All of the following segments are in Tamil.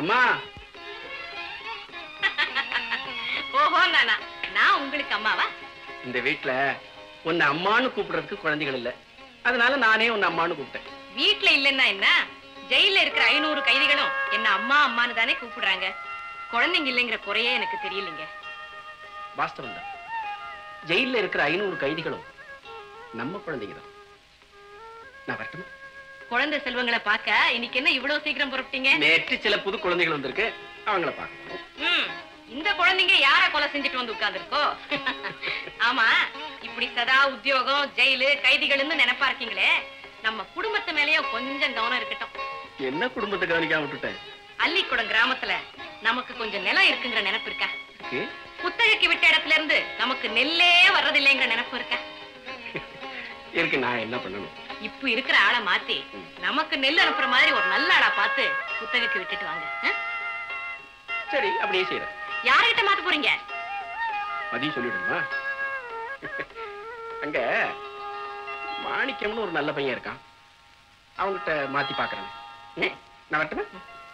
அம்மா ஓஹோ நானா நான் உங்களுக்கு அம்மாவா இந்த வீட்ல உன்னை அம்மான்னு கூப்பிடுறதுக்கு குழந்தைகள் இல்ல அதனால நானே உன்னை அம்மான்னு கூப்பிட்டேன் வீட்ல இல்லைன்னா என்ன ஜெயில இருக்கிற ஐநூறு கைதிகளும் என்ன அம்மா அம்மான்னு தானே கூப்பிடுறாங்க குழந்தைங்க இல்லைங்கிற குறையே எனக்கு தெரியலைங்க வாஸ்தவம் தான் ஜெயில இருக்கிற ஐநூறு கைதிகளும் நம்ம குழந்தைங்க தான் நான் வரட்டுமா குழந்தை செல்வங்களை பார்க்க இன்னைக்கு என்ன இவ்வளவு சீக்கிரம் புறப்பட்டீங்க நேற்று சில புது குழந்தைகள் வந்திருக்கு அவங்கள பார்க்கணும் ம், இந்த குழந்தைங்க யார கொலை செஞ்சுட்டு வந்து உட்கார்ந்துருக்கோ ஆமா இப்படி சதா உத்தியோகம் ஜெயிலு கைதிகள்னு நினைப்பா இருக்கீங்களே நம்ம குடும்பத்து மேலயும் கொஞ்சம் கவனம் இருக்கட்டும் என்ன குடும்பத்தை கவனிக்காம விட்டுட்டேன் அள்ளிக்குடம் கிராமத்துல நமக்கு கொஞ்சம் நிலம் இருக்குங்கிற நினைப்பு இருக்கா இருக்கு. குத்தகைக்கு விட்ட இடத்துல இருந்து நமக்கு நெல்லே வர்றதில்லைங்கிற நினைப்பு இருக்கா இருக்கு நான் என்ன பண்ணணும் இப்ப இருக்கிற ஆளை மாத்தி நமக்கு நெல் அனுப்புற மாதிரி ஒரு நல்ல ஆளா பார்த்து குத்தகைக்கு விட்டுட்டு வாங்க ஆ? சரி அப்படியே செய்யறேன் யார்கிட்ட மாத்த போறீங்க பதில் சொல்லிடுமா அங்க மாணிக்கம்னு ஒரு நல்ல பையன் இருக்கான் அவன்கிட்ட மாத்தி பாக்குறேன் ம், நான் வரட்டுமா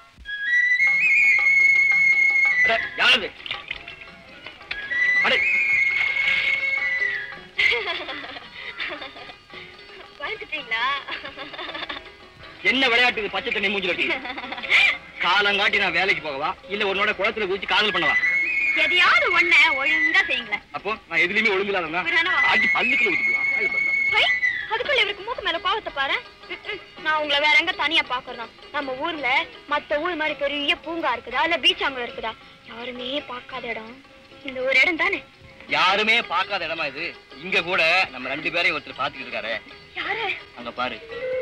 அட, யாரது அடே, வந்துட்டீங்களா என்ன விளையாட்டுக்கு பச்சை தண்ணி மூஞ்சில கட்டி காலங்காட்டி நான் வேலைக்கு போகவா இல்ல உன்னோட குளத்துல குதிச்சு காதல் பண்ணவா எதையாவது ஒண்ண ஒழுங்கா செய்யுங்களேன் அப்போ நான் எதுலயுமே ஒழுங்கில்லாதவங்க பிறனவா? ஆட்டி பல்லுக்குள்ள ஊத்திக்கலாம் ஐ, அதுக்குள்ள இவருக்கு மூக்கு மேல கோவத்தை பாரு ம், ம். நான் உங்களை வேற எங்க தனியா பாக்குறோம் நம்ம ஊர்ல மத்த ஊர் மாதிரி பெரிய பூங்கா இருக்குதா இல்ல பீச் அங்க இருக்குதா யாருமே பார்க்காத இடம் இந்த ஒரு இடம் தானே யாருமே பார்க்காத இடமா இது இங்க கூட நம்ம ரெண்டு பேரையும் ஒருத்தர் பாத்துக்கிட்டு இருக்காரு யாரு அங்க பாரு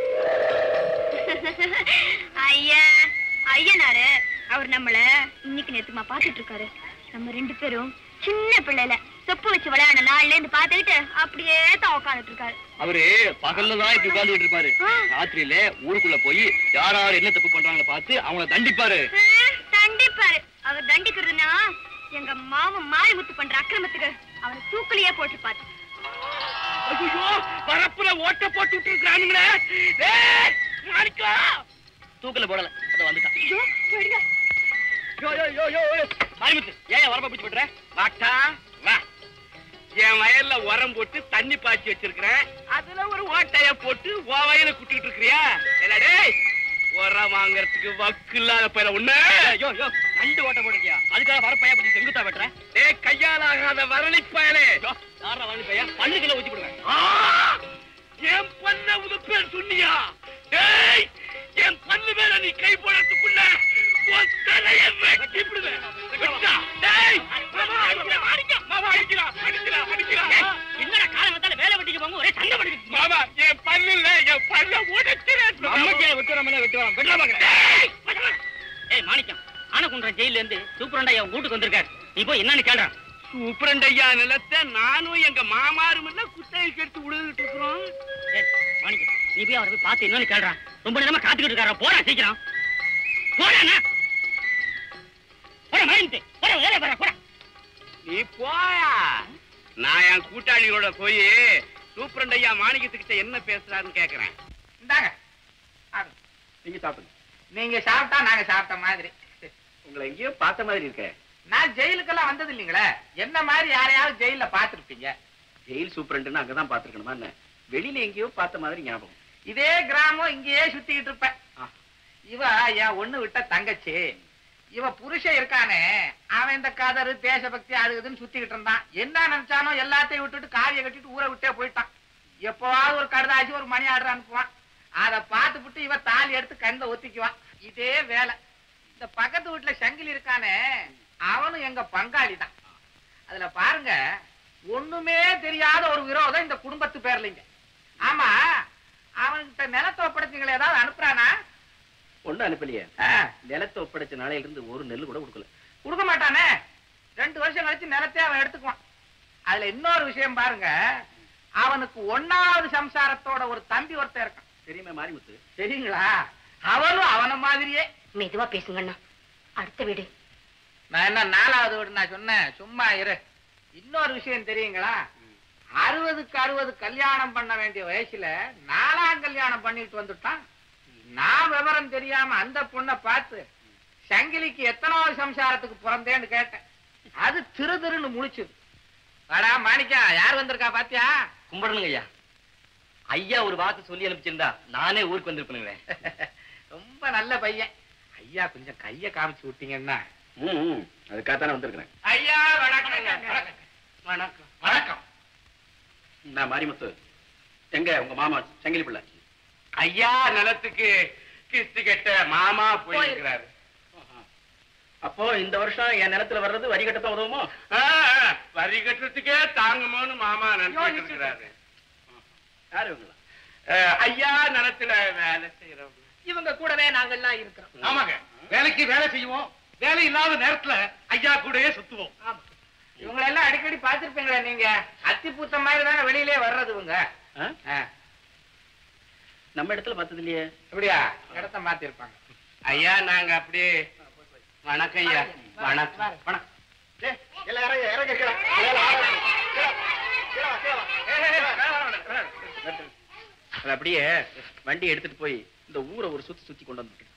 ஐயா ஐயனாரு அவர் நம்மள இன்னைக்கு நேத்துமா பாத்துட்டு இருக்காரு நம்ம ரெண்டு பேரும் சின்ன பிள்ளைல சொப்பு வச்சு விளையாட நாள்ல இருந்து பாத்துக்கிட்டு அப்படியே தான் உட்காந்துட்டு இருக்காரு அவரு பகல்ல தான் இப்படி உட்கார்ந்துட்டு இருப்பாரு ஆ. ராத்திரியில ஊருக்குள்ள போய் யார் யார் என்ன தப்பு பண்றாங்க பார்த்து அவங்கள தண்டிப்பாரு ஆ, தண்டிப்பாரு அவர் தண்டிக்கிறதுனா எங்க மாமன் மாரிமுத்து பண்ற அக்கிரமத்துக்கு அவனை தூக்குலயே போட்டுப்பாரு ஐயோ பரப்புல ஓட்ட போட்டு விட்டு இருக்கானுங்களே தூக்கல போடல அத வந்துட்டான் ஐயோ, போயிடுங்க. யோ யோ யோ யோ யோ. மாரிமுத்து ஏன் வரப்ப பிடிச்சு போட்டுற வாட்டா வா என் வயல்ல உரம் போட்டு தண்ணி பாய்ச்சி வச்சிருக்கிறேன் அதுல ஒரு ஓட்டைய போட்டு உன் வயல குட்டிட்டு இருக்கிறியா என்னடே உரம் வாங்குறதுக்கு வக்கு இல்லாத பயிர உன்ன யோ யோ ரெண்டு ஓட்ட போட்டிருக்கியா அதுக்காக வர பையா பிடிச்சி செங்குத்தா வெட்டுற டே கையால் ஆகாத வரலி பயலே யாரா வரலி பையா பல்லுக்குள்ள ஊத்தி போடுவேன் என் பல்ல உதுப்பேன் சொன்னியா டேய் என் பல்லு மேல நீ கை போடுறதுக்குள்ள உன் தலைய வெட்டி விடுவேன் வெட்டா. டேய் மாமா அடிக்கிறா, அடிக்கிறா, மாமா அடிக்கிறா, அடிக்கிறா, அடிக்கிறா. என்னடா காலங்கத்தால வேலை வெட்டிக்கு போங்க ஒரே சண்டை பண்ணிட்டு மாமா என் பல்லு இல்ல என் பல்ல உடைக்கிறேன் அம்மைக்கே வெட்டுறோம் வெட்டுறோம் வெட்டுறா பாக்குறேன் ஏய் மாணிக்கம் ஆனகுன்றம் ஜெயில இருந்து சூப்பரண்டா என் வீட்டுக்கு வந்திருக்காரு நீ போய் என்னன்னு கேள்றான் சூப்பரண்டையா நிலத்தை நானும் எங்க மாமாரும் இல்ல குத்தகைக்கு எடுத்து விழுந்துட்டு இருக்கிறோம் ஏய் மாணிக்கம் நீ போய் அவரை போய் பார்த்து என்னன்னு கேள்றான் ரொம்ப நேரமா காத்துக்கிட்டு இருக்காரா போடா சீக்கிரம் போடா அண்ணா. போடா மாணிக்கத்து போடா வேலையை பாரு போடா நீ போயா நான் என் கூட்டாளிகளோட போய் சூப்பரண்டையா மாணிக்கத்துக்கிட்ட என்ன பேசுறாருன்னு கேக்குறேன் இந்தாங்க நீங்க சாப்பிடுங்க நீங்க சாப்பிட்டா நாங்க சாப்பிட்ட மாதிரி உங்களை எங்கேயோ பார்த்த மாதிரி இருக்கே நான் ஜெயிலுக்கெல்லாம் வந்தது இல்லைங்களே என்ன மாதிரி யாரையாவது ஜெயில பார்த்திருப்பீங்க ஜெயில் சூப்பரண்ட்னு அங்கதான் பாத்துருக்கணுமா என்ன வெளியில எங்கேயோ பார்த்த மாதிரி ஞாபகம் இதே கிராமம் இங்கேயே சுத்திக்கிட்டு இருப்பேன் இவ என் ஒண்ணு விட்ட தங்கச்சி இவ புருஷன் இருக்கானே அவன் இந்த கதறு தேசபக்தி அது இதுன்னு சுத்திக்கிட்டு இருந்தான் என்ன நினைச்சானோ எல்லாத்தையும் விட்டுட்டு காவிய கட்டிட்டு ஊரை விட்டே போயிட்டான் எப்பவாவது ஒரு கடுதாசி ஒரு மணி ஆர்டர் அனுப்புவான் அதை பார்த்துப்புட்டு இவ தாலி எடுத்து கண்ணில் ஒத்திக்குவான் இதே வேலை இந்த பக்கத்து வீட்டுல சங்கிலி இருக்கானே அவனும் எங்க பங்காளி தான் அதுல பாருங்க ஒண்ணுமே தெரியாத ஒரு விரோதம் இந்த குடும்பத்து பேர்லிங்க ஆமா அவன்கிட்ட நிலத்தை ஒப்படைச்சிங்களே ஏதாவது அனுப்புறானா ஒண்ணு அனுப்பலையே ஆ, நிலத்தை ஒப்படைச்ச நாளையில இருந்து ஒரு நெல் கூட கொடுக்கல கொடுக்க மாட்டானே ரெண்டு வருஷம் கழிச்சு நிலத்தை அவன் எடுத்துக்குவான் அதுல இன்னொரு விஷயம் பாருங்க அவனுக்கு ஒன்னாவது சம்சாரத்தோட ஒரு தம்பி ஒருத்தன் இருக்கான் தெரியுமே மாரிமுத்து சரிங்களா அவனும் அவன மாதிரியே மெதுவா பேசுங்கண்ணா அடுத்த வீடு நான் என்ன நாலாவது வீடு நான் சொன்னேன் சும்மா இரு இன்னொரு விஷயம் தெரியுங்களா அறுபதுக்கு அறுபது கல்யாணம் பண்ண வேண்டிய வயசுல நாலாம் கல்யாணம் பண்ணிட்டு வந்துட்டான் நான் விவரம் தெரியாம அந்த பொண்ணை பார்த்து சங்கிலிக்கு எத்தனாவது சம்சாரத்துக்கு பிறந்தேன்னு கேட்டேன் அது திரு திருன்னு முழிச்சுது வாடா மாணிக்கா யார் வந்திருக்கா பாத்தியா கும்பிடணுங்க ஐயா ஐயா ஒரு வாக்கு சொல்லி அனுப்பிச்சிருந்தா நானே ஊருக்கு வந்திருப்பேனுங்களே ரொம்ப நல்ல பையன் ஐயா கொஞ்சம் கைய காமிச்சு விட்டீங்கன்னா ம் அதுக்காகத்தானே வந்திருக்கிறேன் ஐயா வணக்கம் வணக்கம் வணக்கம் நான் மாரிமுத்து எங்க உங்க மாமா சங்கிலி பிள்ளை ஐயா நிலத்துக்கு கிஸ்து கட்ட மாமா போயிருக்கிறாரு அப்போ இந்த வருஷம் என் நிலத்துல வர்றது வரி கட்டத்தான் உதவுமோ ஆ, ஆ, வரி கட்டுறதுக்கே தாங்குமோன்னு மாமா நினைச்சிட்டு இருக்கிறாரு யாரு இவங்களா அஹ், ஐயா நிலத்துல வேலை செய்யறவங்க இவங்க கூடவே நாங்கெல்லாம் இருக்கிறோம் ஆமாங்க வேலைக்கு வேலை செய்வோம் வேலை இல்லாத நேரத்துல ஐயா கூடயே சுத்துவோம் ஆமா இவங்களை எல்லாம் அடிக்கடி பாத்திருப்பீங்களா நீங்க அத்தி பூத்த மாதிரி தானே வெளியிலே வர்றது இவங்க ஆ? ஆ, நம்ம இடத்துல பார்த்தது இல்லையே அப்படியா இடத்த மாத்திருப்பாங்க ஐயா நாங்க அப்படியே வணக்கம் ஐயா வணக்கம் வணக்கம் அது அப்படியே வண்டி எடுத்துட்டு போய் இந்த ஊரை ஒரு சுத்தி சுத்தி கொண்டு வந்துட்டு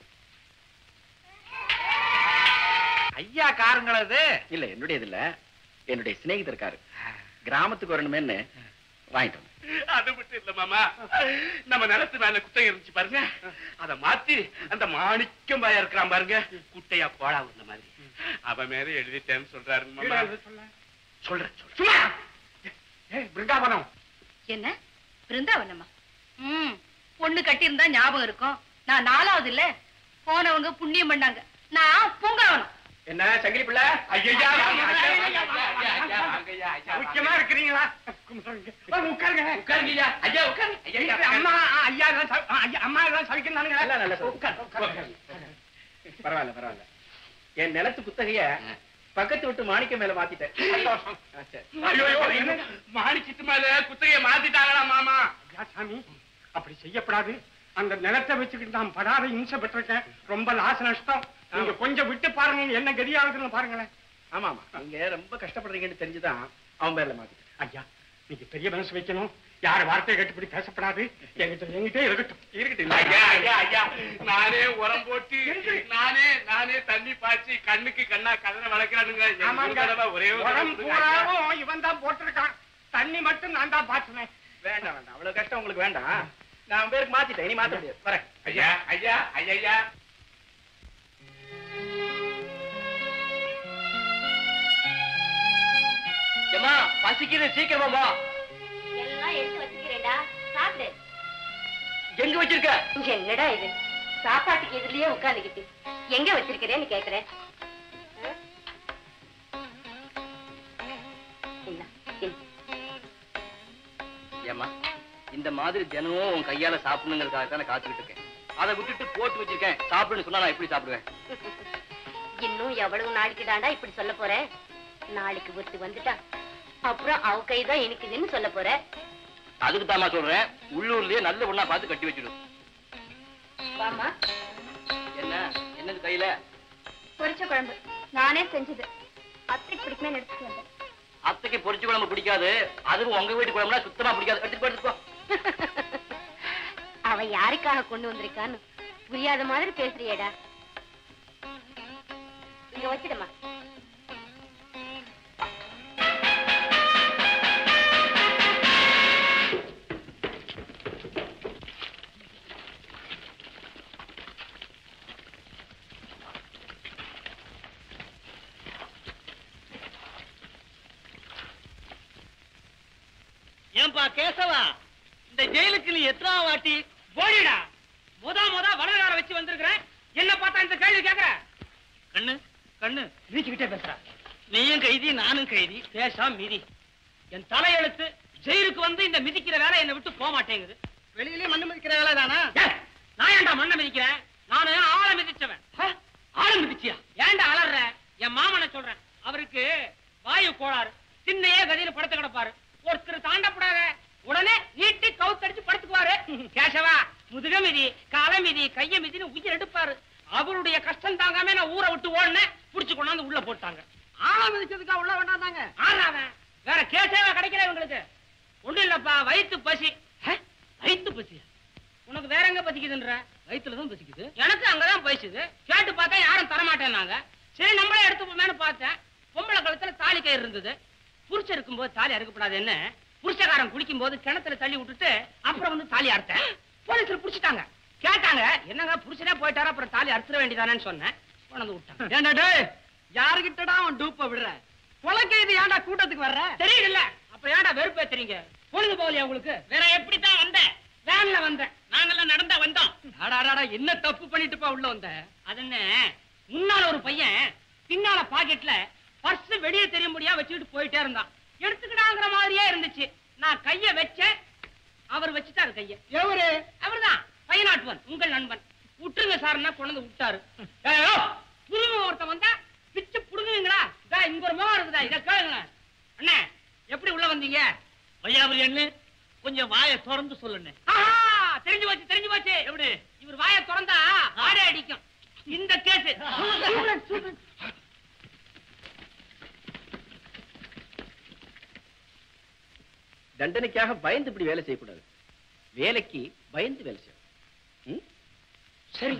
ஐயா காருங்களது இல்ல என்னுடையது இல்ல என்னுடைய சிநேகிதர் காரு கிராமத்துக்கு வரணுமேன்னு வாங்கிட்டு வந்தேன். அது மட்டும் இல்ல மாமா நம்ம நிலத்து மேல குட்டை இருந்துச்சு பாருங்க அத மாத்தி அந்த மாணிக்கம் பாயா இருக்கிறான் பாருங்க குட்டையா போடா வந்த மாதிரி அவன் மேல எழுதிட்டேன்னு சொல்றாரு மாமா சொல்றேன் சொல்றேன் பிருந்தாவனம் என்ன பிருந்தாவனமா ம் பொண்ணு கட்டியிருந்தா ஞாபகம் இருக்கும் நான் நாலாவது இல்ல போனவங்க புண்ணியம் பண்ணாங்க நான் பூங்காவனம் என்ன சங்கிலி பிள்ளை ஐயா வாங்க, ஐயா, வாங்க, ஐயா, ஐயா, வாங்க, ஐயா, ஐயா, வாங்க. முக்கியமா இருக்கிறீங்களா உட்காருங்க உட்காருங்க ஐயா ஐயா உட்காருங்க ஐயா, ஐயா அம்மா ஐயா எல்லாம் சௌ- ஆ, ஐயா, அம்மா எல்லாம் சவிக்கிறானுங்களா நல்லா, நல்லா சொல்லு. உட்காரு, உட்காரு. பரவாயில்ல பரவாயில்ல என் நிலத்து குத்தகைய பக்கத்து விட்டு மாணிக்கம் மேல மாத்திட்டேன் சந்தோஷம். ஆ, சரி. ஐயோ, ஐயோ, என்ன மாணிக்கத்து மேல குத்தகைய மாத்திட்டாங்களா மாமா ஐயா சாமி அப்படி செய்யப்படாது அந்த நிலத்தை வச்சுக்கிட்டு நான் படாத இம்சை பெற்றிருக்கேன் ரொம்ப லாஸ் நஷ்டம் நீங்க கொஞ்சம் விட்டு பாருங்க என்ன கதியாகுதுன்னு பாருங்களேன் ஆமா ஆமா நீங்க ரொம்ப கஷ்டப்படுறீங்கன்னு தெரிஞ்சுதான் அவன் பேர்ல மாத்திட்டேன் ஐயா நீங்க பெரிய மனசு வைக்கணும் யார் வார்த்தையை கட்டுப்படி பேசப்படாது என்கிட்ட என்கிட்ட இருக்கட்டும் இருக்கட்டும் ஐயா ஐயா ஐயா நானே உரம் போட்டு நானே நானே தண்ணி பாய்ச்சி கண்ணுக்கு கண்ணா கதனை வளர்க்கிறானுங்க எனக்கு ஒரு ஆமாங்க தடவை ஒரே ஒரு உரம் தடவை கொடுங்க. பூராவும் இவன் தான் போட்டிருக்கான் தண்ணி மட்டும் நான் தான் பாத்துனேன் வேண்டாம் வேண்டாம் அவ்வளவு கஷ்டம் உங்களுக்கு வேண்டாம் நான் அவன் பேருக்கு மாத்திட்டேன் இனி மாத்த முடியாது வரேன் ஐயா ஐயா ஐயா ஐயா ஏமா பசிக்குது சீக்கிரமா வா எல்லாம் எடுத்து வச்சுக்கிறேன்டா சாப்பிடு எங்க வச்சிருக்க என்னடா இது சாப்பாட்டுக்கு எதுலயே உட்காந்துக்கிட்டு எங்க வச்சிருக்கிறேன்னு கேக்குறேன் ஏமா இந்த மாதிரி தினமும் உன் கையால சாப்பிடணுங்கிறதுக்காக தானே காத்துக்கிட்டு இருக்கேன் அதை விட்டுட்டு போட்டு வச்சிருக்கேன் சாப்பிடுன்னு சொன்னா நான் எப்படி சாப்பிடுவேன் இன்னும் எவ்வளவு நாளைக்கு தாண்டா இப்படி சொல்ல போற நாளைக்கு ஒருத்தி வந்துட்டா அப்புறம் அவ கைதான் இனிக்குதுன்னு சொல்ல போற அதுக்கு தாமா சொல்றேன் உள்ளூர்லயே நல்ல பொண்ணா பார்த்து கட்டி வச்சிடும் வாமா என்ன என்னது கையில பொரிச்ச குழம்பு நானே செஞ்சது அத்தைக்கு பிடிக்குமே எடுத்துட்டு வந்தேன் அத்தைக்கு பொரிச்சு குழம்பு பிடிக்காது அதுவும் உங்க வீட்டு குழம்புனா சுத்தமா பிடிக்காது எடுத்துட்டு போ, எடுத்துட்டு போ அவ யாருக்காக கொண்டு வந்திருக்கான்னு புரியாத மாதிரி பேசுறியேடா இங்க வச்சிடுமா ஏன்பா கேசவா இந்த ஜெயிலுக்கு நீ எத்தனை வாட்டி போடிடா முத முத வடகார வச்சு வந்திருக்கிறேன் என்ன பார்த்தா இந்த கேள்வி கேக்குற கண்ணு கண்ணு வீச்சுக்கிட்டே பேசுற நீயும் கைதி நானும் கைதி பேசாம மிதி என் தலையெழுத்து ஜெயிலுக்கு வந்து இந்த மிதிக்கிற வேலை என்னை விட்டு போக மாட்டேங்குது வெளியிலே மண்ணு மிதிக்கிற வேலை தானா நான் ஏன்டா மண்ணை மிதிக்கிறேன் நானு ஆளை மிதிச்சவன் ஆளை மிதிச்சியா ஏன்டா அலற என் மாமனை சொல்றேன் அவருக்கு வாயு கோளாறு சின்னையே கதியில படுத்து கிடப்பாரு ஒருத்தர் தாண்டப்படாத உடனே நீட்டி கவுத்தடிச்சு படுத்துக்குவாரு கேசவா முதுக மிதி கால மிதி கைய மிதின்னு உயிர் எடுப்பாரு அவருடைய கஷ்டம் தாங்காம நான் ஊரை விட்டு ஓடுனேன் புடிச்சு கொண்டாந்து உள்ள போட்டாங்க ஆளா மிதிச்சதுக்கா உள்ள வேண்டாந்தாங்க ஆறாவன் வேற கேசவா கிடைக்கல இவங்களுக்கு ஒண்ணும் இல்லப்பா வயித்து பசி ஹே, வயித்து பசி உனக்கு வேற எங்க பசிக்குதுன்ற வயித்துல தான் பசிக்குது எனக்கு அங்கதான் பசிக்குது கேட்டு பார்த்தா யாரும் தரமாட்டேன்னாங்க சரி நம்மளே எடுத்துப்போமேனு பார்த்தேன் பொம்பளை கழுத்துல தாலி கயிறு இருந்தது புருஷன் இருக்கும்போது தாலி அறுக்கப்படாது என்ன புருஷகாரன் குளிக்கும் போது கிணத்துல தள்ளி விட்டுட்டு அப்புறம் வந்து தாலி அறுத்தேன் போலீஸ்ல புடிச்சிட்டாங்க கேட்டாங்க என்னங்க புருஷனே போயிட்டாரு அப்புறம் தாலி அறுத்துற வேண்டியதானேன்னு சொன்னேன் கொண்டு விட்டாங்க ஏண்டா டேய் யாருகிட்டடா அவன் டூப்ப விடுற கொலைக்கு இது ஏன்டா கூட்டத்துக்கு வர்ற தெரியல அப்புறம் ஏன்டா வெறுப்பேத்துறீங்க பொழுது போகலையா உங்களுக்கு வேற எப்படித்தான் வந்தேன் வேன்ல வந்தேன் நாங்கெல்லாம் நடந்தா வந்தோம் அடாடாடா என்ன தப்பு பண்ணிட்டுப்பா உள்ள வந்த அது என்ன முன்னால ஒரு பையன் பின்னால பாக்கெட்ல பர்ஸ் வெளியே தெரியும்படியா வச்சுக்கிட்டு போயிட்டே இருந்தான் எடுத்துக்கிடாங்கிற மாதிரியே இருந்துச்சு நான் கைய வச்சேன் அவர் வச்சுட்டாரு கைய எவரு அவர்தான் பையனாட்டுவன் உங்கள் நண்பன் விட்டுருங்க சார்னா கொண்டு வந்து விட்டாரு ஏயோ, புதுமை ஒருத்தன் வந்தா பிச்சு புடுங்குவீங்களா இதா இங்க ஒரு முகம் இருக்குதா இத கேளுங்க அண்ணே எப்படி உள்ள வந்தீங்க வையாபுரி அண்ணு கொஞ்சம் வாயை திறந்து சொல்லுண்ணே ஆஹா, தெரிஞ்சு போச்சு தெரிஞ்சு போச்சு எப்படி இவர் வாயை திறந்தா ஆடே அடிக்கும் இந்த கேஸ் தண்டனைக்காக பயந்து இப்படி வேலை செய்யக்கூடாது வேலைக்கு பயந்து வேலை செய்யணும் ம்? சரி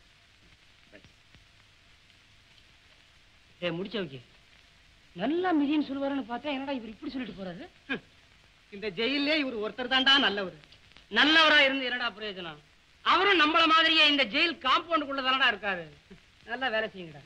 ஏ முடிச்ச வைக்க நல்லா மிதின்னு சொல்லுவாருன்னு பார்த்தா என்னடா இவர் இப்படி சொல்லிட்டு போறாரு இந்த ஜெயிலே இவர் ஒருத்தர் தான்டா நல்லவர் நல்லவரா இருந்து என்னடா பிரயோஜனம் அவரும் நம்மள மாதிரியே இந்த ஜெயில் காம்பவுண்டுக்குள்ள தானடா இருக்காரு நல்லா வேலை செய்யுங்கடா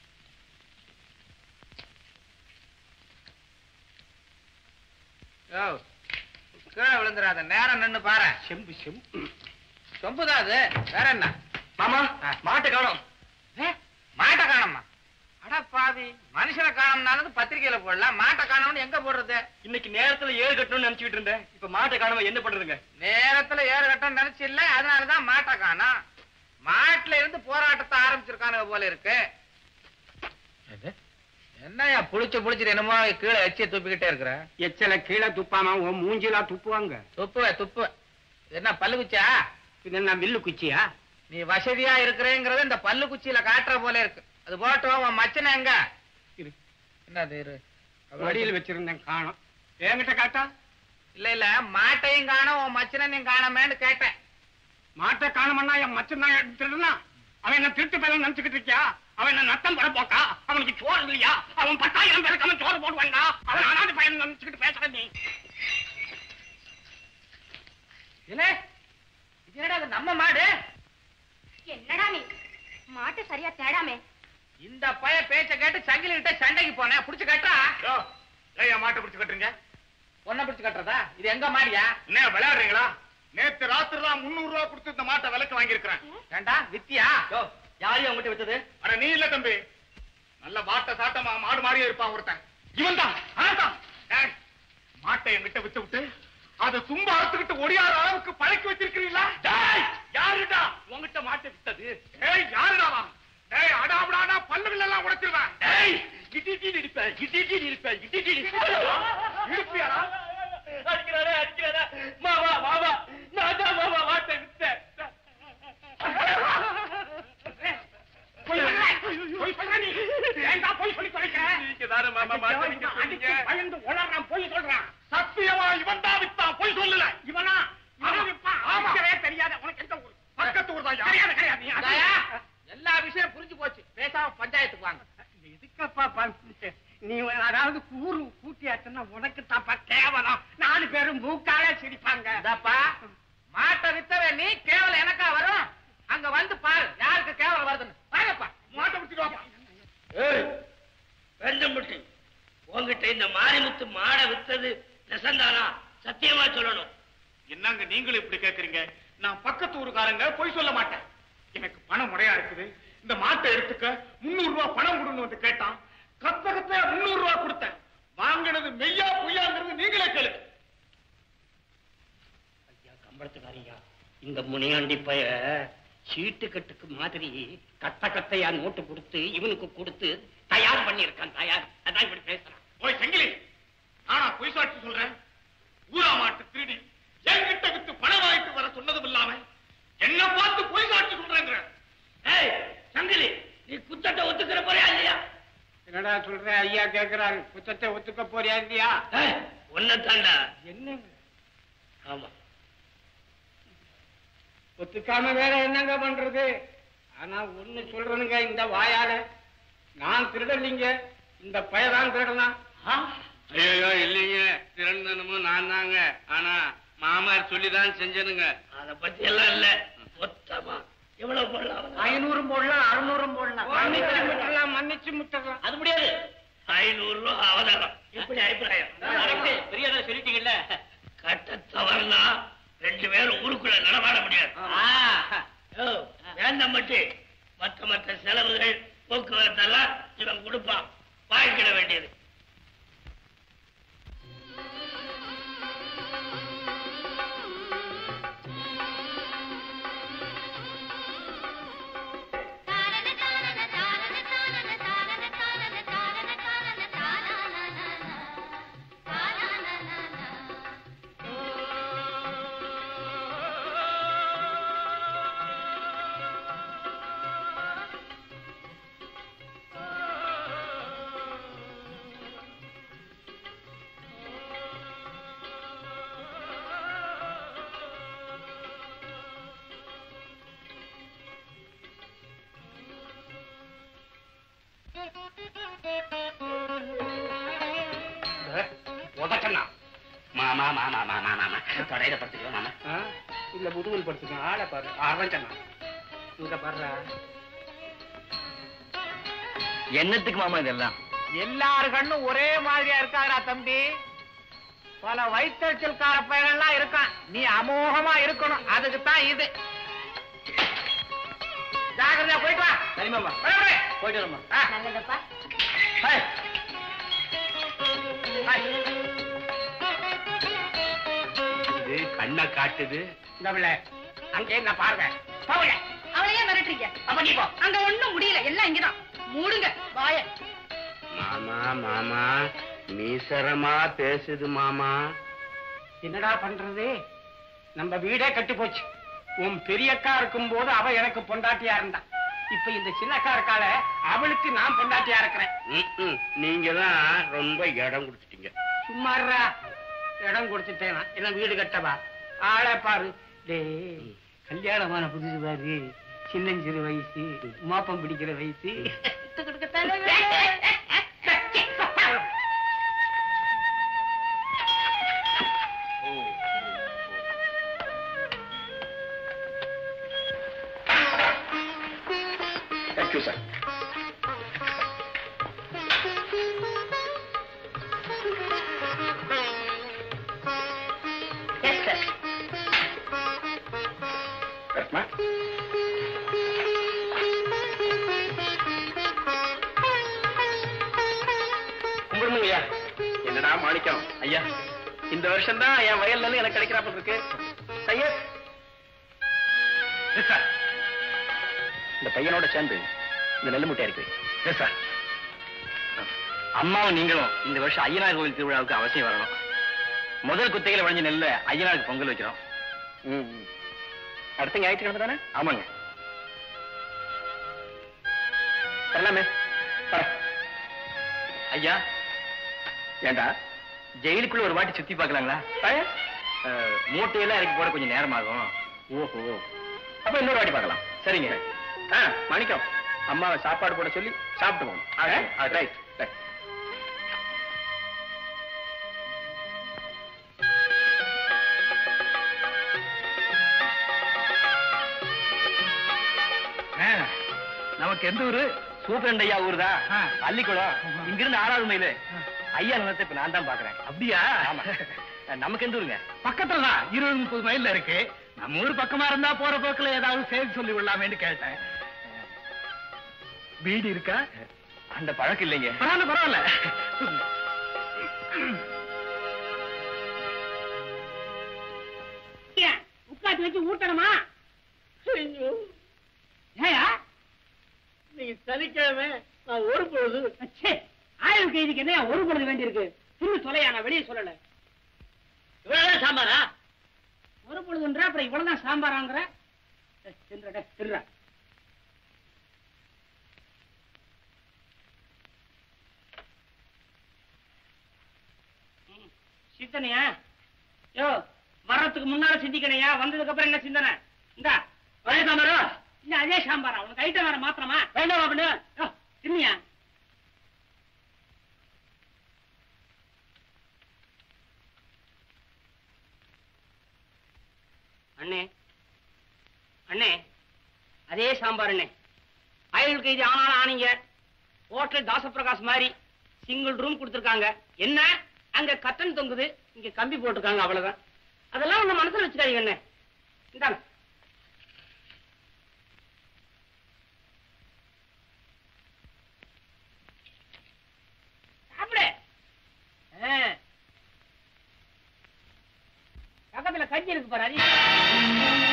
யோ, கீழே விழுந்துடாத நேரம் நின்னு பாரு செம்பு செம்பு சொம்புதான் அது வேற என்ன மாமா ஆ. மாட்டை காணோம் ஏ, மாட்டை காணோமா அட பாவி மனுஷனை காணோம்னாலும் பத்திரிக்கையில போடலாம் மாட்டை காணோம்னு எங்க போடுறது இன்னைக்கு நேரத்துல ஏறு கட்டணும்னு நினைச்சுக்கிட்டு இருந்தேன் இப்ப மாட்டை காணாம என்ன பண்றதுங்க நேரத்துல ஏறு கட்டம் நினைச்சு இல்ல அதனாலதான் மாட்டை காணோம் மாட்டுல இருந்து போராட்டத்தை ஆரம்பிச்சிருக்கானுங்க போல இருக்கு என்னய்யா புளிச்சு புளிச்சுட்டு என்னமோ கீழே எச்சிய துப்பிக்கிட்டே இருக்கிற எச்சல கீழே துப்பாம உன் மூஞ்சிலா துப்புவாங்க துப்புவே துப்பு என்ன பல்லு குச்சா இது என்ன வில்லு குச்சியா நீ வசதியா இருக்கிறேங்கிறத இந்த பல்லு குச்சியில காட்டுற போல இருக்கு அது போட்டோம் உன் மச்சனை எங்க இரு. என்னது இரு வடியில் வச்சிருந்தேன் காணோம் என்கிட்ட காட்டா இல்ல இல்ல மாட்டையும் காணோம் உன் மச்சனையும் காணமேன்னு கேட்டேன் மாட்டை காணமன்னா என் மச்சன் தான் எடுத்துருந்தான் அவன் என்ன திருட்டு பேரும் நினைச்சுக்கிட்டு இருக்கியா அவன் என்ன நத்தம் பட போக்கா அவனுக்கு சோறு இல்லையா அவன் பத்தாயிரம் பேருக்கு அவன் சோறு போடுவாங்க அவன் அனாதை பையன் நினைச்சுக்கிட்டு பேசுறேன் நீ இல்ல இது என்னடா அது நம்ம மாடு என்னடா நீ மாட்டை சரியா தேடாமே இந்த பைய பேச்ச கேட்டு சங்கிலி கிட்ட சண்டைக்கு போனேன் புடிச்சு கட்டா ஏன் மாட்டை பிடிச்சு கட்டுறீங்க பொண்ணை புடிச்சு கட்டுறதா இது எங்க மாடியா என்ன விளையாடுறீங்களா நேத்து ராத்திரி தான் முன்னூறு ரூபா கொடுத்து இந்த மாட்டை விலைக்கு வாங்கியிருக்கிறேன் ஏண்டா வித்தியா யாரையும் அவங்ககிட்ட விட்டது அட நீ இல்ல தம்பி நல்ல வாட்ட சாட்டமா மாடு மாதிரியே இருப்பான் ஒருத்தன் இவன் தான் மாட்டை என்கிட்ட விட்டு விட்டு அதை தும்ப அறுத்துக்கிட்டு ஒடியாத அளவுக்கு பழக்கி வச்சிருக்கிறீங்களா டேய் யாருடா உங்ககிட்ட மாட்டை விட்டது ஏய் யாருடாவா டேய் அடாபடாடா பல்லுகள் எல்லாம் உடைச்சிருவேன் டேய் கிட்டி இடிப்பேன் கிட்டி இடிப்பேன் கிட்டி இடிப்பியாடா அடிக்கிறாரே அடிக்கிறாரே மாமா மாமா நான் தான் மாமா மாட்டை விட்டேன் போய் சொல்ற. போய் சொல்ற நீ. ஏன்டா போய் சொல்லி தொலைக்கிற? நீங்க தானே மாமா மாட்டை விக்க இவன் அடிச்சு சொன்னீங்க. பயந்து உளறான், போய் சொல்றான். சத்தியமா இவன் தான் வித்தான், போய் சொல்லல. இவனா? இவன் விப்பான். அடிக்கவே தெரியாத, உனக்கு எந்த ஊர்? பக்கத்து ஊர் தான்யா. கிடையாது, கிடையாது. நீ அது- அதாயா? எல்லா விஷயம் புரிஞ்சு போச்சு பேசாம பஞ்சாயத்துக்கு வாங்க எதுக்கப்பா பண்ணு? நீ அதாவது கூறு கூட்டியாச்சுன்னா உனக்கு தாப்பா கேவலம் நாலு பேரும் மூக்கால சிரிப்பாங்க இதாப்பா மாட்டை வித்தவன் நீ கேவலம் எனக்கா வரும் அங்க வந்து பாரு யாருக்கு கேவலம் வருதுன்னு வாங்கப்பா மாட்டை விட்டுட்டு வாப்பா. ஏய், வெந்தம்பட்டி உங்ககிட்ட இந்த மாரிமுத்து மாடை வித்தது நெசந்தானா சத்தியமா சொல்லணும் என்னங்க நீங்களும் இப்படி கேக்குறீங்க நான் பக்கத்து ஊருக்காரங்க பொய் சொல்ல மாட்டேன் எனக்கு பணம் முறையா இருக்குது இந்த மாட்டை எடுத்துக்க முன்னூறு ரூபாய் பணம் கொடுன்னு வந்து கேட்டான் கத்த கத்த முன்னூறு ரூபாய் கொடுத்தேன் வாங்கினது மெய்யா பொய்யாங்கிறது நீங்களே கேளு ஐயா கம்பளத்துக்காரியா இந்த முனியாண்டி பைய சீட்டு கட்டுக்கு மாதிரி கத்த கத்தையா நோட்டு கொடுத்து இவனுக்கு கொடுத்து தயார் பண்ணியிருக்கான் தயார் அதான் இப்படி பேசுறான் ஓய் செங்கிலி நானா பொய் சாட்சி சொல்றேன் ஊரா மாட்டு திருடி என்கிட்ட வித்து பணம் வாங்கிட்டு வர சொன்னதும் இல்லாம என்ன பார்த்து பொய் சாட்சி சொல்றேங்கிற ஏய் சங்கிலி நீ குத்தத்தை ஒத்துக்கிற போறியா இல்லையா என்னடா சொல்ற ஐயா கேக்குறாரு குத்தத்தை ஒத்துக்க போறியா இல்லையா ஒன்ன தாண்டா என்ன ஆமா ஒத்துக்காம வேற என்னங்க பண்றது ஆனா ஒண்ணு சொல்றேனுங்க இந்த வாயால நான் திருடலிங்க இந்த பயதான் திருடலாம் ஐயோ இல்லைங்க திறந்தனமும் நான் தாங்க ஆனா மாமார் சொல்லிதான் செஞ்சனுங்க அத பத்தி எல்லாம் இல்ல மொத்தமா எவ்வளவு போடலாம் ஐநூறும் போடலாம் அறுநூறும் போடலாம் மன்னிச்சு முட்டலாம் மன்னிச்சு முட்டலாம் அது முடியாது ஐநூறு ரூபா அவதாரம் எப்படி அபிப்பிராயம் பெரியதா சொல்லிட்டீங்கல்ல கட்ட தவறுனா ரெண்டு பேரும் ஊருக்குள்ள நடமாட முடியாது ஓ, வேண்டாம் மட்டு மற்ற மற்ற செலவுகள் போக்குவரத்தெல்லாம் இவன் கொடுப்பான் வாங்கிக்கிட வேண்டியது உதக்கண்ணா மாமா மாமா மாமா மாமா தொடையில படுத்துக்கலாம் மாமா ஆ? இல்ல முதுகுல் படுத்துக்க ஆளை பாரு ஆரஞ்சனா இங்க பாருடா என்னத்துக்கு மாமா இதெல்லாம் எல்லாரு கண்ணும் ஒரே மாதிரியா இருக்காடா தம்பி பல வயிற்றுச்சல்கார பையன்லாம் இருக்கான் நீ அமோகமா இருக்கணும் அதுக்கு தான் இது ஜாகிரதையா போயிட்டு வா சரி மாமா போய், போய். போயிட்டு வரமா ஆ. நல்லதப்பா ஹாய். ஹாய். இது கண்ணை காட்டுது இந்த பிள்ளை அங்கே என்ன பாருங்க போங்க அவளையே மிரட்டுறீங்க அப்ப நீ போ அங்க ஒண்ணும் முடியல எல்லாம் இங்கதான் மூடுங்க வாய மாமா மாமா மீசரமா பேசுது மாமா என்னடா பண்றது நம்ம வீடே கட்டி போச்சு உன் பெரியக்கா இருக்கும் போது அவ எனக்கு பொண்டாட்டியா இருந்தா இப்ப இந்த சின்னக்கா இருக்கால அவளுக்கு நான் பொண்டாட்டியா இருக்கிறேன் ம்ம். நீங்க தான் ரொம்ப இடம் கொடுத்துட்டீங்க சும்மாறா இடம் கொடுத்துட்டேனா என்ன வீடு கட்டவா ஆளை பாரு டேய் கல்யாணமான புதுசு பாரு சின்னஞ்சிறு வயசு மாப்பம் பிடிக்கிற வயசு தேங்க்யூ சார் எஸ் சார் கும்பிடணும் ஐயா என்னடா மாணிக்கம் ஐயா இந்த வருஷம் தான் என் வயல்ல இருந்து எனக்கு கிடைக்கிறாப்ப இருக்கு சையத் எஸ் சார் இந்த பையனோட சேர்ந்து இந்த நெல்லு முட்டை இருக்கு எஸ் சார் அம்மாவும் நீங்களும் இந்த வருஷம் ஐயனார் கோவில் திருவிழாவுக்கு அவசியம் வரணும் முதல் குத்தையில விளைஞ்ச நெல்ல ஐயனாருக்கு பொங்கல் வைக்கிறோம் அடுத்த ஞாயிற்றுக்கிழமை தானே ஆமாங்க வரலாமே வரேன். ஐயா ஏண்டா ஜெயிலுக்குள்ள ஒரு வாட்டி சுத்தி பார்க்கலாங்களா அஹ், மூட்டையெல்லாம் இறக்கி போட கொஞ்சம் நேரம் ஆகும் ஓஹோ அப்ப இன்னொரு வாட்டி பார்க்கலாம் சரிங்க ஆ மணிக்கம் அம்மாவை சாப்பாடு போட சொல்லி சாப்பிட்டு போகணும் ரைட் ரைட் நமக்கு எந்த ஊரு சூப்பரண்ட் ஐயா ஊர் தான் அள்ளிக்குளம் இங்கிருந்து ஆறாவது மைல் ஐயா நிலத்தை இப்ப நான் தான் பாக்குறேன் அப்படியா ஆமா நமக்கு எந்த ஊருங்க பக்கத்துல தான் இருபது முப்பது மைல்ல இருக்கு நம்ம ஊர் பக்கமா இருந்தா போற போக்குல ஏதாவது செய்தி சொல்லி விடலாமேன்னு கேட்டேன் வீடு இருக்கா அந்த பழக்கம் இல்லைங்க பரவாயில்ல பரவாயில்ல உட்காந்து வச்சு ஊட்டணுமா ஏயா நீங்க சனிக்கிழமை நான் ஒரு பொழுது ச்சே, ஆயுள் கைதிக்கு என்ன ஒரு பொழுது வேண்டியிருக்கு தின்னு தொலையா நான் வெளியே சொல்லல இவ்வளவுதான் சாம்பாரா ஒரு பொழுதுன்ற அப்புறம் இவ்வளவுதான் சாம்பாராங்கிற ஏய், தின்னுடா, டேய், தின்னுடா. ம், சிந்தனையா யோ வர்றதுக்கு முன்னால சிந்திக்கணையா வந்ததுக்கு அப்புறம் என்ன சிந்தனை இந்தா ஒரே சாம்பாரா இல்ல அதே சாம்பாரா உனக்கு ஐட்டம் வேற மாத்திரமா வேண்டாம் அப்படின்னு தின்னியா அண்ணே அண்ணே அதே சாம்பார் அண்ணே அயல் கைதி ஆனாலும் ஆனீங்க ஹோட்டல் தாசப்பிரகாஷ் மாதிரி சிங்கிள் ரூம் கொடுத்துருக்காங்க என்ன அங்க கட்டன் தொங்குது இங்க கம்பி போட்டிருக்காங்க அவ்வளவுதான் அதெல்லாம் உங்க மனசுல வச்சுக்காதீங்க அண்ணே இந்தாங்க சாப்பிடு ஆ. பக்கத்துல கஞ்சி இருக்கு பாரு அதையும்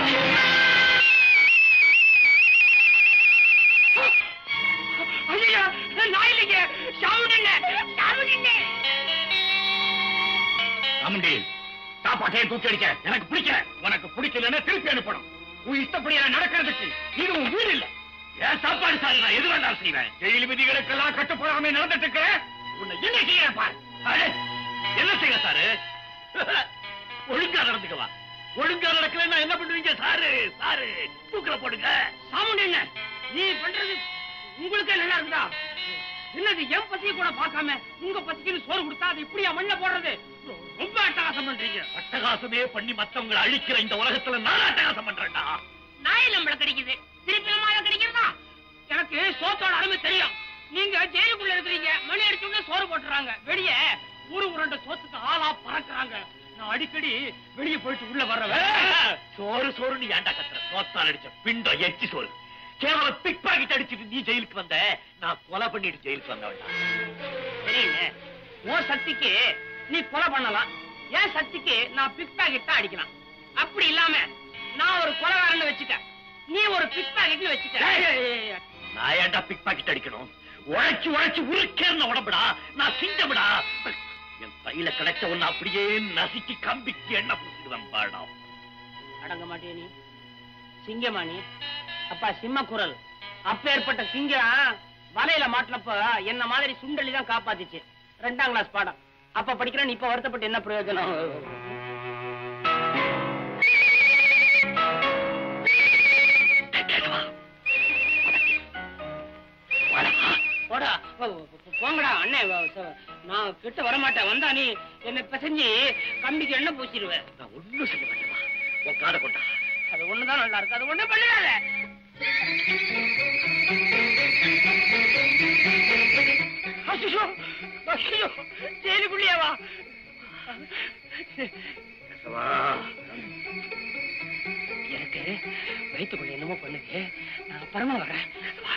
ஐயா நாயிலிங்க சாவுடுங்க சாவுடுங்க ராமண்டி சாப்பாட்டையே தூக்கி அடிக்க எனக்கு பிடிக்கல உனக்கு பிடிக்கலன்னா திருப்பி அனுப்பணும் உன் இஷ்டப்படி நான் நடக்கிறதுக்கு இது உன் வீடு இல்ல ஏன் சாப்பாடு சார் நான் எது வேண்டாம் செய்வேன் ஜெயில் விதிகளுக்கெல்லாம் கட்டுப்படாம நடந்துட்டு இருக்கிறேன் உன்னை என்ன செய்ய பாரு அடே, என்ன செய்ய சாரு ஒழுங்கா நடந்துக்கவா ஒழுங்கா நடக்கலன்னா என்ன பண்ணுவீங்க சாரு சாரு தூக்கல போடுங்க சாமுண்டி நீ பண்றது உங்களுக்கே நல்லா இருக்குதா என்னது என் பத்திய கூட பார்க்காம உங்க பத்திக்கு சோறு கொடுத்தா அது இப்படியா மண்ண போடுறது ரொம்ப அட்டகாசம் பண்றீங்க அட்டகாசமே பண்ணி மத்தவங்களை அழிக்கிற இந்த உலகத்துல நான் அட்டகாசம் பண்றேன்டா நாய் நம்மள கிடைக்குது திருப்பி நம்மளால கிடைக்கிறதா எனக்கு சோத்தோட அருமை தெரியும் நீங்க ஜெயிலுக்குள்ள இருக்கிறீங்க மணி அடிச்ச உடனே சோறு போட்டுறாங்க வெளியே ஒரு உருண்டை சோத்துக்கு ஆளா பறக்குறாங்க நான் அடிக்கடி வெளியே போயிட்டு உள்ள வர்றவன் சோறு சோறு நீ ஏன்டா கத்துற சோத்தால் அடிச்ச பிண்டம் எச்சி சோறு கேவலம் பிக் பாக்கெட் அடிச்சிட்டு நீ ஜெயிலுக்கு வந்த நான் கொலை பண்ணிட்டு ஜெயிலுக்கு வந்தவன்டா சரிங்க உன் சக்திக்கு நீ கொலை பண்ணலாம் என் சக்திக்கு நான் பிக் பாக்கெட் தான் அடிக்கலாம் அப்படி இல்லாம நான் ஒரு கொலைகாரன்னு வச்சுட்டேன் நீ ஒரு பிக் பாக்கெட்னு வச்சுட்ட நான் ஏன்டா பிக் பாக்கெட் அடிக்கணும் உழைச்சு உழைச்சு உருக்கேர்ன உடம்புடா நான் சிங்கம்டா என் கையில கிடைச்ச ஒண்ணு அப்படியே நசுக்கி கம்பிக்கு எண்ணெய் பூசிடுவேன் பாடம் அடங்க மாட்டிய நீ சிங்கமா நீ அப்பா சிம்ம குரல் அப்பேற்பட்ட சிங்கம் வலையில மாட்டினப்ப என்ன மாதிரி சுண்டலி தான் காப்பாத்திச்சு ரெண்டாம் கிளாஸ் பாடம் அப்ப படிக்கிற நீ இப்ப வருத்தப்பட்டு என்ன பிரயோஜனம் போடா போ- போ- போங்கடா அண்ணே வ- ச- நான் கிட்ட வரமாட்டேன் வந்தா நீ என்ன பிசைஞ்சு கம்பிக்கு எண்ணெய் பூசிடுவேன் நான் ஒண்ணும் செய்ய மாட்டேமா உன் காதை கொண்டா அது ஒண்ணுதான் நல்லா இருக்கு அது ஒண்ணு பண்ணிடாத ஐயோ ஐயோ ஜெயிலுக்குள்ளேவா எனக்கு வயிற்றுக்குள்ள என்னமோ பண்ணுது நான் அப்புறமா வரேன் வா.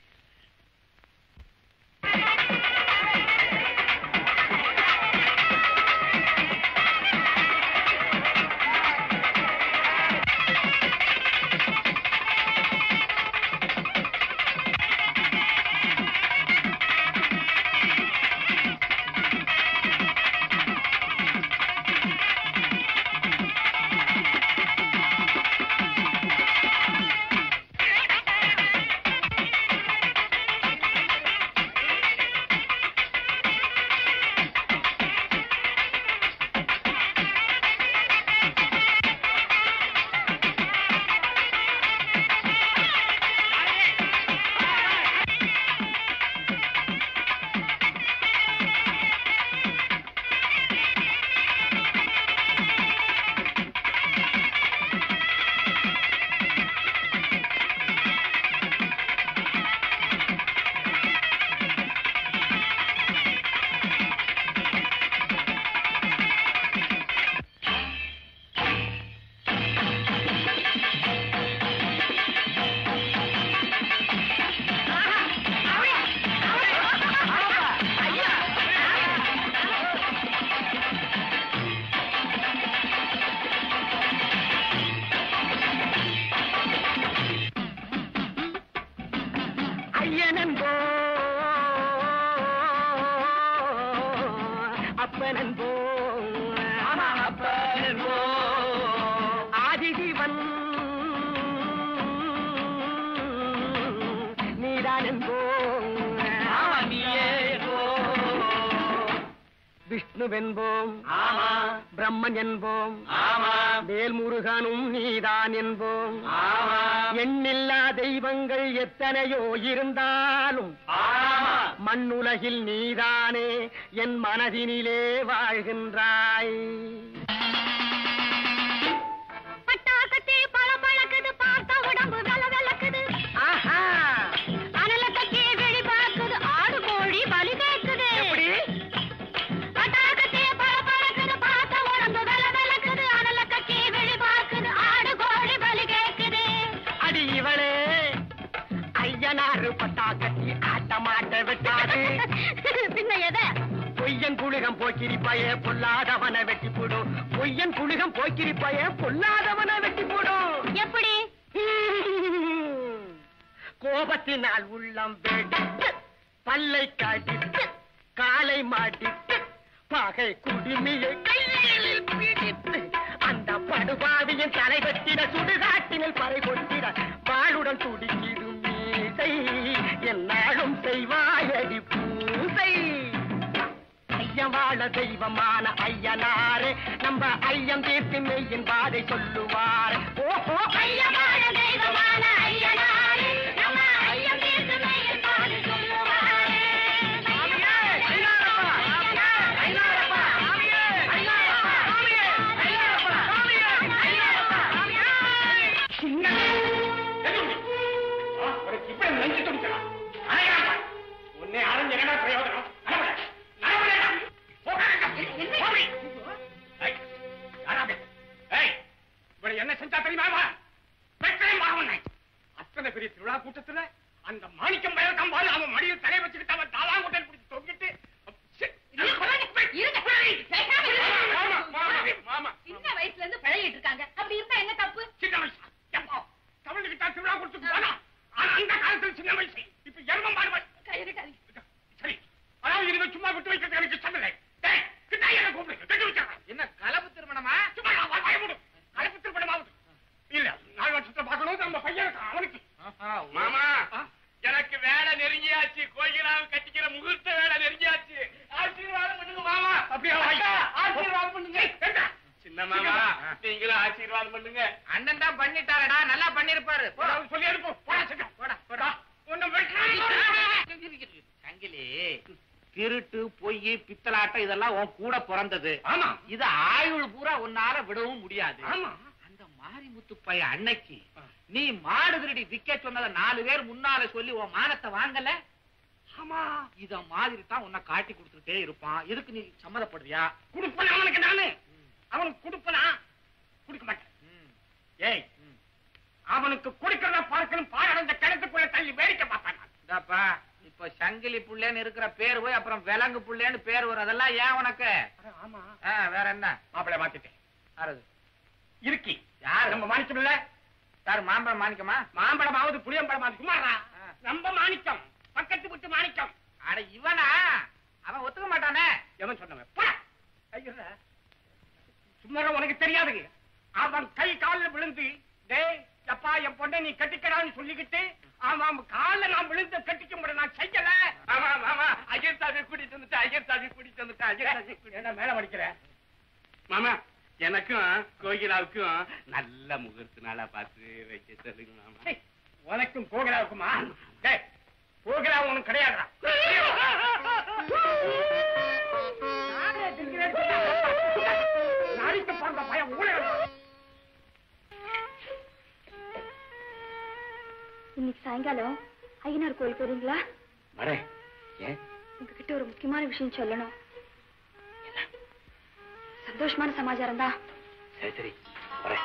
ஐயனன்போ அப்பனன்போ அப்பனன்போ ஆதிசிவன் நீதானன்போ விஷ்ணு விஷ்ணுவென்போம் ஆமா. பிரம்மன் என்போம் ஆமா. வேல்முருகனும் நீதான் என்போம் ஆமா. எண்ணில்லா தெய்வங்கள் எத்தனையோ இருந்தாலும் ஆமா. மண்ணுலகில் நீதானே என் மனதினிலே வாழ்கின்றாய் பட்டாக்கத்தி பழம் பழக்குது பார்த்த உடம்பு வெல வெலக்குது ஆஹா அனல தக்கி வெளி பார்க்குது ஆடு கோழி பலி கேக்குது எப்படி பட்டாக்கத்தி பழம் பழக்குது பார்த்த உடம்பு வெல வெலக்குது அனல தக்கி வெளி பார்க்குது ஆடு கோழி பலி கேக்குது அடி இவளே ஐயனாறு பட்டாக்கத்தி ஆட்ட மாட்ட விட்டாது பின்ன எதை பொய்யன் புழுகம் போக்கிரிப்பய பொல்லாதவன வெட்டி போடும் பொய்யன் புழுகம் போக்கிரிப்பய பொல்லாதவன வெட்டி போடும் எப்படி கோபத்தினால் உள்ளம் வெடித்து பல்லை கடித்து காலை மாட்டித்து பகை குடுமியை கையில் பிடித்து அந்த படுபாவியின் தலை வெட்டிட சுடுகாட்டினில் பறை கொட்டிட வாளுடன் துடிக்கிடும் மீசை என்னாலும் செய்வாயடி பூசை ஐயம் வாழ தெய்வமான ஐயனாரே நம்ம ஐயம் தீர்த்து மெய்யின் பாதை சொல்லுவார் ஓஹோ ஐயமான தெய்வமான ஐயனாரே நம்ம ஐயம் தீர்த்து மெய்யில் பாடு சொல்லுவாரே சாமியே, ஐயாரப்பா, ஐயாரப்பா, சாமியே, ஐயாரப்பா, சாமியே, ஐயாரப்பா, சாமியே, ஐயாரப்பா, சாமியே. உனக்கு இப்படி நெஞ்சு துடிக்கலாம் அழகாப்பா உன்னை அரைஞ்ச என்ன பிரயோஜனம் அழகா அழகா போடி ஏய், யாராவது? ஏய், இவளை என்ன செஞ்சா தெரியுமா பெற்றேன் உன்னை அத்தனை பெரிய திருவிழா கூட்டத்துல அந்த மாணிக்கம் பயிர் கம்பால் அவன் மடியில் தலை வச்சுக்கிட்டு அவன் தாளாங்குட்டையில் பிடிச்சு தொங்கிட்டு சி, மாமா, மாமா, மாமா. சின்ன வயசுல இருந்து பழகிட்டு இருக்காங்க அப்படி இருந்தா என்ன தப்பு சின்ன வயசு எப்போ தமிழுக்கு தான் திருவிழா கொடுத்து போனா ஆனா அந்த காலத்துல சின்ன வயசு இப்ப எருமம் பாடுவாய் சரி அதாவது இதுங்க சும்மா விட்டு வைக்கிறது எனக்கு இஷ்டம் இல்லை டேய், கிட்டா என்ன கூப்பிடு கட்டி வச்சிடறேன் என்ன கலப்பு திருமணமா சும்மா நான் வாய் மூடு கலப்பு திருப்பணம் ஆகுது இல்ல நாலு வருஷத்தை பார்க்கணும் நம்ம பையனுக்கு அவனுக்கு மாமா எனக்கு வேலை நெருங்கியாச்சு கோயிலாவும் கட்டிக்கிற முகூர்த்த வேலை நெருங்கியாச்சு ஆசீர்வாதம் பண்ணுங்க மாமா அப்படியா ஆசீர்வாதம் பண்ணுங்க சின்ன மாமா நீங்களும் ஆசீர்வாதம் பண்ணுங்க அண்ணன் தான் பண்ணிட்டாரடா நல்லா பண்ணிருப்பாரு போ. போடா, சொல்லி அனுப்பு போடா சீக்கிரம். போடா, போடா. உன்னை வெட்டுறேன். சங்கிலி திருட்டு பொய் பித்தலாட்டம் இதெல்லாம் உன் கூட பிறந்தது ஆமா இது ஆயுள் பூரா உன்னால விடவும் முடியாது ஆமா அந்த மாரிமுத்து பைய அன்னைக்கு நீ மாடு திருடி விக்க சொன்னத நாலு பேர் முன்னால சொல்லி உன் மானத்தை வாங்கல ஆமா இத மாதிரி தான் உன்னை காட்டி கொடுத்துட்டே இருப்பான் இதுக்கு நீ சம்மதப்படுவியா குடுப்பன அவனுக்கு நானு அவனுக்கு குடுப்பனா குடுக்க மாட்டேன் ஏய் அவனுக்கு கொடுக்கறத பார்க்கணும் பாழடைஞ்ச கிணத்துக்குள்ள தள்ளி வேடிக்கை பார்ப்பேன் நான். இந்தாப்பா இப்ப சங்கிலி புள்ளேன்னு இருக்கிற பேர் போய் அப்புறம் விலங்கு புள்ளேன்னு பேர் வரும் அதெல்லாம் ஏன் உனக்கு ஆமா ஆ, வேற என்ன மாப்பிள்ளை மாத்திட்டேன் யாரது இருக்கி யாரு நம்ம மாணிக்கம் இல்ல யாரு மாம்பழம் மாணிக்கமா மாம்பழமாவது புளியம்பழமாவது சும்மாரா ஆ. நம்ம மாணிக்கம் பக்கத்து விட்டு மாணிக்கம் அட இவனா அவன் ஒத்துக்க மாட்டானே எவன் சொன்னவன் போடா. ஐயோ சும்மா உனக்கு தெரியாதுங்க அவன் கை காலில் விழுந்து டேய் அப்பா என் பொண்ணை நீ கட்டிக்கடான்னு சொல்லிக்கிட்டு அவன் காலில் நான் விழுந்து கட்டிக்க முடியும் நான் செய்யல ஆமா ஆமா அஜித் சாமி கூட்டிட்டு வந்துட்டு அஜித் சாமி கூட்டிட்டு வந்துட்டு அஜித் சாமி என்ன மேல படிக்கிற மாமா எனக்கும் கோகிலாவுக்கும் நல்ல முகூர்த்த நாளா பார்த்து வைக்க சொல்லுங்க மாமா உனக்கும் கோகிலாவுக்குமா டேய் கோகிலா உனக்கு கிடையாதுடா நாளைக்கு பிறந்த பையன் ஊழல் இன்னைக்கு சாயங்காலம் ஐயனார் கோயிலுக்கு வரீங்களா வரேன் ஏன் உங்ககிட்ட ஒரு முக்கியமான விஷயம் சொல்லணும் சந்தோஷமான சமாச்சாரம் தான் சரி சரி வரேன்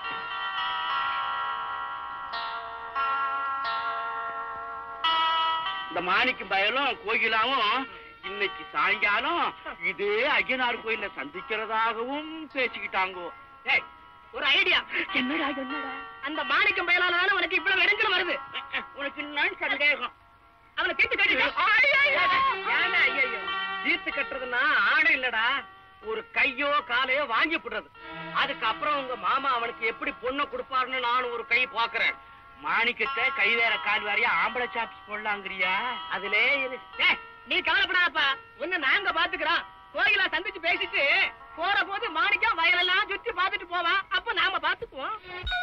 இந்த மாணிக்கம் பயலும் கோகிலாவும் இன்னைக்கு சாயங்காலம் இதே ஐயனார் கோயில்ல சந்திக்கிறதாகவும் பேசிக்கிட்டாங்கோ ஏய், ஒரு ஐடியா என்னடா என்னடா அந்த மாணிக்கம் பயலால உனக்கு இவ்வளவு இடைஞ்சல் வருது உனக்கு என்னன்னு சந்தேகம் அவனை தீர்த்து கட்டிட்டு ஏன்டா ஐயையோ? தீர்த்து கட்டுறதுன்னா ஆடை இல்லடா ஒரு கையோ காலையோ வாங்கி போடுறது அதுக்கப்புறம் உங்க மாமா அவனுக்கு எப்படி பொண்ணை கொடுப்பாருன்னு நான் ஒரு கை பாக்குறேன் மாணிக்கத்தை கை வேற கால் வாரியா ஆம்பளை சாப்ஸ் போடலாங்கிறியா அதுலே இரு. ஏய், நீ கவலைப்படாதப்பா ஒண்ணு நாங்க பாத்துக்கிறோம் கோயிலா சந்திச்சு பேசிட்டு போற போது மாணிக்கம் வயலெல்லாம் சுத்தி பார்த்துட்டு போவான் அப்ப நாம பாத்துக்குவோம்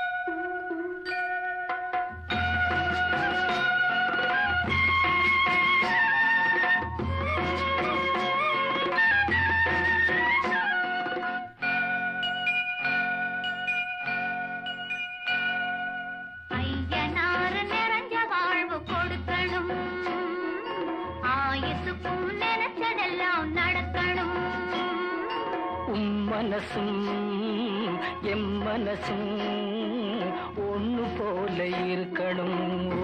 ஐயனாறு நிறைஞ்ச வாழ்வு கொடுக்கணும் ஆயுசுக்கும் நினைச்சதெல்லாம் நடக்கணும் உம் மனசும் எம் மனசும் ஒண்ணு போல இருக்கணும்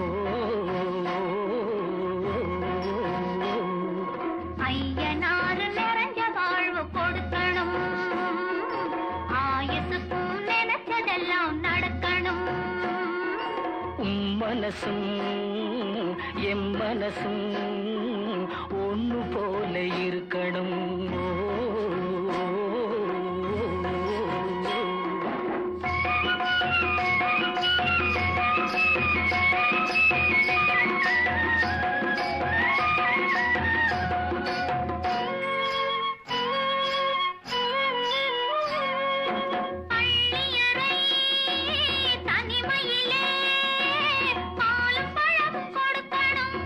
ஐயனாறு நிறைஞ்ச வாழ்வு கொடுக்கணும் ஆயுசுக்கும் நினைச்சதெல்லாம் நடக்கணும் உம் மனசும் எம் மனசும் ஒண்ணு போல இருக்கணும் பள்ளியறை தனிமையிலே பாலும் பழமும் கொடுக்கணும்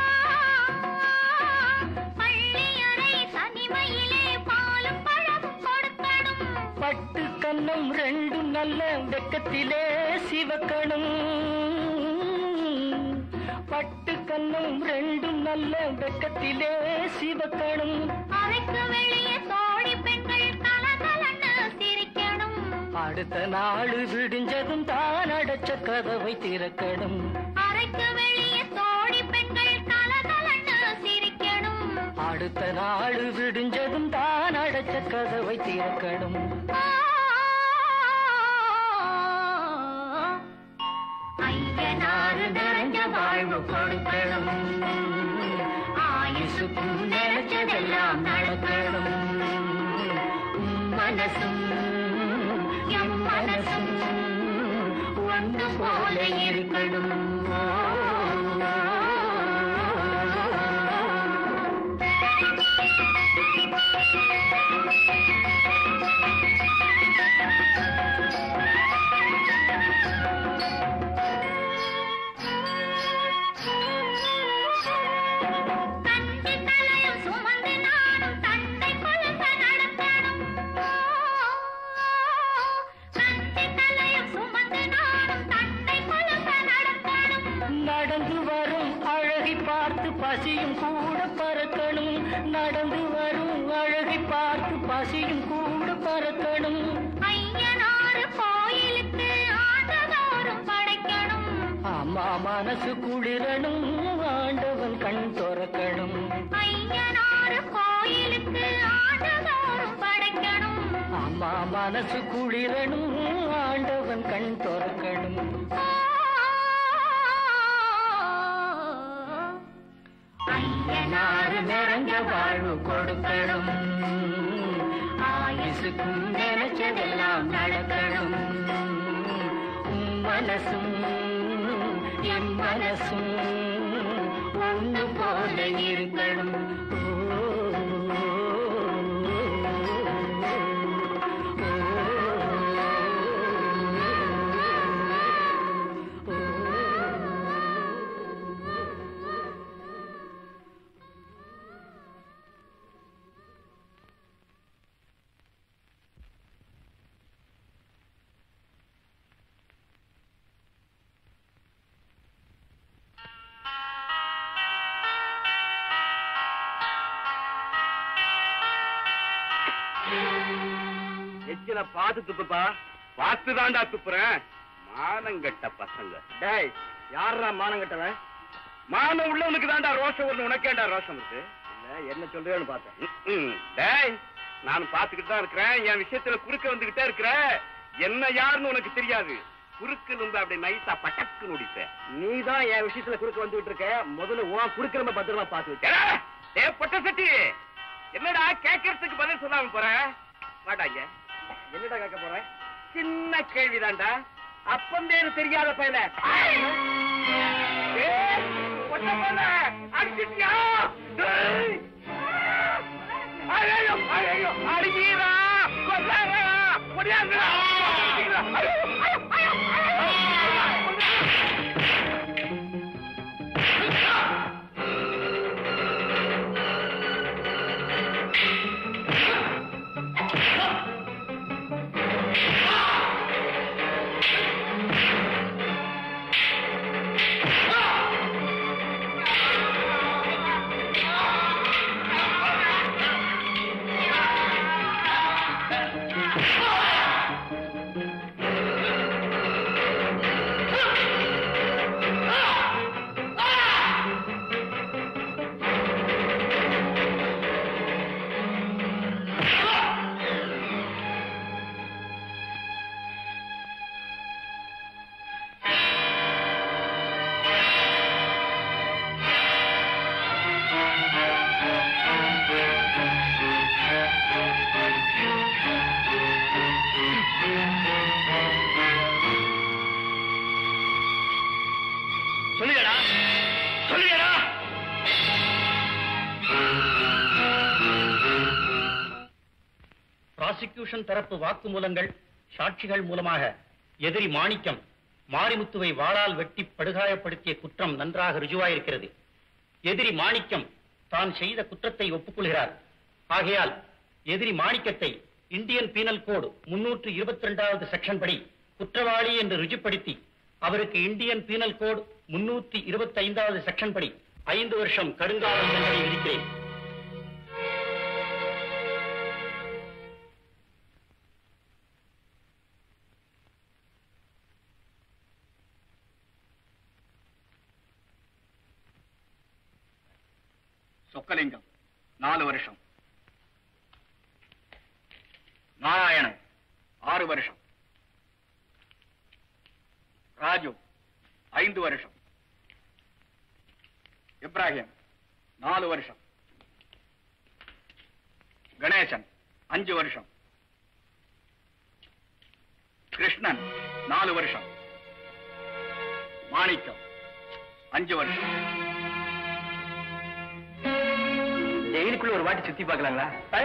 பள்ளியறை தனிமையிலே பாலும் பழமும் கொடுக்கணும் பட்டு கன்னம் ரெண்டும் நல்ல வெக்கத்திலே சிவக்கணும் பட்டு கன்னம் ரெண்டும் நல்ல வெக்கத்திலே சிவக்கணும் அறைக்கு வெளியே தோழி பெண்கள் கலகலன்னு சிரிக்கணும் அடுத்த நாள் விடிஞ்சதும் தான் அடைச்ச கதவை திறக்கணும் அறைக்கு வெளியே தோழி பெண்கள் கலகலன்னு சிரிக்கணும் அடுத்த நாள் விடிஞ்சதும் தான் அடைச்ச கதவை திறக்கணும் ஐயனாறு நிறைஞ்ச வாழ்வு கொடுக்கணும் ஆயுசுக்கும் நினைச்சதெல்லாம் நடக்கணும் உம் மனசும் எம் மனசும் ஒன்று போல இருக்கணும் தந்தை தலையும் சுமந்து நானும் தந்தை கொலுச நடக்கணும் தந்தை தலையும் சுமந்து நானும் தந்தை கொலுச நடக்கணும் நடந்து வரும் அழகை பார்த்து பசியும் கூட பறக்கணும் நடந்து வரும் அழகை பார்த்து பசியும் கூட பறக்கணும் ஐயனாறு கோயிலுக்கு ஆண்டதோறும் படைக்கணும் அம்மா மனசு குளிரணும் ஆண்டவன் கண் திறக்கணும் ஐயனாறு கோயிலுக்கு ஆண்டதோறும் படைக்கணும் அம்மா மனசு குளிரணும் ஆண்டவன் கண் திறக்கணும் ஐயனாறு நிறைஞ்ச வாழ்வு கொடுக்கணும் ஆயுசுக்கும் நினைச்சதெல்லாம் நடக்கணும் உம் மனசும் என் மனசும் ஒண்ணு போல இருக்கணும் எச்சில பாத்து துப்புப்பா பார்த்து தாண்டா துப்புறேன் மானங்கட்ட பசங்க டேய் யாரா மானம் கட்டவன் மானம் உள்ளவனுக்கு தாண்டா ரோஷம் வரணும் உனக்கேண்டா ரோஷம் இருக்கு இல்ல என்ன சொல்றேன்னு பார்த்தேன் ம்ம். டேய் நான் பாத்துக்கிட்டு தான் இருக்கிறேன் என் விஷயத்துல குறுக்க வந்துகிட்டே இருக்கிற என்ன யாருன்னு உனக்கு தெரியாது குறுக்கு இருந்து அப்படி நைஸா பட்டக்கு நொடிப்பேன் நீ தான் என் விஷயத்துல குறுக்க வந்துட்டு இருக்க முதல்ல உன் குறுக்கிழமை பத்திரமா பார்த்து வச்சு ஏ பொட்ட சட்டி என்னடா கேட்கறதுக்கு பதில் சொல்லாம போற வாடாங்க என்னடா கேட்க போறேன் சின்ன கேள்விதான்டா அப்பந்தேன்னு தெரியாத பையல அடிச்சிட்டியா டேய்! ஐயையோ, ப்ராசிக்யூஷன் தரப்பு வாக்குமூலங்கள் சாட்சிகள் மூலமாக எதிரி மாணிக்கம் மாரிமுத்துவை வாளால் வெட்டி படுகாயப்படுத்திய குற்றம் நன்றாக ருஜுவாயிருக்கிறது எதிரி மாணிக்கம் தான் செய்த குற்றத்தை ஒப்புக்கொள்கிறார் ஆகையால் எதிரி மாணிக்கத்தை இந்தியன் பீனல் கோடு முன்னூற்று இருபத்தி ரெண்டாவது செக்ஷன் படி குற்றவாளி என்று ருஜுப்படுத்தி அவருக்கு இந்தியன் பீனல் கோடு முன்னூத்தி இருபத்தி ஐந்தாவது செக்ஷன் படி ஐந்து வருஷம் கடுங்கால தண்டனை விதிக்கிறேன் சொக்கலிங்கம் நாலு வருஷம் நாராயணன் ஆறு வருஷம் ராஜு ஐந்து வருஷம் இப்ராஹிம் நாலு வருஷம் கணேசன் அஞ்சு வருஷம் கிருஷ்ணன் நாலு வருஷம் மாணிக்கம் அஞ்சு வருஷம் ஜெயிலுக்குள்ள ஒரு வாட்டி சுத்தி பார்க்கலாங்களா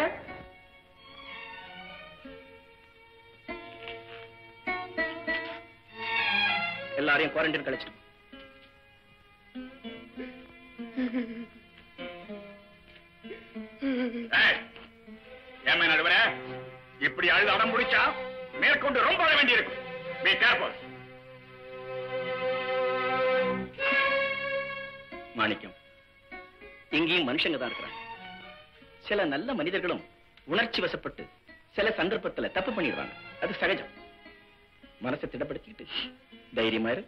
எல்லாரையும் குவாரண்டைன் கழிச்சிட்டு ஏமே நடுவரே இப்படி அழுது அடம் முடிச்சா மேற்கொண்டு ரொம்ப அழ வேண்டியிருக்கும் பி கேர்ஃபுல் மாணிக்கம் இங்கேயும் மனுஷங்க தான் இருக்கிறாங்க சில நல்ல மனிதர்களும் உணர்ச்சி வசப்பட்டு சில சந்தர்ப்பத்துல தப்பு பண்ணிடுறாங்க அது சகஜம் மனசை திடப்படுத்திக்கிட்டு தைரியமா இரு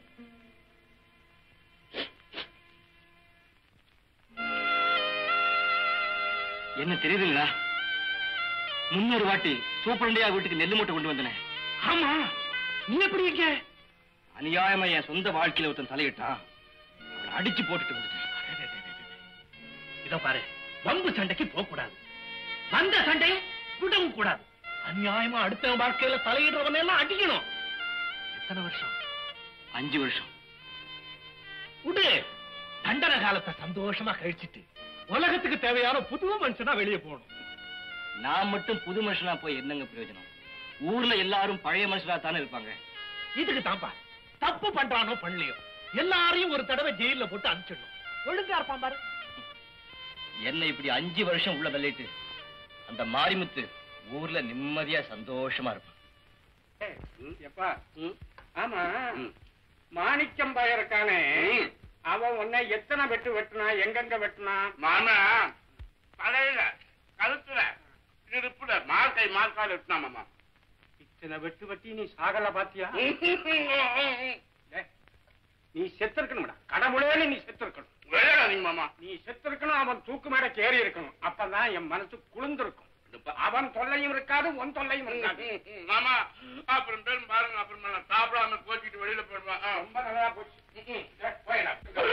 என்ன தெரியுதுங்களா முன்னொரு வாட்டி சூப்பரண்டியா வீட்டுக்கு நெல்லு மூட்டை கொண்டு வந்தனே ஆமா நீ எப்படி இருக்க அநியாயமா என் சொந்த வாழ்க்கையில ஒருத்தன் தலையிட்டான் அவனை அடிச்சு போட்டுட்டு வந்துட்டேன் இதோ பாரு வம்பு சண்டைக்கு போக கூடாது வந்த சண்டையை விடவும் கூடாது அநியாயமா அடுத்த வாழ்க்கையில தலையிடுறவனை எல்லாம் அடிக்கணும் எத்தனை வருஷம் அஞ்சு வருஷம் விடு தண்டனை காலத்தை சந்தோஷமா கழிச்சிட்டு உலகத்துக்கு தேவையான புது மனுஷனா வெளியே போகணும் நான் மட்டும் புது மனுஷனா போய் என்னங்க பிரயோஜனம் ஊர்ல எல்லாரும் பழைய மனுஷனா தானே இருப்பாங்க இதுக்கு தான்ப்பா தப்பு பண்றானோ பண்ணலையோ எல்லாரையும் ஒரு தடவை ஜெயில போட்டு அனுப்பிச்சிடணும் ஒழுங்கா இருப்பான் பாரு என்ன இப்படி அஞ்சு வருஷம் உள்ள தள்ளிட்டு அந்த மாரிமுத்து ஊர்ல நிம்மதியா சந்தோஷமா இருப்பான் எப்பா ஆமா மாணிக்கம் பாயருக்கானே அவன் உன்னை எத்தனை வெட்டு வெட்டுனா எங்கெங்க வெட்டுனா மாமா தலையில கழுத்துல இடுப்புல மார்க்கை மார்க்கால் வெட்டினா மாமா இத்தனை வெட்டு வெட்டி நீ சாகல பாத்தியா டேய், நீ செத்திருக்கணும்டா கடவுளேன்னு நீ செத்திருக்கணும் விளையாடாதீங்க மாமா நீ செத்திருக்கணும் அவன் தூக்கு மேல கேறி இருக்கணும் அப்பதான் என் மனசு குளிர்ந்திருக்கும் அவன் தொல்லையும் இருக்காது உன் தொல்லையும் இருக்காது மாமா அப்புறம் பேரும் பாருங்க அப்புறம் நான் சாப்பிடாம கோச்சிட்டு வெளியில போயிடுவான் ஆ. ரொம்ப நல்லா போச்சு டேய், போயிடா.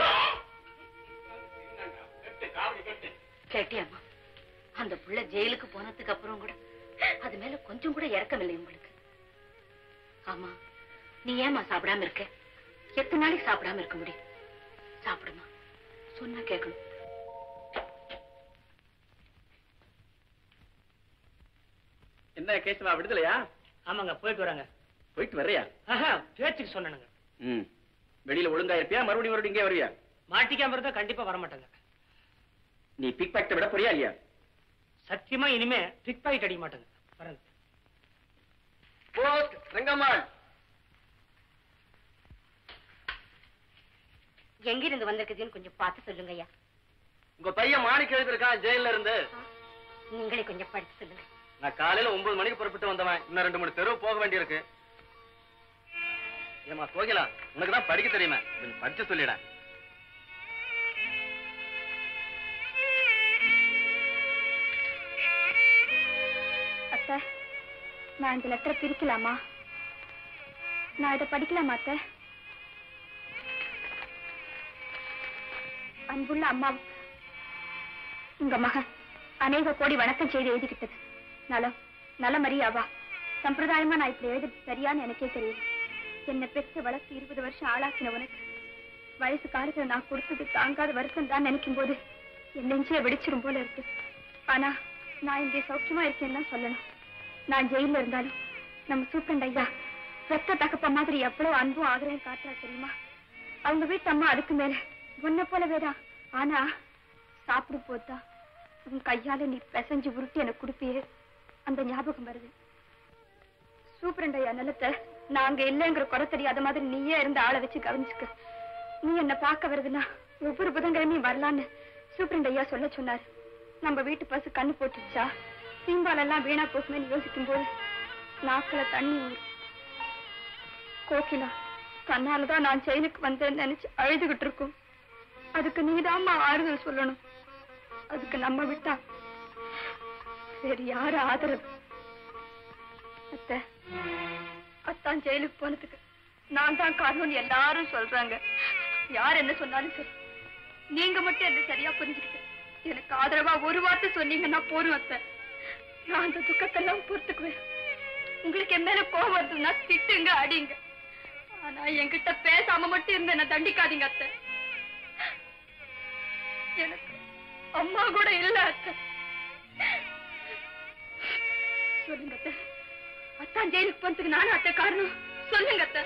கட்டு, காவடி கட்டு. கேட்டியாமா அந்த புள்ள ஜெயிலுக்கு போனதுக்கு அப்புறம் கூட அது மேல கொஞ்சம் கூட இறக்கம் இல்லை உங்களுக்கு ஆமா நீ ஏமா சாப்பிடாம இருக்க எத்தனை நாளைக்கு சாப்பிடாம இருக்க முடியும் சாப்பிடுமா சொன்னா கேட்கணும் என்ன கேசவா விடுதலையா ஆமாங்க போயிட்டு வராங்க போயிட்டு வர்றியா ஆஹா பேச்சுக்கு சொன்னனுங்க ம் வெளியில ஒழுங்கா இருப்பியா மறுபடியும் மறுபடியும் இங்கே வருவியா மாட்டிக்காம இருந்தா கண்டிப்பா வர மாட்டாங்க நீ பிக் பாக்கெட்டை விட போறியா இல்லையா சத்தியமா இனிமே பிக் பாக்கெட் அடிக்க மாட்டாங்க வரேங்க போஸ்ட் ரங்கம்மாள் எங்கிருந்து வந்திருக்குதுன்னு கொஞ்சம் பார்த்து சொல்லுங்க ஐயா உங்க பையன் மாணிக்க எழுதிருக்கான் ஜெயில இருந்து நீங்களே கொஞ்சம் படிச்சு சொல்லுங்க நான் காலையில ஒன்பது மணிக்கு புறப்பட்டு வந்தவன் இன்னும் ரெண்டு மூணு தெரு போக வேண்டியிருக்கு ஏமா கோகிலா உனக்கு தான் படிக்க தெரியுமே கொஞ்சம் படிச்சு சொல்லிட அத்தை நான் இந்த லெட்டரை பிரிக்கலாமா நான் இதை படிக்கலாமா அத்தை அன்புள்ள அம்மா உங்க மகன் அநேக கோடி வணக்கம் செய்து எழுதிக்கிட்டது நலம் நலமறியாவா சம்பிரதாயமா நான் இப்படி எழுதுறது சரியான்னு எனக்கே தெரியும் என்னை பெற்று வளர்த்து இருபது வருஷம் ஆளாக்கின உனக்கு வயசு காலத்துல நான் கொடுத்தது தாங்காத வருத்தம் தான் நினைக்கும் போது என் நெஞ்சில வெடிச்சிரும் போல இருக்கு ஆனா நான் இங்கே சௌக்கியமா இருக்கேன்னு தான் சொல்லணும் நான் ஜெயில இருந்தாலும் நம்ம சூப்பரண்ட் ஐயா பெத்த தகப்ப மாதிரி எவ்வளவு அன்பும் ஆதரவும் காட்டுறா தெரியுமா அவங்க வீட்டு அம்மா அதுக்கு மேல உன்னை போலவேதான் ஆனா சாப்பிடும் போதுதான் உன் கையால நீ பிசைஞ்சு உருட்டி எனக்கு கொடுப்பியே அந்த ஞாபகம் வருது சூப்பரண்ட் ஐயா நிலத்தை நாங்க இல்லைங்கிற குறை தெரியாத மாதிரி நீயே இருந்து ஆளை வச்சு கவனிச்சுக்க நீ என்ன பார்க்க வருதுன்னா ஒவ்வொரு புதன்கிழமையும் வரலான்னு சூப்பரண்ட் ஐயா சொல்ல சொன்னாரு நம்ம வீட்டு பசு கண்ணு போட்டுச்சா சீம்பால் எல்லாம் வீணா போகுமேன்னு யோசிக்கும் போது நாக்குல தண்ணி ஊறும் கோகிலா தன்னாலதான் நான் செயலுக்கு வந்தேன்னு நினைச்சு அழுதுகிட்டு இருக்கும் அதுக்கு நீதாம்மா ஆறுதல் சொல்லணும் அதுக்கு நம்ம விட்டா வேறு யாரு ஆதரவு அத்தை அத்தான் ஜெயிலுக்கு போனதுக்கு நான் தான் காரணம்னு எல்லாரும் சொல்றாங்க யார் என்ன சொன்னாலும் சரி நீங்க மட்டும் என்ன சரியா புரிஞ்சுக்கிட்டு எனக்கு ஆதரவா ஒரு வார்த்தை சொன்னீங்கன்னா போரும் அத்தை நான் அந்த துக்கத்தெல்லாம் பொறுத்துக்குவேன் உங்களுக்கு என் மேல கோவம் வருதுன்னா திட்டுங்க அடிங்க ஆனா என்கிட்ட பேசாம மட்டும் இருந்த என்ன தண்டிக்காதீங்க அத்தை எனக்கு அம்மா கூட இல்ல அத்தை சொல்லுங்க அத்தை அத்தான் ஜெயிலுக்கு போனதுக்கு நானும் அத்தை காரணம் சொல்லுங்க அத்தை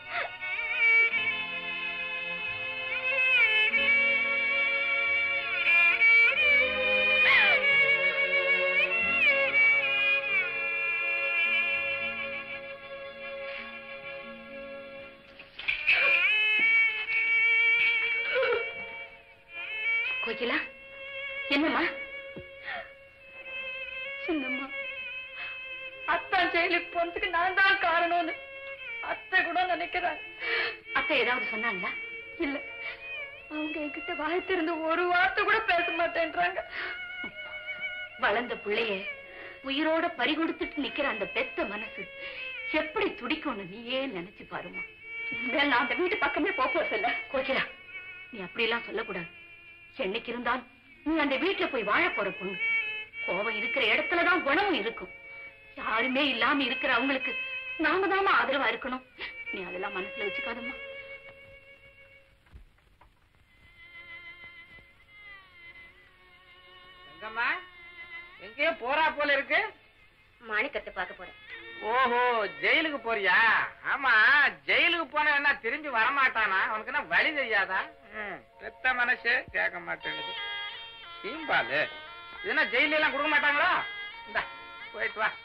கோகிலா என்னம்மா சின்னம்மா அத்தான் ஜெயிலுக்கு போனதுக்கு நான் தான் காரணம்னு அத்தை கூட நினைக்கிறாங்க அத்தை ஏதாவது சொன்னாங்களா இல்ல அவங்க என்கிட்ட வாய் திறந்து ஒரு வார்த்தை கூட பேச மாட்டேன்றாங்க வளர்ந்த பிள்ளைய உயிரோட பறி கொடுத்துட்டு நிக்கிற அந்த பெத்த மனசு எப்படி துடிக்கும்னு நீயே நினைச்சு பாருமா இனிமேல் நான் அந்த வீட்டு பக்கமே போக போறதில்ல கோகிலா நீ அப்படியெல்லாம் சொல்லக்கூடாது என்னைக்கு இருந்தாலும் நீ அந்த வீட்டுல போய் வாழ போற பொண்ணு கோபம் இருக்கிற இடத்துலதான் குணமும் இருக்கும் யாருமே இல்லாம இருக்கிற அவங்களுக்கு நாம தாமா ஆதரவா இருக்கணும் நீ அதெல்லாம் மனசுல வச்சுக்காதம்மா எங்கம்மா எங்கேயோ போறா போல இருக்கு மாணிக்கத்தை பார்க்க போறேன் ஓஹோ ஜெயிலுக்கு போறியா ஆமா ஜெயிலுக்கு போன என்ன திரும்பி வரமாட்டானா உனக்கு என்ன வழி தெரியாதா ம், பெத்த மனசு கேட்க மாட்டேங்குது சீம்பாலு இது என்ன ஜெயில எல்லாம் கொடுக்க மாட்டாங்களா இந்தா போயிட்டு வா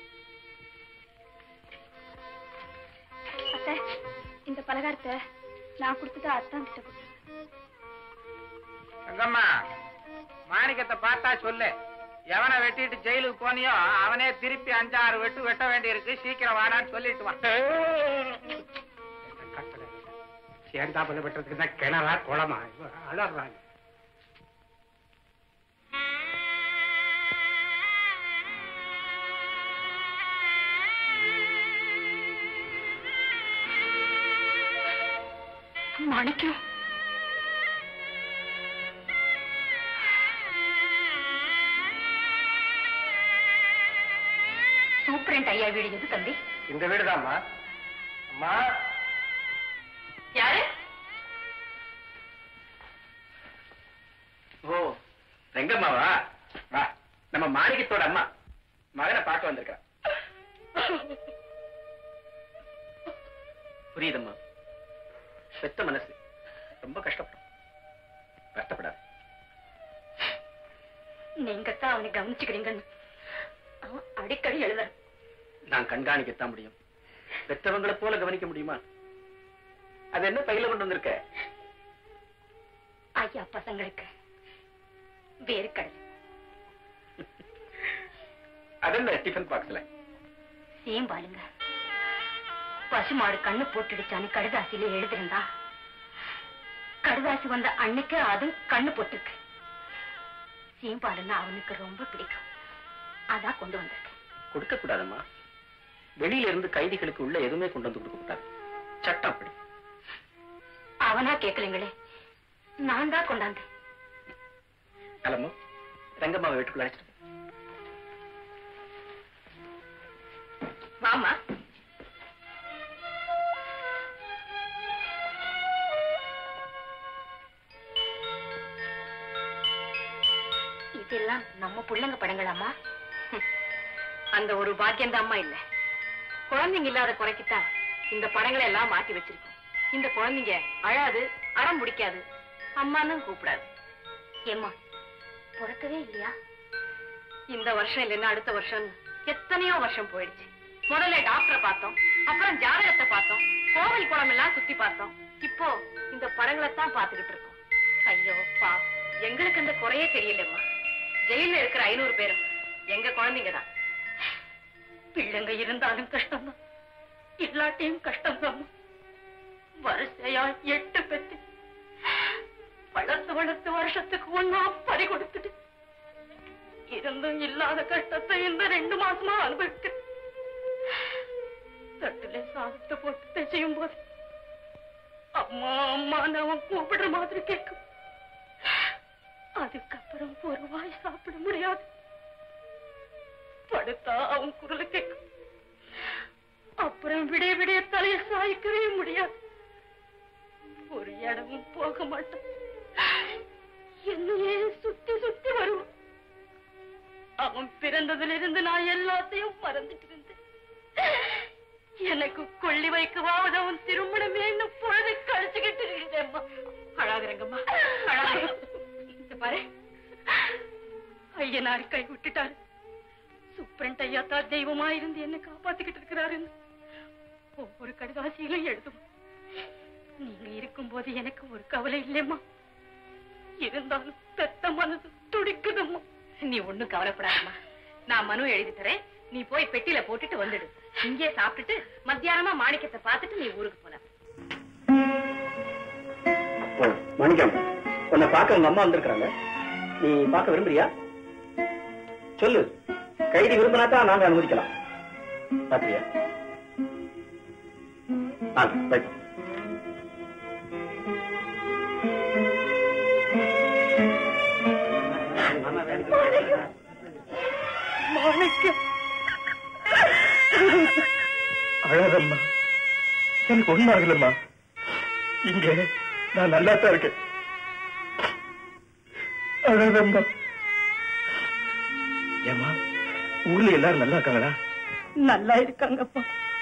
அத்தை இந்த பலகாரத்தை நான் கொடுத்ததா அத்தான் கிட்ட கொடுத்தேன் எங்கம்மா மாணிக்கத்தை பார்த்தா சொல்லு எவனை வெட்டிட்டு ஜெயிலுக்கு போனியோ அவனே திருப்பி அஞ்சாறு வெட்டு வெட்ட வேண்டியிருக்கு சீக்கிரம் வாடான்னு சொல்லிட்டு வா சேர்ந்தாப்புல வெட்டுறதுக்கு தான் கிணறா குளமா அலறாங்க மாணிக்கம் சூப்பரண்ட் ஐயா வீடு எது தம்பி இந்த வீடுதாம்மா அம்மா யாரு ஓ ரெங்கம்மாவா வா நம்ம மாணிக்கத்தோட அம்மா மகனை பார்க்க வந்திருக்கா புரியுதம்மா பெத்த மனசு ரொம்ப கஷ்டப்படும் கஷ்டப்படாது நீங்க தான் அவனை கவனிச்சுக்கிறீங்கன்னு அவன் அடிக்கடி எழுத நான் கண்காணிக்கத்தான் முடியும் பெத்தவங்களை போல கவனிக்க முடியுமா அது என்ன பையில கொண்டு வந்திருக்க ஐயா பசங்களுக்கு வேறு கடல் அது என்ன டிஃபன் பாக்ஸ்ல சேம்பாலுங்க பசுமாடு கண்ணு போட்டுடுச்சான்னு கடுதாசியில எழுதிருந்தா கடுதாசி வந்த அன்னைக்கு அது கண்ணு போட்டுருக்கு சீம்பாலுன்னா அவனுக்கு ரொம்ப பிடிக்கும் அதான் கொண்டு வந்திருக்கேன் கொடுக்க கூடாதம்மா வெளியில இருந்து கைதிகளுக்கு உள்ள எதுவுமே கொண்டு வந்து கொடுக்க கூடாது சட்டம் அப்படி அவனா கேட்கலைங்களே நான் தான் கொண்டாந்தேன் கிளம்பு ரங்கம்மாவை வீட்டுக்குள்ள அழைச்சிட்டு போ. வாமா இதெல்லாம் நம்ம பிள்ளைங்க படங்களாமா ஹம். அந்த ஒரு பாக்கியம் அம்மா இல்ல குழந்தைங்க இல்லாத குறைக்குத்தான் இந்த படங்களை எல்லாம் மாட்டி வச்சிருக்கோம் இந்த குழந்தைங்க அழாது அடம் பிடிக்காது அம்மான்னு கூப்பிடாது ஏம்மா பிறக்கவே இல்லையா இந்த வருஷம் இல்லைன்னா அடுத்த வருஷம் எத்தனையோ வருஷம் போயிடுச்சு முதல்ல டாக்டரை பார்த்தோம் அப்புறம் ஜாதகத்தை பார்த்தோம் கோவில் குளம் எல்லாம் சுத்தி பார்த்தோம் இப்போ இந்த படங்களை தான் பார்த்துக்கிட்டு இருக்கோம் ஐயோ பா எங்களுக்கு அந்த குறையே தெரியலம்மா ஜெயில இருக்கிற ஐநூறு பேரும் எங்க குழந்தைங்க தான் பிள்ளைங்க இருந்தாலும் கஷ்டம்தான் இல்லாட்டியும் கஷ்டம்தான் வரிசையா எட்டு பெத்து வளர்த்து வளர்த்து வருஷத்துக்கு ஒன்னா பறி கொடுத்துட்டு இருந்தும் இல்லாத கஷ்டத்தை இந்த ரெண்டு மாசமா அனுபவிக்கிறேன் தட்டுல சாதத்தை போட்டு பிசையும் போது அம்மா அம்மா அவன் கூப்பிடுற மாதிரி கேட்கும் அதுக்கப்புறம் ஒரு வாய் சாப்பிட முடியாது படுத்தா அவன் குரல் கேட்கும் அப்புறம் விடிய விடிய தலையை சாய்க்கவே முடியாது ஒரு இடமும் போக மாட்டான் என்னையே சுத்தி சுத்தி வருவான் அவன் பிறந்ததிலிருந்து நான் எல்லாத்தையும் மறந்துட்டு இருந்தேன் எனக்கு கொள்ளி வைக்கவாவது அவன் திருமணமே இன்னும் பொழுது கழிச்சுக்கிட்டு இருக்கேம்மா அழாதுரங்கம்மா அழாது இந்த பாரு ஐயனார் கை விட்டுட்டாரு சுப்ரண்ட் ஐயா தான் தெய்வமா இருந்து என்ன காப்பாத்திக்கிட்டு இருக்கிறாருன்னு ஒவ்வொரு கடிதாசியிலும் எழுதும் நீங்க இருக்கும்போது எனக்கு ஒரு கவலை இல்லையம்மா இருந்தாலும் பெத்த மனசு துடிக்குதம்மா நீ ஒண்ணும் கவலைப்படாதம்மா நான் மனு எழுதி தரேன் நீ போய் பெட்டியில போட்டுட்டு வந்துடு இங்கே சாப்பிட்டுட்டு மத்தியானமா மாணிக்கத்தை பார்த்துட்டு நீ ஊருக்கு போல மணிக்கம் உன்னை பார்க்க உங்க அம்மா வந்திருக்காங்க நீ பார்க்க விரும்புறியா சொல்லு கைதி விரும்பினா தான் நாங்க அனுமதிக்கலாம் பாத்திரியா ரைட் மாணிக்கம் அழாதம்மா எனக்கு ஒண்ணும் ஆகலம்மா இங்க நான் நல்லா தான் இருக்கேன் அழாதம்மா ஏம்மா ஊர்ல எல்லாரும் நல்லா இருக்காங்களா நல்லா இருக்காங்கப்பா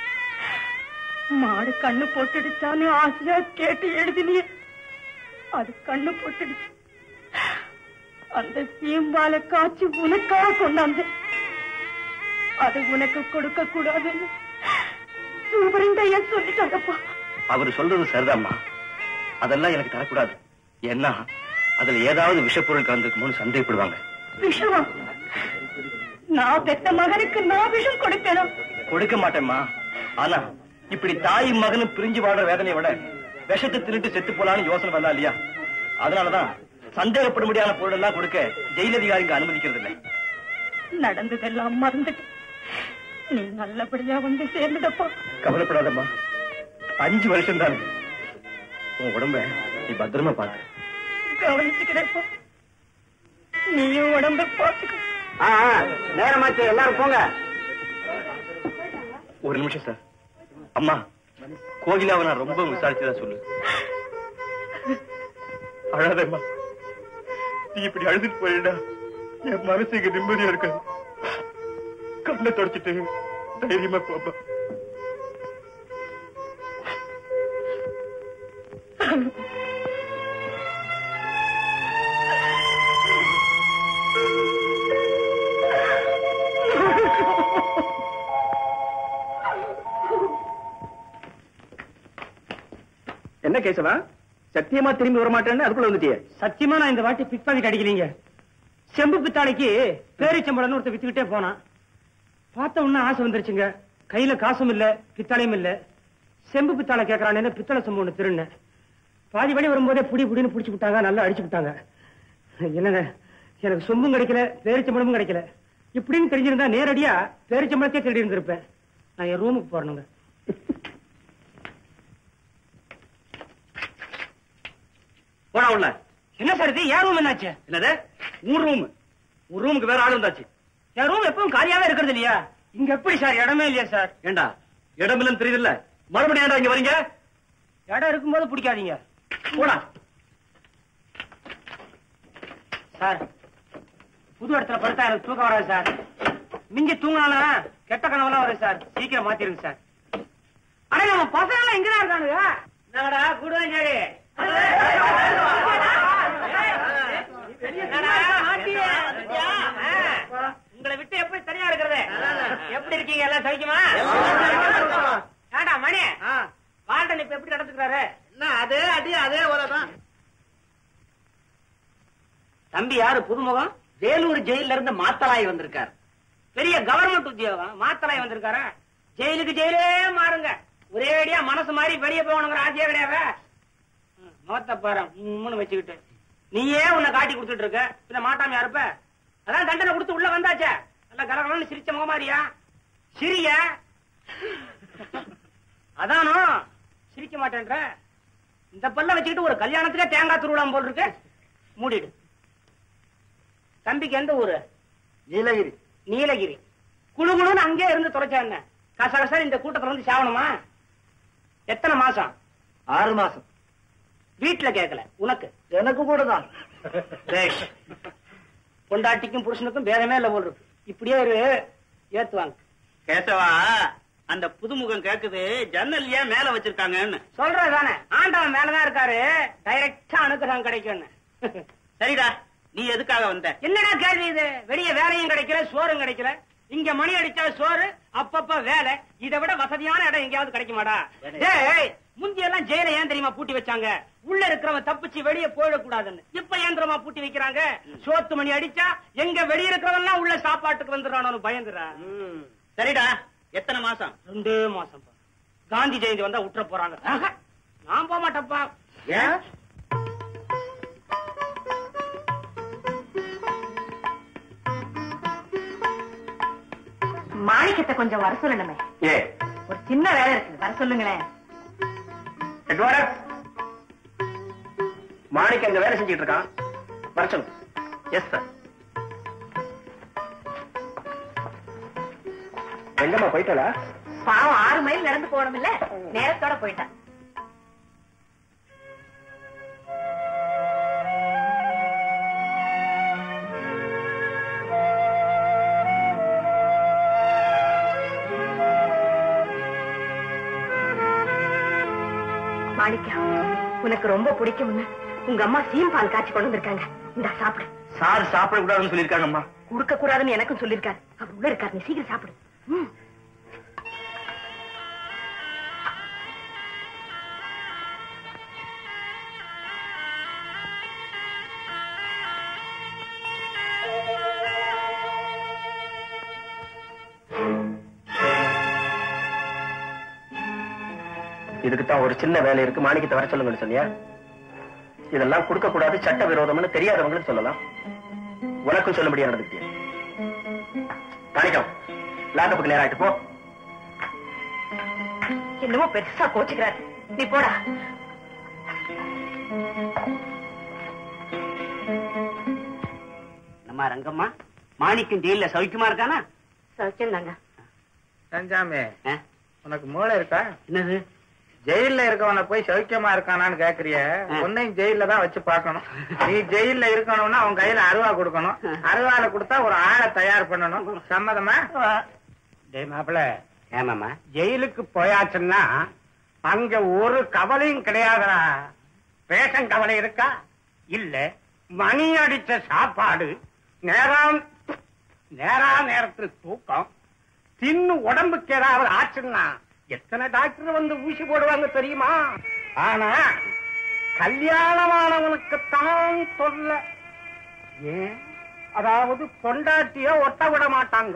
மாடு கண்ணு போட்டுடுச்சான்னு ஆசையா கேட்டு எழுதினியே அது கண்ணு போட்டுடுச்சு அந்த சீம்பால காய்ச்சி உனக்காக கொண்டாந்து அது உனக்கு கொடுக்க கூடாதுன்னு சூப்பரண்டையா சொல்லிட்டாங்கப்பா அவர் சொல்றது சரிதாம்மா அதெல்லாம் எனக்கு தரக்கூடாது ஏன்னா அதுல ஏதாவது விஷப்பொருள் கலந்துருக்குமோன்னு சந்தேகப்படுவாங்க விஷமா நான் பெத்த மகனுக்கு நான் விஷம் கொடுக்கணும் கொடுக்க மாட்டேம்மா ஆனா இப்படி தாயும் மகனும் பிரிஞ்சு வாடுற வேதனையை விட விஷத்தை தின்னுட்டு செத்து போலான்னு யோசனை வரலாம் இல்லையா அதனாலதான் சந்தேகப்படும்படியான பொருள் எல்லாம் கொடுக்க ஜெயில் அதிகாரிங்க அனுமதிக்கிறது இல்லை நடந்ததெல்லாம் மறந்துட்டு நீ நல்லபடியா வந்து சேர்ந்துடப்பா கவலைப்படாதம்மா அஞ்சு வருஷம் தான் உன் உடம்ப நீ பத்திரமா பாத்து கவனிச்சுக்கிறேப்பா நீயும் உடம்ப பாத்துக்க நேரமாச்சு எல்லாரும் போங்க ஒரு நிமிஷம் சார் அம்மா கோகிலாவை நான் ரொம்ப விசாரிச்சுதான் சொல்லு அழாதம்மா நீ இப்படி அழுதுட்டு போயிடா என் மனசு இங்க நிம்மதியா இருக்காது கண்ணை தொடச்சிட்டு தைரியமா போப்பா என்ன கேசவா சத்தியமா திரும்பி வர மாட்டேன்னு அதுக்குள்ள வந்துட்டியே சத்தியமா நான் இந்த வாட்டி பிக் பாக்கெட் அடிக்கலீங்க செம்பு பித்தாளைக்கு பேரிச்சம்பளம்னு ஒருத்தர் வித்துக்கிட்டே போனான் பார்த்த உடனே ஆசை வந்துருச்சுங்க கையில காசும் இல்ல பித்தாளையும் இல்ல செம்பு பித்தாளை கேட்கறானேன்னு பித்தளை செம்பு ஒண்ணு திருண்ணேன் பாதி வழி வரும்போதே புடி புடின்னு புடிச்சு விட்டாங்க நல்லா அடிச்சு விட்டாங்க என்னங்க எனக்கு சொம்பும் கிடைக்கல பேரிச்சம்பளமும் கிடைக்கல இப்படின்னு தெரிஞ்சிருந்தா நேரடியா பேரிச்சம்பளத்தையே தேடி இருந்திருப்பேன் நான் என் ரூமுக்கு போறணுங்க போடா உள்ள என்ன சார் இது ஏன் ரூம் என்னாச்சு என்னது உன் ரூம் உன் ரூமுக்கு வேற ஆள் வந்தாச்சு என் ரூம் எப்பவும் காலியாவே இருக்கிறது இல்லையா இங்க எப்படி சார் இடமே இல்லையா சார் ஏண்டா இடமில்லன்னு தெரியுதுல்ல மறுபடியும் ஏன்டா இங்க வரீங்க இடம் இருக்கும்போது பிடிக்காதீங்க போடா சார் புது இடத்துல படுத்தா எனக்கு தூக்கம் வராது சார் மிஞ்சி தூங்கினாலும் கெட்ட கனவெல்லாம் வரும் சார் சீக்கிரம் மாத்திருங்க சார் அட நம்ம பசங்க எல்லாம் இங்கதான் இருக்கானுங்க என்னடா கூடுவாஞ்சாரி உங்களை விட்டு எப்படி தனியா இருக்கிறது எப்படி இருக்கீங்க எல்லாம் சவிக்குமா ஏண்டா மணி வார்டன் இப்ப எப்படி நடந்துக்கிறாரு என்ன அதே அடி அதே ஓலதான் தம்பி யாரு புதுமுகம் வேலூர் ஜெயில இருந்து மாத்தலாய் வந்திருக்காரு பெரிய கவர்மெண்ட் உத்தியோகம் மாத்தலாய் வந்திருக்காரு ஜெயிலுக்கு ஜெயிலே மாறுங்க ஒரேடியா மனசு மாதிரி வெளியே போகணுங்கிற ஆசையே கிடையாது ம், முகத்தை பாரு உம்முன்னு வச்சுக்கிட்டு நீயே உன்னை காட்டி கொடுத்துட்டு இருக்க பின்ன மாட்டாம இருப்ப அதான் தண்டனை கொடுத்து உள்ள வந்தாச்சே நல்ல கலகலன்னு சிரிச்ச முகமாரியா சிரிய அதானோ சிரிக்க மாட்டேன்ற இந்த பல்ல வச்சுக்கிட்டு ஒரு கல்யாணத்துக்கே தேங்காய் துருவலாம் போல் இருக்கு மூடிடு தம்பிக்கு எந்த ஊரு நீலகிரி நீலகிரி குழு குழுன்னு அங்கே இருந்து தொலைச்சா என்ன கசகசா இந்த கூட்டத்துல வந்து சாவணுமா எத்தனை மாசம் ஆறு மாசம் வீட்டுல கேட்கல உனக்கு எனக்கு கூட தான் பேஷ். பொண்டாட்டிக்கும் புருஷனுக்கும் பேதமே இல்ல போல் இருக்கு இப்படியே இரு ஏத்துவாங்க கேசவா அந்த புதுமுகம் கேக்குது ஜன்னல் ஏன் மேல வச்சிருக்காங்கன்னு சொல்றதுதானே ஆண்டவன் மேலதான் இருக்காரு டைரக்டா அனுகிரகம் கிடைக்கும்னு சரிடா நீ எதுக்காக வந்த என்னடா கேள்வி இது வெளிய வேலையும் கிடைக்கல சோறும் கிடைக்கல இங்க மணி அடிச்சா சோறு அப்பப்ப வேலை இதை விட வசதியான இடம் எங்கேயாவது கிடைக்குமாடா டேய் முந்தி எல்லாம் ஜெயில ஏன் தெரியுமா பூட்டி வச்சாங்க உள்ள இருக்கிறவன் தப்பிச்சு வெளிய போயிடக்கூடாதுன்னு இப்ப ஏன் தெரியுமா பூட்டி வைக்கிறாங்க சோத்து மணி அடிச்சா எங்க வெளிய இருக்கிறவன் எல்லாம் உள்ள சாப்பாட்டுக்கு வந்துடுறானு பயந்துடா சரிடா எத்தனை மாசம் ரெண்டே மாசம் காந்தி ஜெயந்தி வந்தா விட்டுற போறாங்க ஆஹா, நான் போக மாட்டேன்ப்பா ஏன் மாணிக்கத்தை கொஞ்சம் வர சொல்லணுமே ஏ ஒரு சின்ன வேலை இருக்கு வர சொல்லுங்களேன் எட்வார்ட் மாணிக்க அங்க வேலை செஞ்சுட்டு இருக்கான் வர சொல்லு எஸ் சார் எங்கம்மா போயிட்டாளா பாவம் ஆறு மைல் நடந்து போகணும் இல்ல நேரத்தோட போயிட்டான் மாணிக்கா உனக்கு ரொம்ப பிடிக்கும்னு உங்க அம்மா சீம் பால் காய்ச்சி கொண்டு வந்திருக்காங்க இந்த சாப்பிடு சார் சாப்பிட கூடாதுன்னு சொல்லிருக்காங்கம்மா கொடுக்க கூடாதுன்னு எனக்கும் சொல்லிருக்காரு அவர் உள்ள இருக்காரு நீ சீக்கிரம் சாப்பிடு ம். இதுக்கு தான் ஒரு சின்ன வேலை இருக்கு மாணிக்கத்தை வர சொல்லுங்கன்னு சொன்னியா இதெல்லாம் கொடுக்க கூடாது சட்ட விரோதம்னு தெரியாதவங்களும் சொல்லலாம் உனக்கும் சொல்ல முடியாது நடந்துக்கிட்டே மாணிக்கம் லேண்டப்புக்கு நேரம் ஆயிட்டு போ என்னமோ பெருசா கோச்சுக்கிறாரு நீ போடா நம்ம ரங்கம்மா மாணிக்கம் ஜெயில சௌக்கியமா இருக்கானா சௌக்கியம் தாங்க செஞ்சாமே ஆ? உனக்கு மூளை இருக்கா என்னது ஜெயில்ல இருக்கவன போய் சௌக்கியமா இருக்கானான்னு கேக்குறிய ஆ. உன்னையும் ஜெயில்ல தான் வச்சு பார்க்கணும் நீ ஜெயில்ல இருக்கணும்னா அவன் கையில அருவா கொடுக்கணும் அருவால கொடுத்தா ஒரு ஆளை தயார் பண்ணணும் சம்மதமா டேய் மாப்பிள ஏமாமா ஜெயிலுக்கு போயாச்சுன்னா அங்க ஒரு கவலையும் கிடையாதுடா ரேஷன் கவலை இருக்கா இல்ல மணி அடிச்ச சாப்பாடு நேரம் நேரா நேரத்தில் தூக்கம் தின்னு உடம்புக்கு ஏதாவது ஆச்சுன்னா எத்தனை டாக்டர் வந்து ஊசி போடுவாங்க தெரியுமா ஆனா கல்யாணமானவனுக்குத்தான் தொல்லை ஏன் அதாவது பொண்டாட்டிய ஒட்ட விட மாட்டாங்க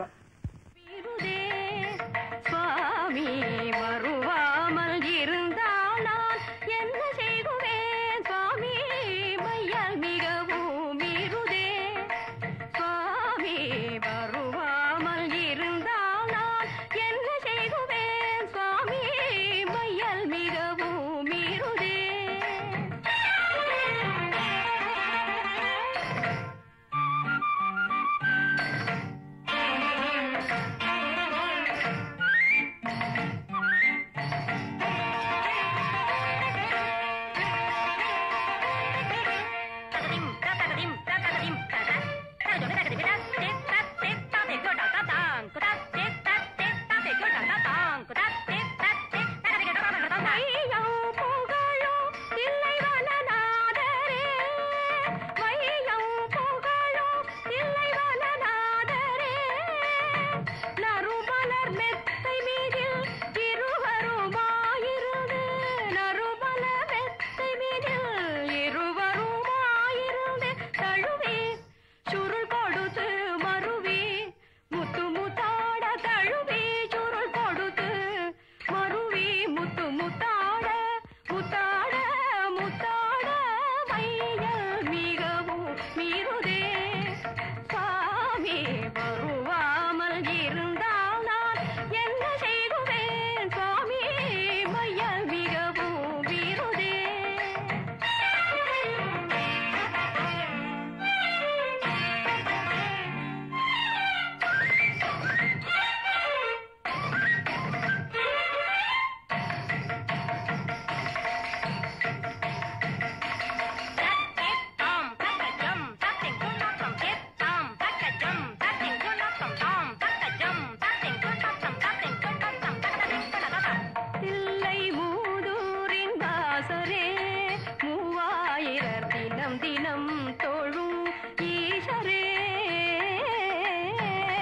சுவாமி வருவாமல் இருந்தால் நான் என்ன செய்குவேன் சுவாமி மையால் மிகவும் இருதே சுவாமி வருவாமல் இருந்தால் நான் என்ன செய்குவேன் சுவாமி மையால் மிகவும் இருதே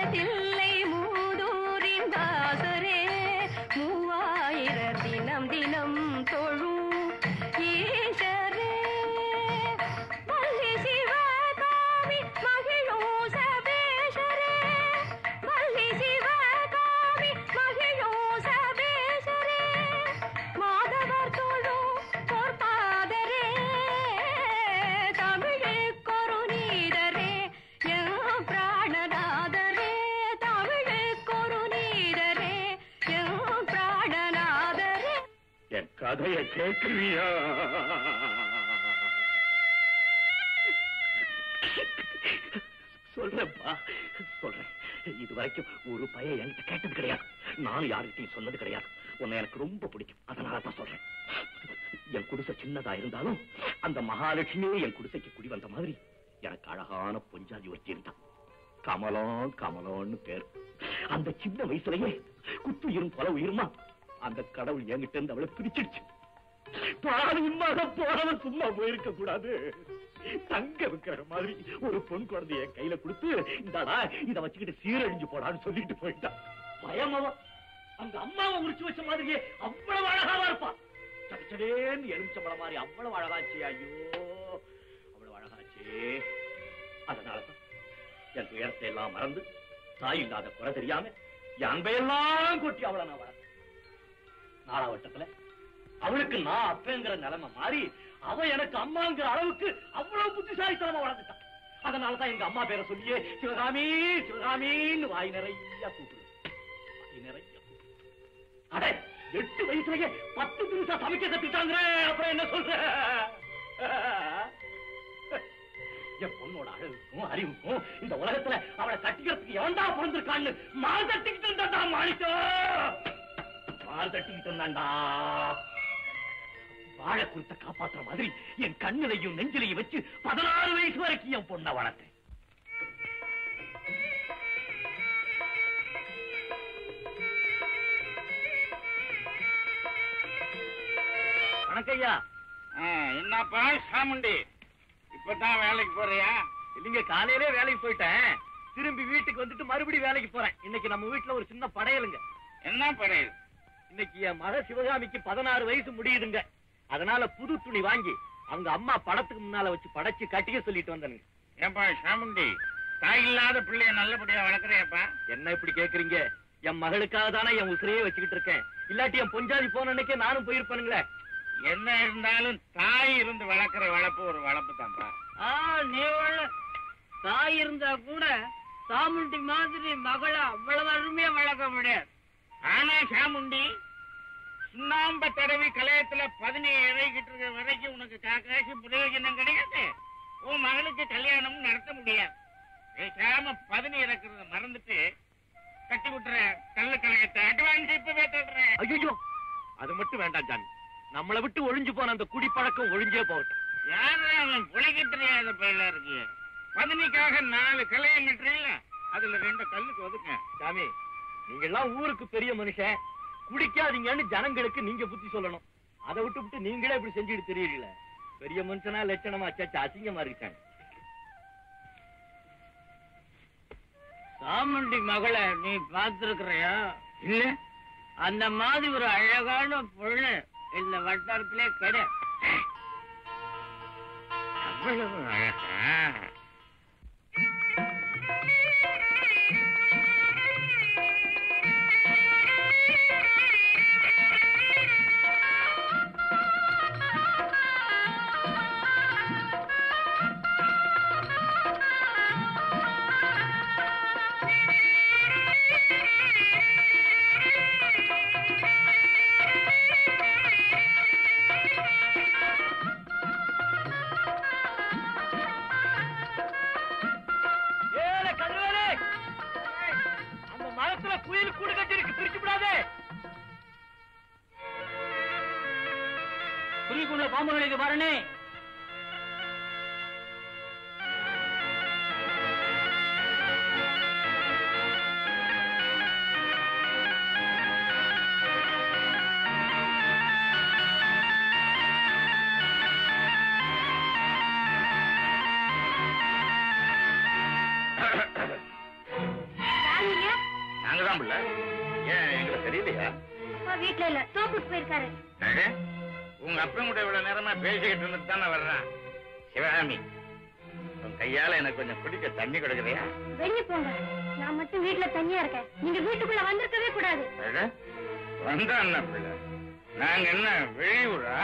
தில்லை மூதூரின் வாசரே மூவாயிர தினம் தினம் தொழும் ஈசரே வள்ளி சிவகாமி மகிழும் சபேஷரே வள்ளி சிவகாமி மகிழும் சபேஷரே மாதவர் தொழும் பொற்பாதரே தமிழுக்கொரு நீதரே என் பிராணநாதரே தமிழுக்கொரு நீதரே என் பிராணநாதரே என் கதையை கேட்கிறியா சொல்றேன்ப்பா சொல்றேன் இது வரைக்கும் ஒரு பையன் என்கிட்ட கேட்டது கிடையாது நானும் யாருக்கிட்டையும் சொன்னது கிடையாது உன்னை எனக்கு ரொம்ப பிடிக்கும் அதனால தான் சொல்றேன் என் குடிசை சின்னதா இருந்தாலும் அந்த மகாலட்சுமியே என் குடிசைக்கு குடி வந்த மாதிரி எனக்கு அழகான பொஞ்சாதி ஒருத்தி இருந்தான் கமலம் கமலம்னு பேர் அந்த சின்ன வயசுலயே குத்துயிரும் பல உயிருமா அந்த கடவுள் என்கிட்ட இருந்து அவளை பிரிச்சிடுச்சு பாவியமாக போனவன் சும்மா போயிருக்க கூடாது தங்க வைக்கிற மாதிரி ஒரு பொன் குழந்தைய என் கையில கொடுத்து இந்தாடா இத வச்சுக்கிட்டு சீரழிஞ்சு போடான்னு சொல்லிட்டு போயிட்டான் பயமவ அந்த அம்மாவை உரிச்சு வச்ச மாதிரியே அவ்வளவு அழகாவா இருப்பான் சடச்சடேன்னு எலுமிச்சம்பழம் மாதிரி அவ்வளவு அழகாச்சு ஐயோ அவ்வளவு அழகாச்சு அதனாலதான் என் துயரத்தை எல்லாம் மறந்து தாய் இல்லாத குறை தெரியாம என் அன்பையெல்லாம் கொட்டி அவளை நான் வளர்த்தேன் நாளாவட்டத்துல அவளுக்கு நான் அப்பங்கிற நிலைமை மாறி அவ எனக்கு அம்மாங்கிற அளவுக்கு அவ்வளவு புத்திசாலித்தனமா வளர்ந்துட்டான் அதனாலதான் எங்க அம்மா பேரை சொல்லியே சிவகாமி சிவகாமின்னு வாய் நிறைய கூப்பிடு வாய் நிறைய கூப்பிடு. அட எட்டு வயசுலயே பத்து நிமிஷம் சமைக்க கத்துட்டாங்க அப்புறம் என்ன சொல்ற என் பொண்ணோட அழகுக்கும் அறிவுக்கும் இந்த உலகத்துல அவளை கட்டிக்கிறதுக்கு எவன்டா பிறந்திருக்கான்னு மால் தட்டிக்கிட்டு இருந்தா மாணிக்கம் மால் தட்டிக்கிட்டு இருந்தாண்டா வாழ குறித்த காப்பாத்துற மாதிரி என் கண்ணிலையும் நெஞ்சிலையும் வச்சு பதினாறு வயசு வரைக்கும் என் பொண்ணை வளர்த்தேன் வணக்கய்யா என்னப்பா சாமுண்டி இப்பதான் வேலைக்கு போறியா இல்லைங்க காலையிலே வேலைக்கு போயிட்டேன் திரும்பி வீட்டுக்கு வந்துட்டு மறுபடியும் வேலைக்கு போறேன் இன்னைக்கு நம்ம வீட்டுல ஒரு சின்ன படையலுங்க என்ன படையல் இன்னைக்கு என் மக சிவகாமிக்கு பதினாறு வயசு முடியுதுங்க அதனால புது துணி வாங்கி அவங்க அம்மா படத்துக்கு முன்னால வச்சு படைச்சு கட்டிக்க சொல்லிட்டு வந்தனுங்க ஏப்பா சாமுண்டி தாய் இல்லாத பிள்ளைய நல்லபடியா வளர்க்குறியாப்பா என்ன இப்படி கேக்குறீங்க என் மகளுக்காக தானே என் உசிரையே வச்சுக்கிட்டு இருக்கேன் இல்லாட்டி என் பொஞ்சாதி போன அன்னைக்கே நானும் போயிருப்பேனுங்களே என்ன இருந்தாலும் தாய் இருந்து வளர்க்குற வளர்ப்பு ஒரு வளர்ப்பு தான்ப்பா ஆ நீ ஒண்ணு தாய் இருந்தா கூட சாமுண்டி மாதிரி மகளை அவ்வளவு அருமையா வளர்க்க முடியாது ஆனா சாமுண்டி சுண்ணாம்ப தடவி கலையத்துல பதினேழு இறங்கிட்டு இருக்க வரைக்கும் உனக்கு காக்காசி பிரயோஜனம் கிடையாது உன் மகளுக்கு கல்யாணமும் நடத்த முடியாது பேசாம பதினி இறக்குறத மறந்துட்டு கட்டி விட்டுற கல்லு கலையத்தை அட்வான்ஸ் இப்பவே தடுறேன் ஐயோ அது மட்டும் வேண்டாம் ஜாமி நம்மளை விட்டு ஒழிஞ்சு போன அந்த குடிப்பழக்கம் ஒழிஞ்சே போகட்டும் யாரு அவன் புழைக்க தெரியாத பயிலா இருக்கு பதினிக்காக நாலு கலையம் கட்டுறீங்கள அதுல ரெண்டு கல்லுக்கு ஒதுங்க சாமி நீங்க எல்லாம் ஊருக்கு பெரிய மனுஷன் குடிக்காதீங்கன்னு ஜனங்களுக்கு நீங்க புத்தி சொல்லணும் அதை விட்டு விட்டு நீங்களே இப்படி செஞ்சுட்டு தெரியல பெரிய மனுஷனா லட்சணமா அச்சாச்சு அசிங்கமா இருக்காங்க சாமுண்டி மகளை நீ பார்த்திருக்கிறியா இல்ல அந்த மாதிரி ஒரு அழகான பொண்ணு இந்த வட்டாரத்திலே கிடையாது அவ்வளவு அழகா ஏலே கதிரவேலே அந்த மரத்துல குயில் கூடு கட்டி இருக்கு பிரிச்சு விடாதே குறிக்குள்ள பாம்புகளுக்கு பாருனே நாங்க தான் பிள்ளை ஏன் எங்களுக்கு தெரியலையா அப்பா வீட்ல இல்ல தோப்புக்கு போயிருக்காரு அடே, உங்க அப்பன் கூட இவ்வளவு நேரமா பேசிக்கிட்டு இருந்துட்டு தானே வர்றான் சிவகாமி உன் கையால எனக்கு கொஞ்சம் குடிக்க தண்ணி கொடுக்குறியா வெளிய போங்க நான் மட்டும் வீட்ல தனியா இருக்கேன் நீங்க வீட்டுக்குள்ள வந்திருக்கவே கூடாது அடே, வந்தா என்ன பிள்ளை நாங்க என்ன வெளியூரா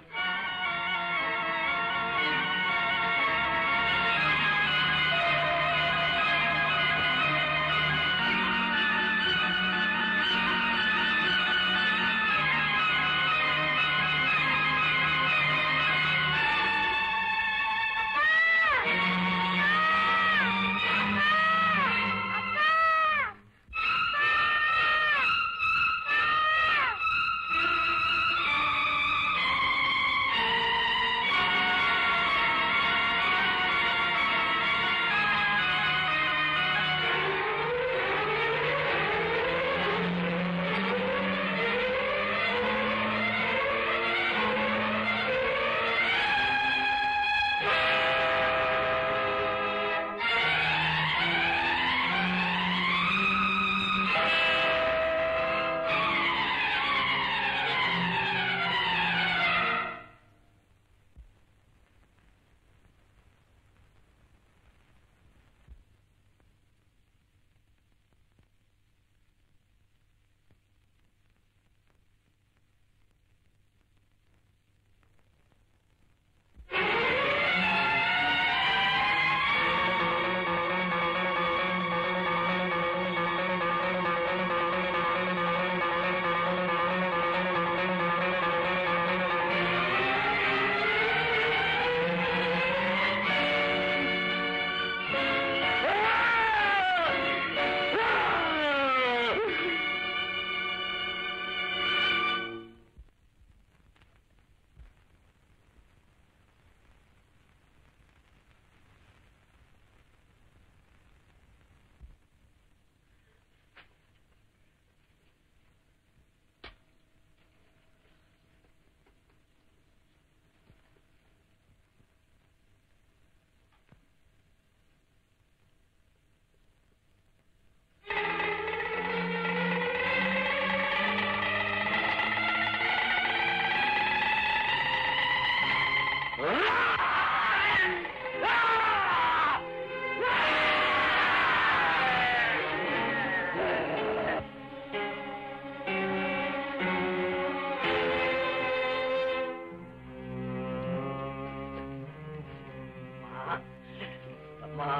அம்மா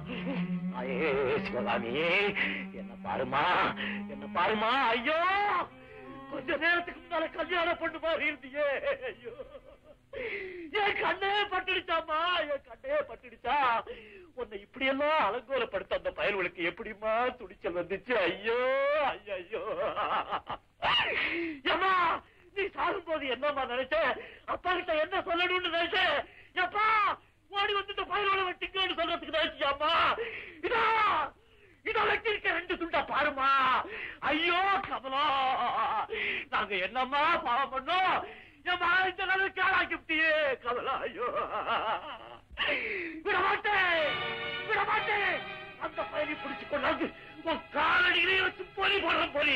ஐயே சிவகாமி என்ன பாருமா என்ன பாருமா ஐயோ கொஞ்ச நேரத்துக்கு முன்னால கல்யாணம் பண்ணு மாதிரி இருந்தியே ஐயோ என் கண்ணே பட்டுடுச்சாமா என் கண்ணே பட்டுடுச்சா உன்னை இப்படி எல்லாம் அலங்கோலப்படுத்த அந்த பயல்களுக்கு எப்படிமா துடிச்சல் வந்துச்சு ஐயோ ஐயோ ஐயோ ஏம்மா நீ சாகும்போது என்னம்மா நினைச்ச அப்பா கிட்ட என்ன சொல்லணும்னு நினைச்ச எப்பா ஓடி வந்து இந்த பயலோட வெட்டிங்கன்னு சொல்றதுக்கு நினைச்சியாமா இதா இதோ வெட்டிருக்க ரெண்டு துண்டா பாருமா ஐயோ கமலா நாங்க என்னம்மா பாவம் பண்ணோம் என் இந்த அளவுக்கு ஆளாக்கிவிட்டியே கமலா ஐயோ விட மாட்டேன் விட மாட்டேன் அந்த பயனை பிடிச்சு கொண்டாந்து உன் காலடியிலே வச்சு பொலி போடுற பொலி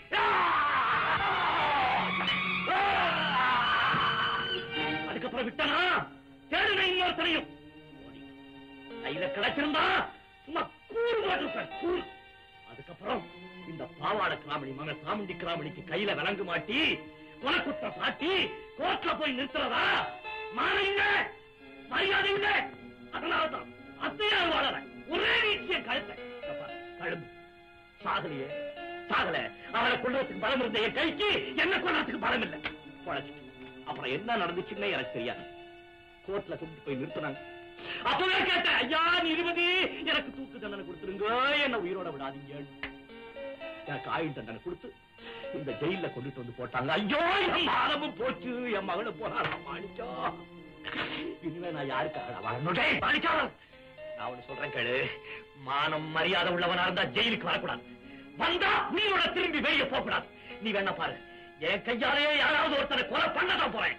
அதுக்கப்புறம் விட்டனா தேடுன இன்னொருத்தனையும் கையில கிடைச்சிருந்தா சும்மா கூறு மாட்டிருப்பேன் கூறு அதுக்கப்புறம் இந்த பாவாட கிராமணி மகன் சாமுண்டி கிராமணிக்கு கையில விலங்கு மாட்டி கொலக்குற்றம் சாட்டி கோர்ட்ல போய் நிறுத்துறதா மானம் இல்ல மரியாதை இல்ல அதனாலதான் அத்தையார் வாழற ஒரே வீச்சிய கழுத்தை அப்பா, கழும்பு சாகலையே சாகல அவளை கொள்றதுக்கு பலம் இருந்த என் கைக்கு என்ன கொள்றதுக்கு பலம் இல்ல பொழைச்சிட்டு அப்புறம் என்ன நடந்துச்சுன்னே எனக்கு தெரியாது கோர்ட்ல கொண்டு போய் நிறுத்தினாங்க அப்பவே கேட்டேன் ஐயா நீதிபதி எனக்கு தூக்கு தண்டனை கொடுத்துருங்க என்ன உயிரோட விடாதீங்க எனக்கு ஆயுள் தண்டனை கொடுத்து இந்த ஜெயில கொண்டுட்டு வந்து போட்டாங்க ஐயோ என் மானமும் போச்சு என் மகனை போறாளா மாணிக்கா இனிமே நான் யாருக்காக வாழணும் டேய், மாணிக்கா நான் ஒண்ணு சொல்றேன் கேளு மானம் மரியாதை உள்ளவனா இருந்தா ஜெயிலுக்கு வரக்கூடாது வந்தா உயிரோட திரும்பி வெளியே போக கூடாது நீ வேணா பாரு என் கையாலேயே யாராவது ஒருத்தரை கொலை பண்ணதான் போறேன்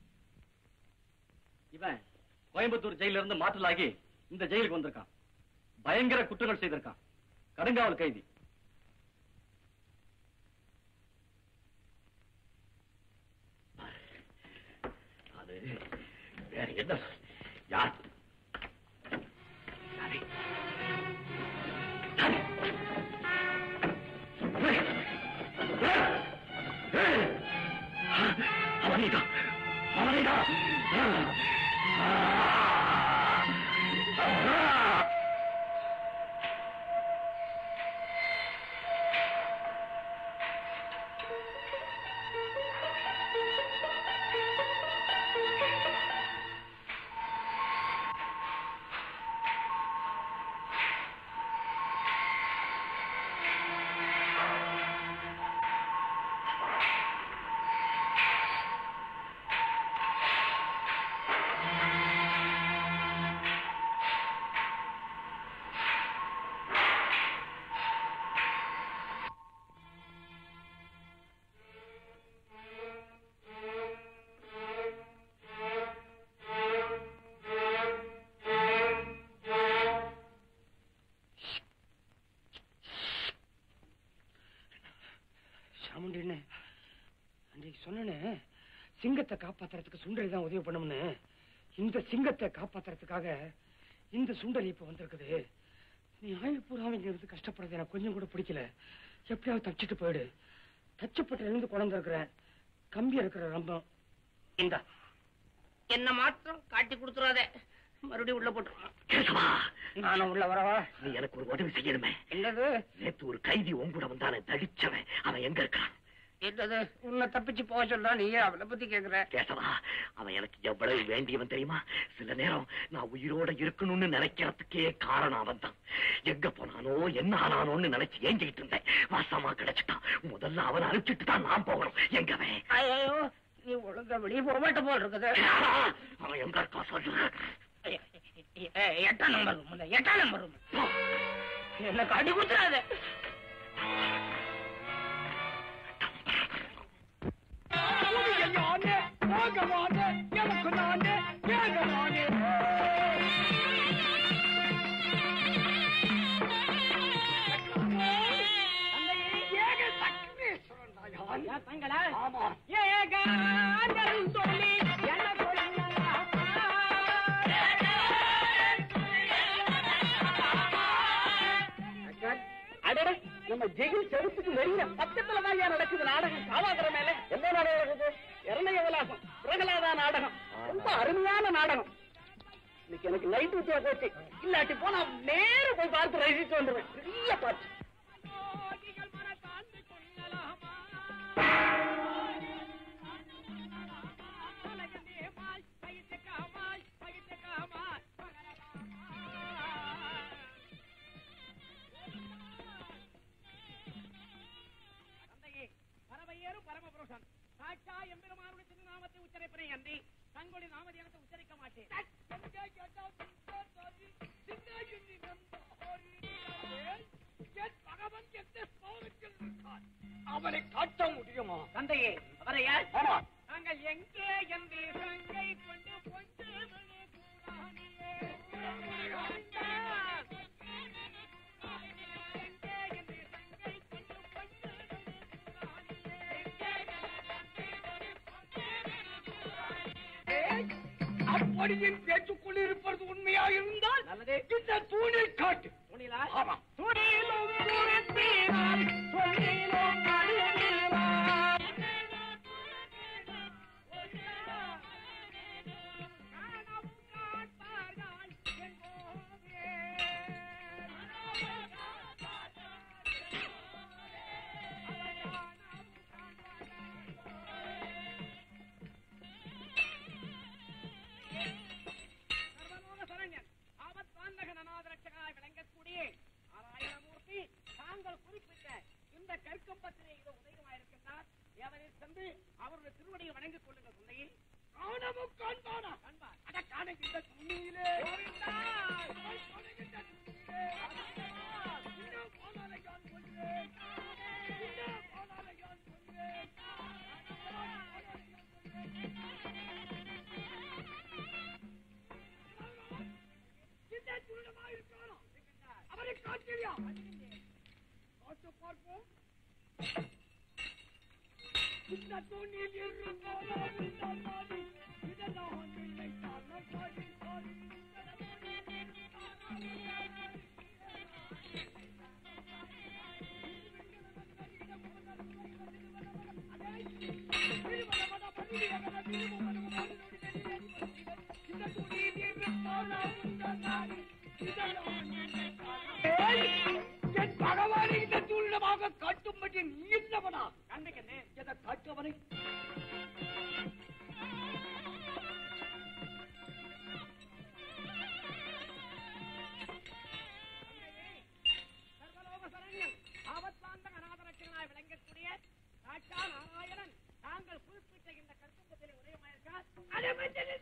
இவன் கோயம்புத்தூர் ஜெயில இருந்து மாற்றலாகி இந்த ஜெயிலுக்கு வந்திருக்கான் பயங்கர குற்றங்கள் செய்திருக்கான் கடுங்காவல் கைதி அது வேற என்ன யார் யாரு? யாரு? அவனைதான் அவனைதான் சாமுண்டி என்ன அன்றைக்கு சொன்னேனே சிங்கத்தை காப்பாத்துறதுக்கு சுண்டலி தான் உதவி பண்ணும்னு இந்த சிங்கத்தை காப்பாத்துறதுக்காக இந்த சுண்டலி இப்ப வந்திருக்குது நீ ஆயுள் பூராம இங்க இருந்து கஷ்டப்படுறது எனக்கு கொஞ்சம் கூட பிடிக்கல எப்படியாவது தப்பிச்சுட்டு போயிடு தச்சப்பட்டு இருந்து குழந்தை இருக்கிறேன் கம்பி இருக்கிற ரம்பம் இந்த என்ன மாத்திரம் காட்டி கொடுத்துறாதே மறுபடியும் உள்ள போட்டுருவான் நானும் உள்ள வரவா நீ எனக்கு ஒரு உதவி செய்யணுமே என்னது நேத்து ஒரு கைதி உங்கூட வந்தானே தடிச்சவன் அவன் எங்க இருக்கான் என்னது உன்னை தப்பிச்சு போக சொல்றா நீயே அவளை பத்தி கேக்குற கேசவா அவன் எனக்கு எவ்வளவு வேண்டியவன் தெரியுமா சில நேரம் நான் உயிரோட இருக்கணும்னு நினைக்கிறதுக்கே காரணம் அவன் தான் எங்க போனானோ என்ன ஆனானோன்னு நினைச்சு ஏங்கிட்டு இருந்தேன் வாசமா கிடைச்சிட்டான் முதல்ல அவனை அனுப்பிச்சிட்டு தான் நான் போகணும் எங்கவே ஐயோ நீ ஒழுங்கா வெளியே போக மாட்ட போல் இருக்குது அவன் எங்க இருக்கா சொல்லு ஏய், எட்டாம் நம்பர் ரூம் எட்டாம் நம்பர் ரூம் என்ன காட்டி கொடுத்துறாத அடடே நம்ம ஜெயில் செவத்துக்கு வெளியில பக்கத்துல தான் ஏன் நடக்குது நாடகம் காவாதுற மேல என்ன நாடகம் நடக்குது இரணைய விலாசம் பிரகலாதா நாடகம் ரொம்ப அருமையான நாடகம் இன்னைக்கு எனக்கு லைட் ஊத்தியா போச்சு இல்லாட்டி போனா நேர போய் பார்த்து ரசிச்சு வந்துருவேன் பெரிய பாட்டு பரவையேறும் பரமபுருஷன் சாட்சா எம்பெருமானுடைய திருநாமத்தை உச்சரிப்பதை அன்றி தங்களுடைய நாமதேனத்தை உச்சரிக்க மாட்டேன் அவனை காட்ட முடியுமா தந்தையே அவரை யார் ஆமா நாங்கள் எங்கே என்று சங்கை கொண்டு கொஞ்சம் அப்படியின் பேச்சுக்குள் இருப்பது உண்மையா இருந்தால் இந்த தூணில் காட்டு துணிலா ஆமா துணிலும் துணித்தீரால் சொல்லிலும் அழுகிறார் சர்வலோக சரண்யன் ஆபத் வாந்தகன் அநாத ரட்சகனாய் விளங்கக்கூடிய நாராயணமூர்த்தி தாங்கள் குறிப்பிட்ட இந்த கற்கம்பத்திலே இது உதயமாயிருக்கின்றார் எவரில் சென்று அவருடைய திருவடியை வணங்கிக் கொள்ளுங்கள் தந்தையில் காணவும் காண்பானா காண்பார் அத காணுகின்ற துணியிலே கோவிந்தா! காணுகின்ற துணியிலே. இன்னும் போனாலே யான் கொள்கிறேன். இன்னும் போனாலே யான் கொள்கிறேன். இந்த திருடமாயிருக்கானோ? இருக்கின்றார். காட்டியா காட்டு பார்ப்போம் இந்த தூணில் இருந்தாலும் இருந்தாலும் இதெல்லாம் நினைத்தால் நன்றாக என் பகவானை இந்த தூளிடமாக காட்டும்படி நீ இல்லவனா கண்ணுக்கு எதை காட்டுவனை ஆபத்தாந்த அநாதரட்சகனாய் விளங்கக்கூடிய சாட்சா நாராயணன் தாங்கள் குறிப்பிட்ட இந்த கருத்தும்பத்திலே உதயமாயிருக்கார் அதை மஞ்சளில்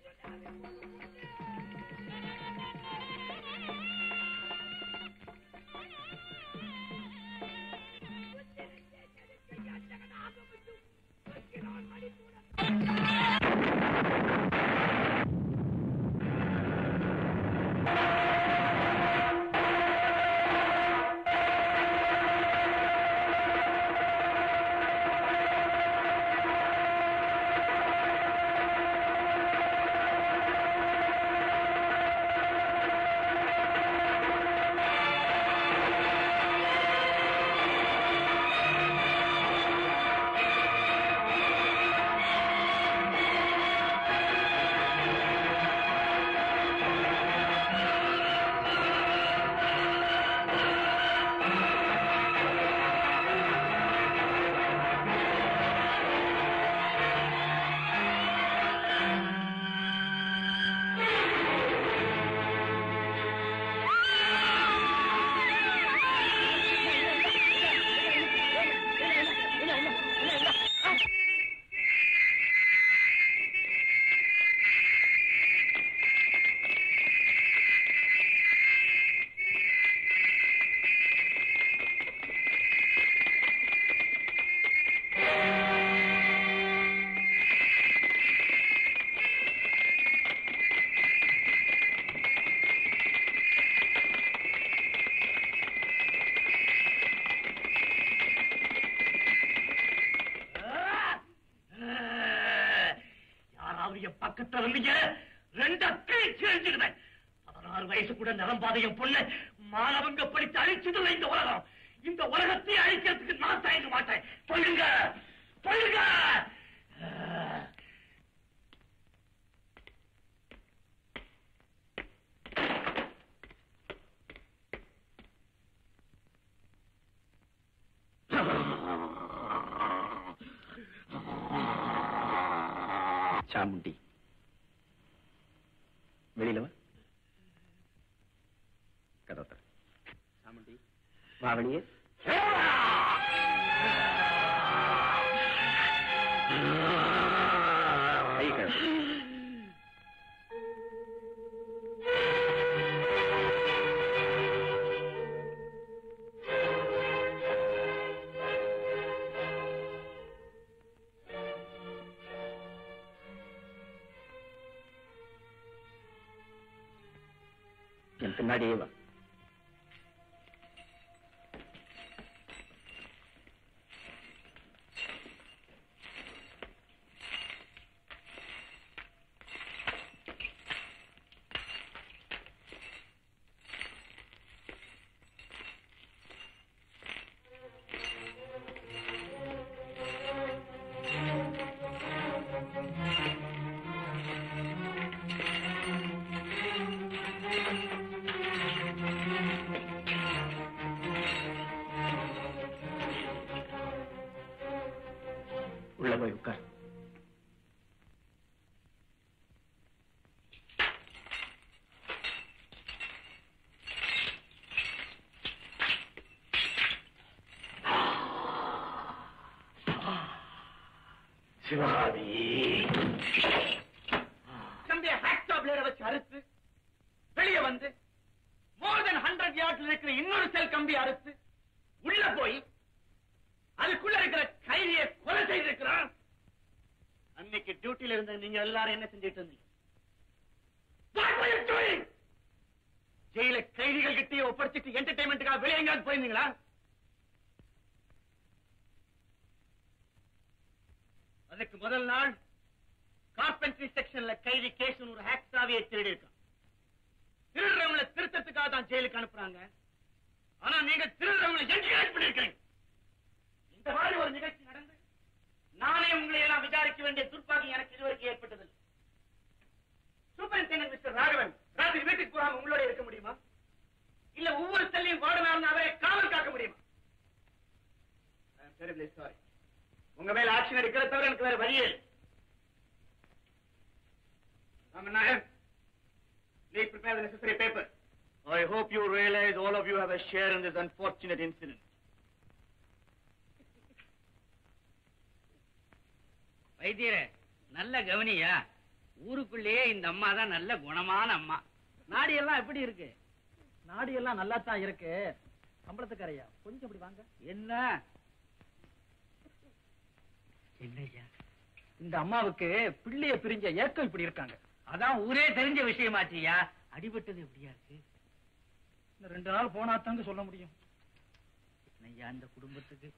யாராவது என் பக்கத்துல வந்தீங்க ரெண்ட பேச்சு எழுந்துடுவேன் பதினாறு வயசு கூட நிரம்பாத என் பொண்ணு மானவங்க படித்து அழிச்சதில்லை இந்த உலகம் இந்த உலகத்தை அழிக்கிறதுக்கு நான் தயங்க மாட்டேன் சொல்லுங்க சொல்லுங்க சாமுண்டி வெளியில வா கதவை திற. சாமுண்டி வா வெளியே கை கழுவு. என் பின்னாடியே வா உள்ள போய் உட்கார் சிவாவி தம்பிய ஹேக்டா பிளேட வச்சு அறுத்து வெளியே வந்து மோர் தென் ஹண்ட்ரட் யார்ட்ல இருக்கிற இன்னொரு செல் கம்பி அறுத்து உள்ள போய் அதுக்குள்ள இருக்கிற கைதியை கொலை செய்திருக்கிறான் அன்னைக்கு டியூட்டில இருந்த நீங்க எல்லாரும் என்ன செஞ்சிட்டு இருந்தீங்க What were you doing? ஜெயில கைதிகள் கிட்டே ஒப்படைச்சிட்டு என்டர்டைன்மெண்ட்டுக்காக வெளியே எங்கேயாவது போயிருந்தீங்களா அதுக்கு முதல் நாள் கார்பென்ட்ரி செக்ஷன்ல கைதி கேசன் ஒரு ஹேக்ஸாவே திருடி இருக்கான் திருடுறவங்களை திருத்தத்துக்காக தான் ஜெயிலுக்கு அனுப்புறாங்க ஆனா நீங்க திருடுறவங்களை என்கரேஜ் பண்ணிருக்கீங்க இந்த மாதிரி ஒரு நிகழ்ச்சி நடந்து நானே உங்களை எல்லாம் விசாரிக்க வேண்டிய துர்ப்பாகி எனக்கு இதுவரைக்கும் ஏற்பட்டதில்லை சூப்பரிண்டெண்டன்ட் மிஸ்டர் ராகவன் ராத்திரி வீட்டுக்கு போகாம உங்களோட இருக்க முடியுமா இல்ல ஒவ்வொரு செல்லையும் வார்டனாக அவரை காவல் காக்க முடியுமா terribly sorry உங்க மேல ஆக்ஷன் எடுக்கிறத தவிர எனக்கு வேற வழியே இல்லை ராமநாயகம் please prepare the necessary paper I hope you realize all of you have a share in this unfortunate incident வைத்தியரே நல்ல கவனியா ஊருக்குள்ளேயே இந்த அம்மா தான் நல்ல குணமான அம்மா நாடி எல்லாம் எப்படி இருக்கு நாடி எல்லாம் நல்லா தான் இருக்கு சம்பளத்துக்காரையா கொஞ்சம் இப்படி வாங்க என்ன என்னய்யா இந்த அம்மாவுக்கு பிள்ளைய பிரிஞ்ச ஏக்கம் இப்படி இருக்காங்க அதான் ஊரே தெரிஞ்ச விஷயமாச்சியா அடிபட்டது எப்படியா இருக்கு இந்த ரெண்டு நாள் போனா தாங்க சொல்ல முடியும் ஐயா அந்த குடும்பத்துக்கு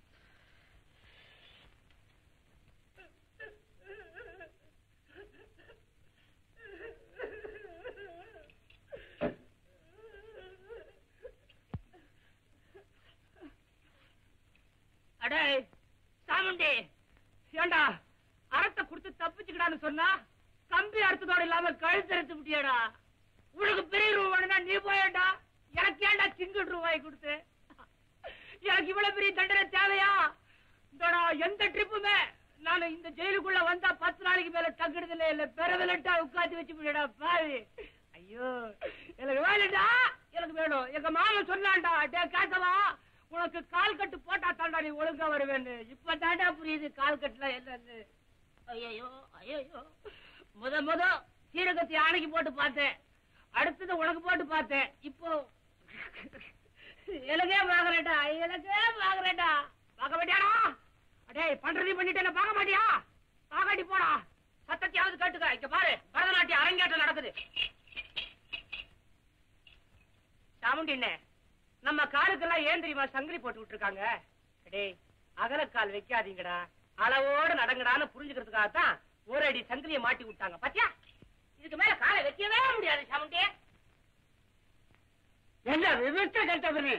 அடே சாமுண்டி ஏண்டா அறத்தை கொடுத்து தப்பிச்சுக்கிடான்னு சொன்னா கம்பி அறுத்ததோட இல்லாம கழுத்து அறுத்து விட்டியாடா உனக்கு பெரிய ரூபா வேணும்னா நீ போயேண்டா எனக்கு ஏன்டா சிங்கிள் ரூபாய் கொடுத்து எனக்கு இவ்வளவு பெரிய தண்டனை தேவையா இந்தடா எந்த ட்ரிப்புமே நான் இந்த ஜெயிலுக்குள்ள வந்தா பத்து நாளைக்கு மேல தங்குறதுல இல்ல பெறவிலட்டா உட்காந்து வச்சு விடடா பாவி ஐயோ எனக்கு வேணும்டா எனக்கு வேணும் எங்க மாமன் சொன்னான்டா டே கேட்டவா உனக்கு கால் கட்டு போட்டா தாண்டா நீ ஒழுங்கா வருவேன்னு இப்ப தாண்டா புரியுது கால் கட்டுல என்னன்னு ஐயோ ஐயோ முத முத சீரகத்தை யானைக்கு போட்டு பார்த்தேன் அடுத்தது உனக்கு போட்டு பார்த்தேன் இப்போ எனக்கே பாக்குறேன்டா எனக்கே பாக்குறேன்டா பார்க்க மாட்டியாடா அடே பண்றதையும் பண்ணிட்டு என்ன பார்க்க மாட்டியா பாக்காட்டி போடா சத்தத்தையாவது கேட்டுக்க இங்க பாரு பரதநாட்டியம் அரங்கேற்றம் நடக்குது சாமுண்டிண்ணே நம்ம காலுக்கெல்லாம் ஏன் தெரியுமா சங்கிலி போட்டு விட்டுருக்காங்க டேய் அகலக்கால் வைக்காதீங்கடா அளவோட நடங்கடான்னு புரிஞ்சுக்கிறதுக்காக தான் ஒரு அடி சங்கிலியை மாட்டி விட்டாங்க பாத்தியா இதுக்கு மேல காலை வைக்கவே முடியாது சாமுண்டி என்ன விவசாய கட்டவனு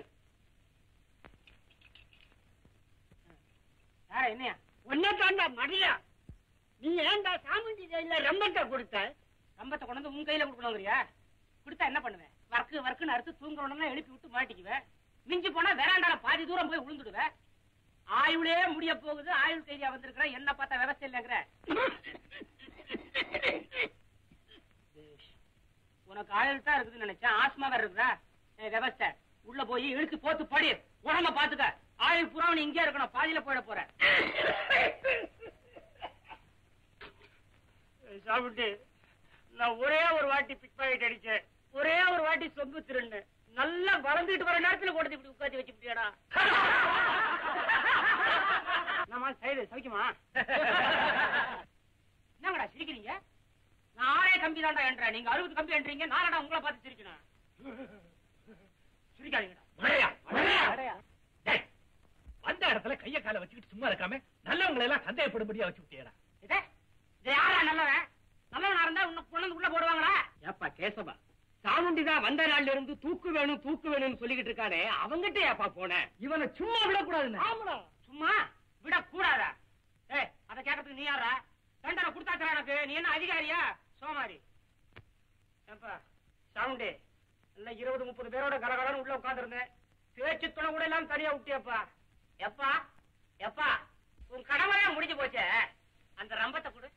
யார என்னையா ஒன்னே தாண்டா மடியா நீ ஏன்டா சாமுண்டி கையில ரம்பத்தை கொடுத்த ரம்பத்தை கொண்டு வந்து உன் கையில கொடுக்கணுங்கிறியா கொடுத்தா என்ன பண்ணுவேன் வர்க்கு வர்க்குன்னு அறுத்து தூங்குறவனா எழுப்பி விட்டு மாட்டிக்குவேன் மிஞ்சி போனா வேறாண்டால பாதி தூரம் போய் விழுந்துடுவேன் ஆயுளே முடிய போகுது ஆயுள் கைதியா வந்திருக்கிற என்ன பார்த்தா விவசாயம் இல்லைங்கிற உனக்கு ஆயுள் தான் இருக்குதுன்னு நினைச்சேன் ஆஸ்மா வேற இருக்குதா ஏய், விவஸ்தை உள்ள போய் இழுத்து போத்து படி உடம்ப பாத்துக்க ஆயுள் புறா நீ இங்கே இருக்கணும் பாதியில போயிட போற சாப்பிட்டு நான் ஒரே ஒரு வாட்டி பிக் பாக்கெட் அடிச்சேன் ஒரே ஒரு வாட்டி சொம்பு திருண்ணு நல்லா வளர்ந்துட்டு வர நேரத்துல கொண்டு இப்படி உட்காந்து வச்சுக்கிட்டியாடா நம்ம சைடு சவிக்குமா என்னங்கடா சிரிக்கிறீங்க நான் ஆறே கம்பி தான்டா என்றேன் நீங்க அறுபது கம்பி என்றீங்க நானடா உங்களை பார்த்து சிரிக்கணும் சிரிக்காதீங்கடா அடையா. டேய், வந்த இடத்துல கைய கால வச்சுக்கிட்டு சும்மா இருக்காம நல்லவங்களை எல்லாம் சந்தேகப்படும்படியா வச்சு விட்டியடா இதே இது யாரா நல்லவன் நல்லவனா இருந்தா உன்னை கொண்டு வந்து உள்ள போடுவாங்களா ஏப்பா கேசவா சாமுண்டி தான் வந்த நாள்ல இருந்து தூக்கு வேணும் தூக்கு வேணும்னு சொல்லிக்கிட்டு இருக்கானே அவங்கிட்ட ஏப்பா போனேன் இவனை சும்மா விடக்கூடாது ஆமாடா சும்மா விடக்கூடாதா ஏய் அத கேட்கறதுக்கு நீ யாரா தண்டனை கொடுத்தாச்சுடா எனக்கு நீ என்ன அதிகாரியா சோமாரி ஏப்பா சவுண்டு இல்ல இருபது முப்பது பேரோட கலகலன்னு உள்ள உட்கார்ந்திருந்தேன் பேச்சு துணை கூட எல்லாம் தனியா விட்டியப்பா எப்பா எப்பா உன் கடமையா முடிஞ்சு போச்சே அந்த ரம்பத்தை கொடு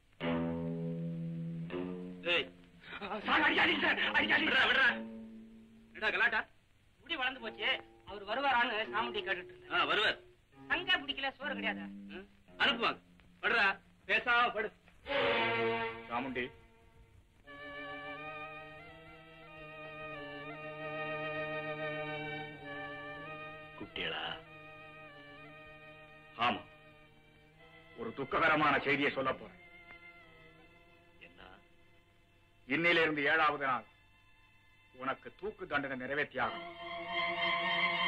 கலாட்டா முடி வளர்ந்து போச்சு அவர் வருவாரான்னு சாமுண்டி கேட்டுட்டு இருந்தேன் வருவார் சங்க பிடிக்கல சோறு கிடையாது அனுப்புவாங்க படுறா பேசாம படு சாமுண்டி குட்டிகளா ஆமா ஒரு துக்ககரமான செய்தியை சொல்ல போறேன் என்ன இன்னிலிருந்து ஏழாவது நாள் உனக்கு தூக்கு தண்டனை நிறைவேற்றியாகும்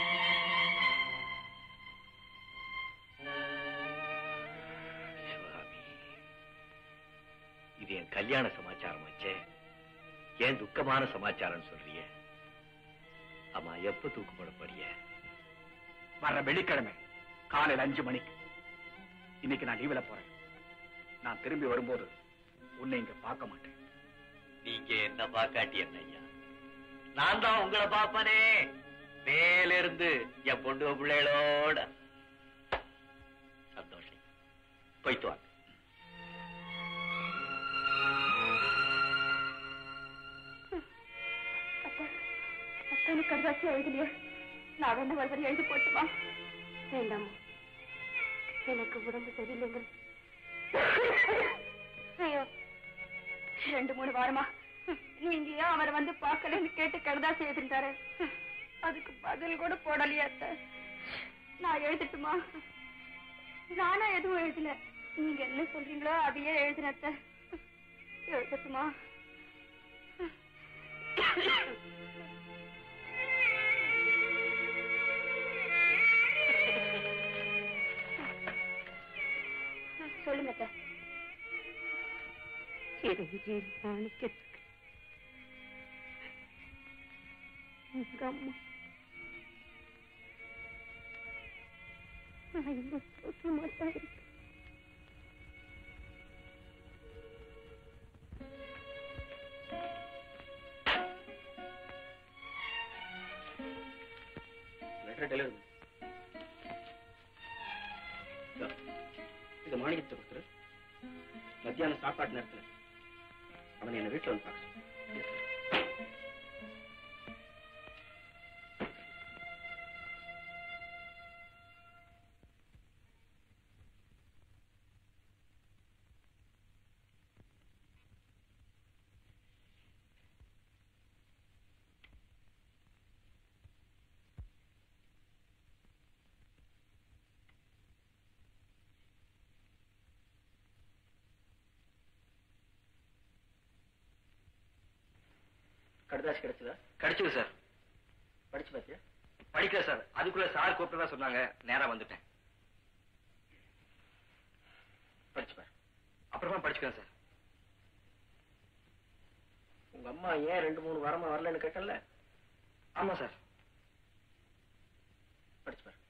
இது என் கல்யாண சமாச்சாரம் வச்சே ஏன் துக்கமான சமாச்சாரம் சொல்றியே அம்மா எப்ப தூக்கு போட போறிய வர்ற வெள்ளிக்கிழமை காலையில் அஞ்சு மணிக்கு இன்னைக்கு நான் லீவ்ல போறேன் நான் திரும்பி வரும்போது உன்னை இங்க பார்க்க மாட்டேன் நீங்க என்ன பாக்காட்டி என்ன ஐயா நான் தான் உங்களை பாப்பனே மேல இருந்து என் பொண்ணு பிள்ளைகளோட சந்தோஷம் போயிட்டு வாங்க அத்தானு கடுதாசி எழுதலையே நான் வேணா ஒரு வரி எழுதி போட்டுமா வேண்டாமா எனக்கு உடம்பு சரியில்லைங்க ஐயோ ரெண்டு மூணு வாரமா நீங்க ஏன் அவரை வந்து பார்க்கலன்னு கேட்டு கடுதாசி எழுதிட்டாரு அதுக்கு பதில் கூட போடலையா அத்தை நான் எழுதட்டுமா நானா எதுவும் எழுதல நீங்க என்ன சொல்றீங்களோ அதையே எழுதின அத்தை எழுதட்டுமா சொல்லுங்க அத்தை சிறஞ்சேரி மாணிக்கத்துக்கு உங்க அம்மா நான் இந்த சோக்கியமா தான் இருக்கேன் லெட்டர் டெலிவரி இது மாணிக்கத்தை கொடுத்துரு மத்தியானம் சாப்பாட்டு நேரத்துல அவனை என்ன வீட்டுல வந்து பார்க்க சொல்லு. கடுதாசி கிடைச்சதா கிடைச்சது சார் படிச்சு பாத்தியா படிக்கல சார் அதுக்குள்ள சார் கூப்பிட்டதா சொன்னாங்க நேரா வந்துட்டேன் படிச்சு பாரு அப்புறமா படிச்சுக்கிறேன் சார் உங்க அம்மா ஏன் ரெண்டு மூணு வாரமா வரலன்னு கேட்டல ஆமா சார் படிச்சு பாரு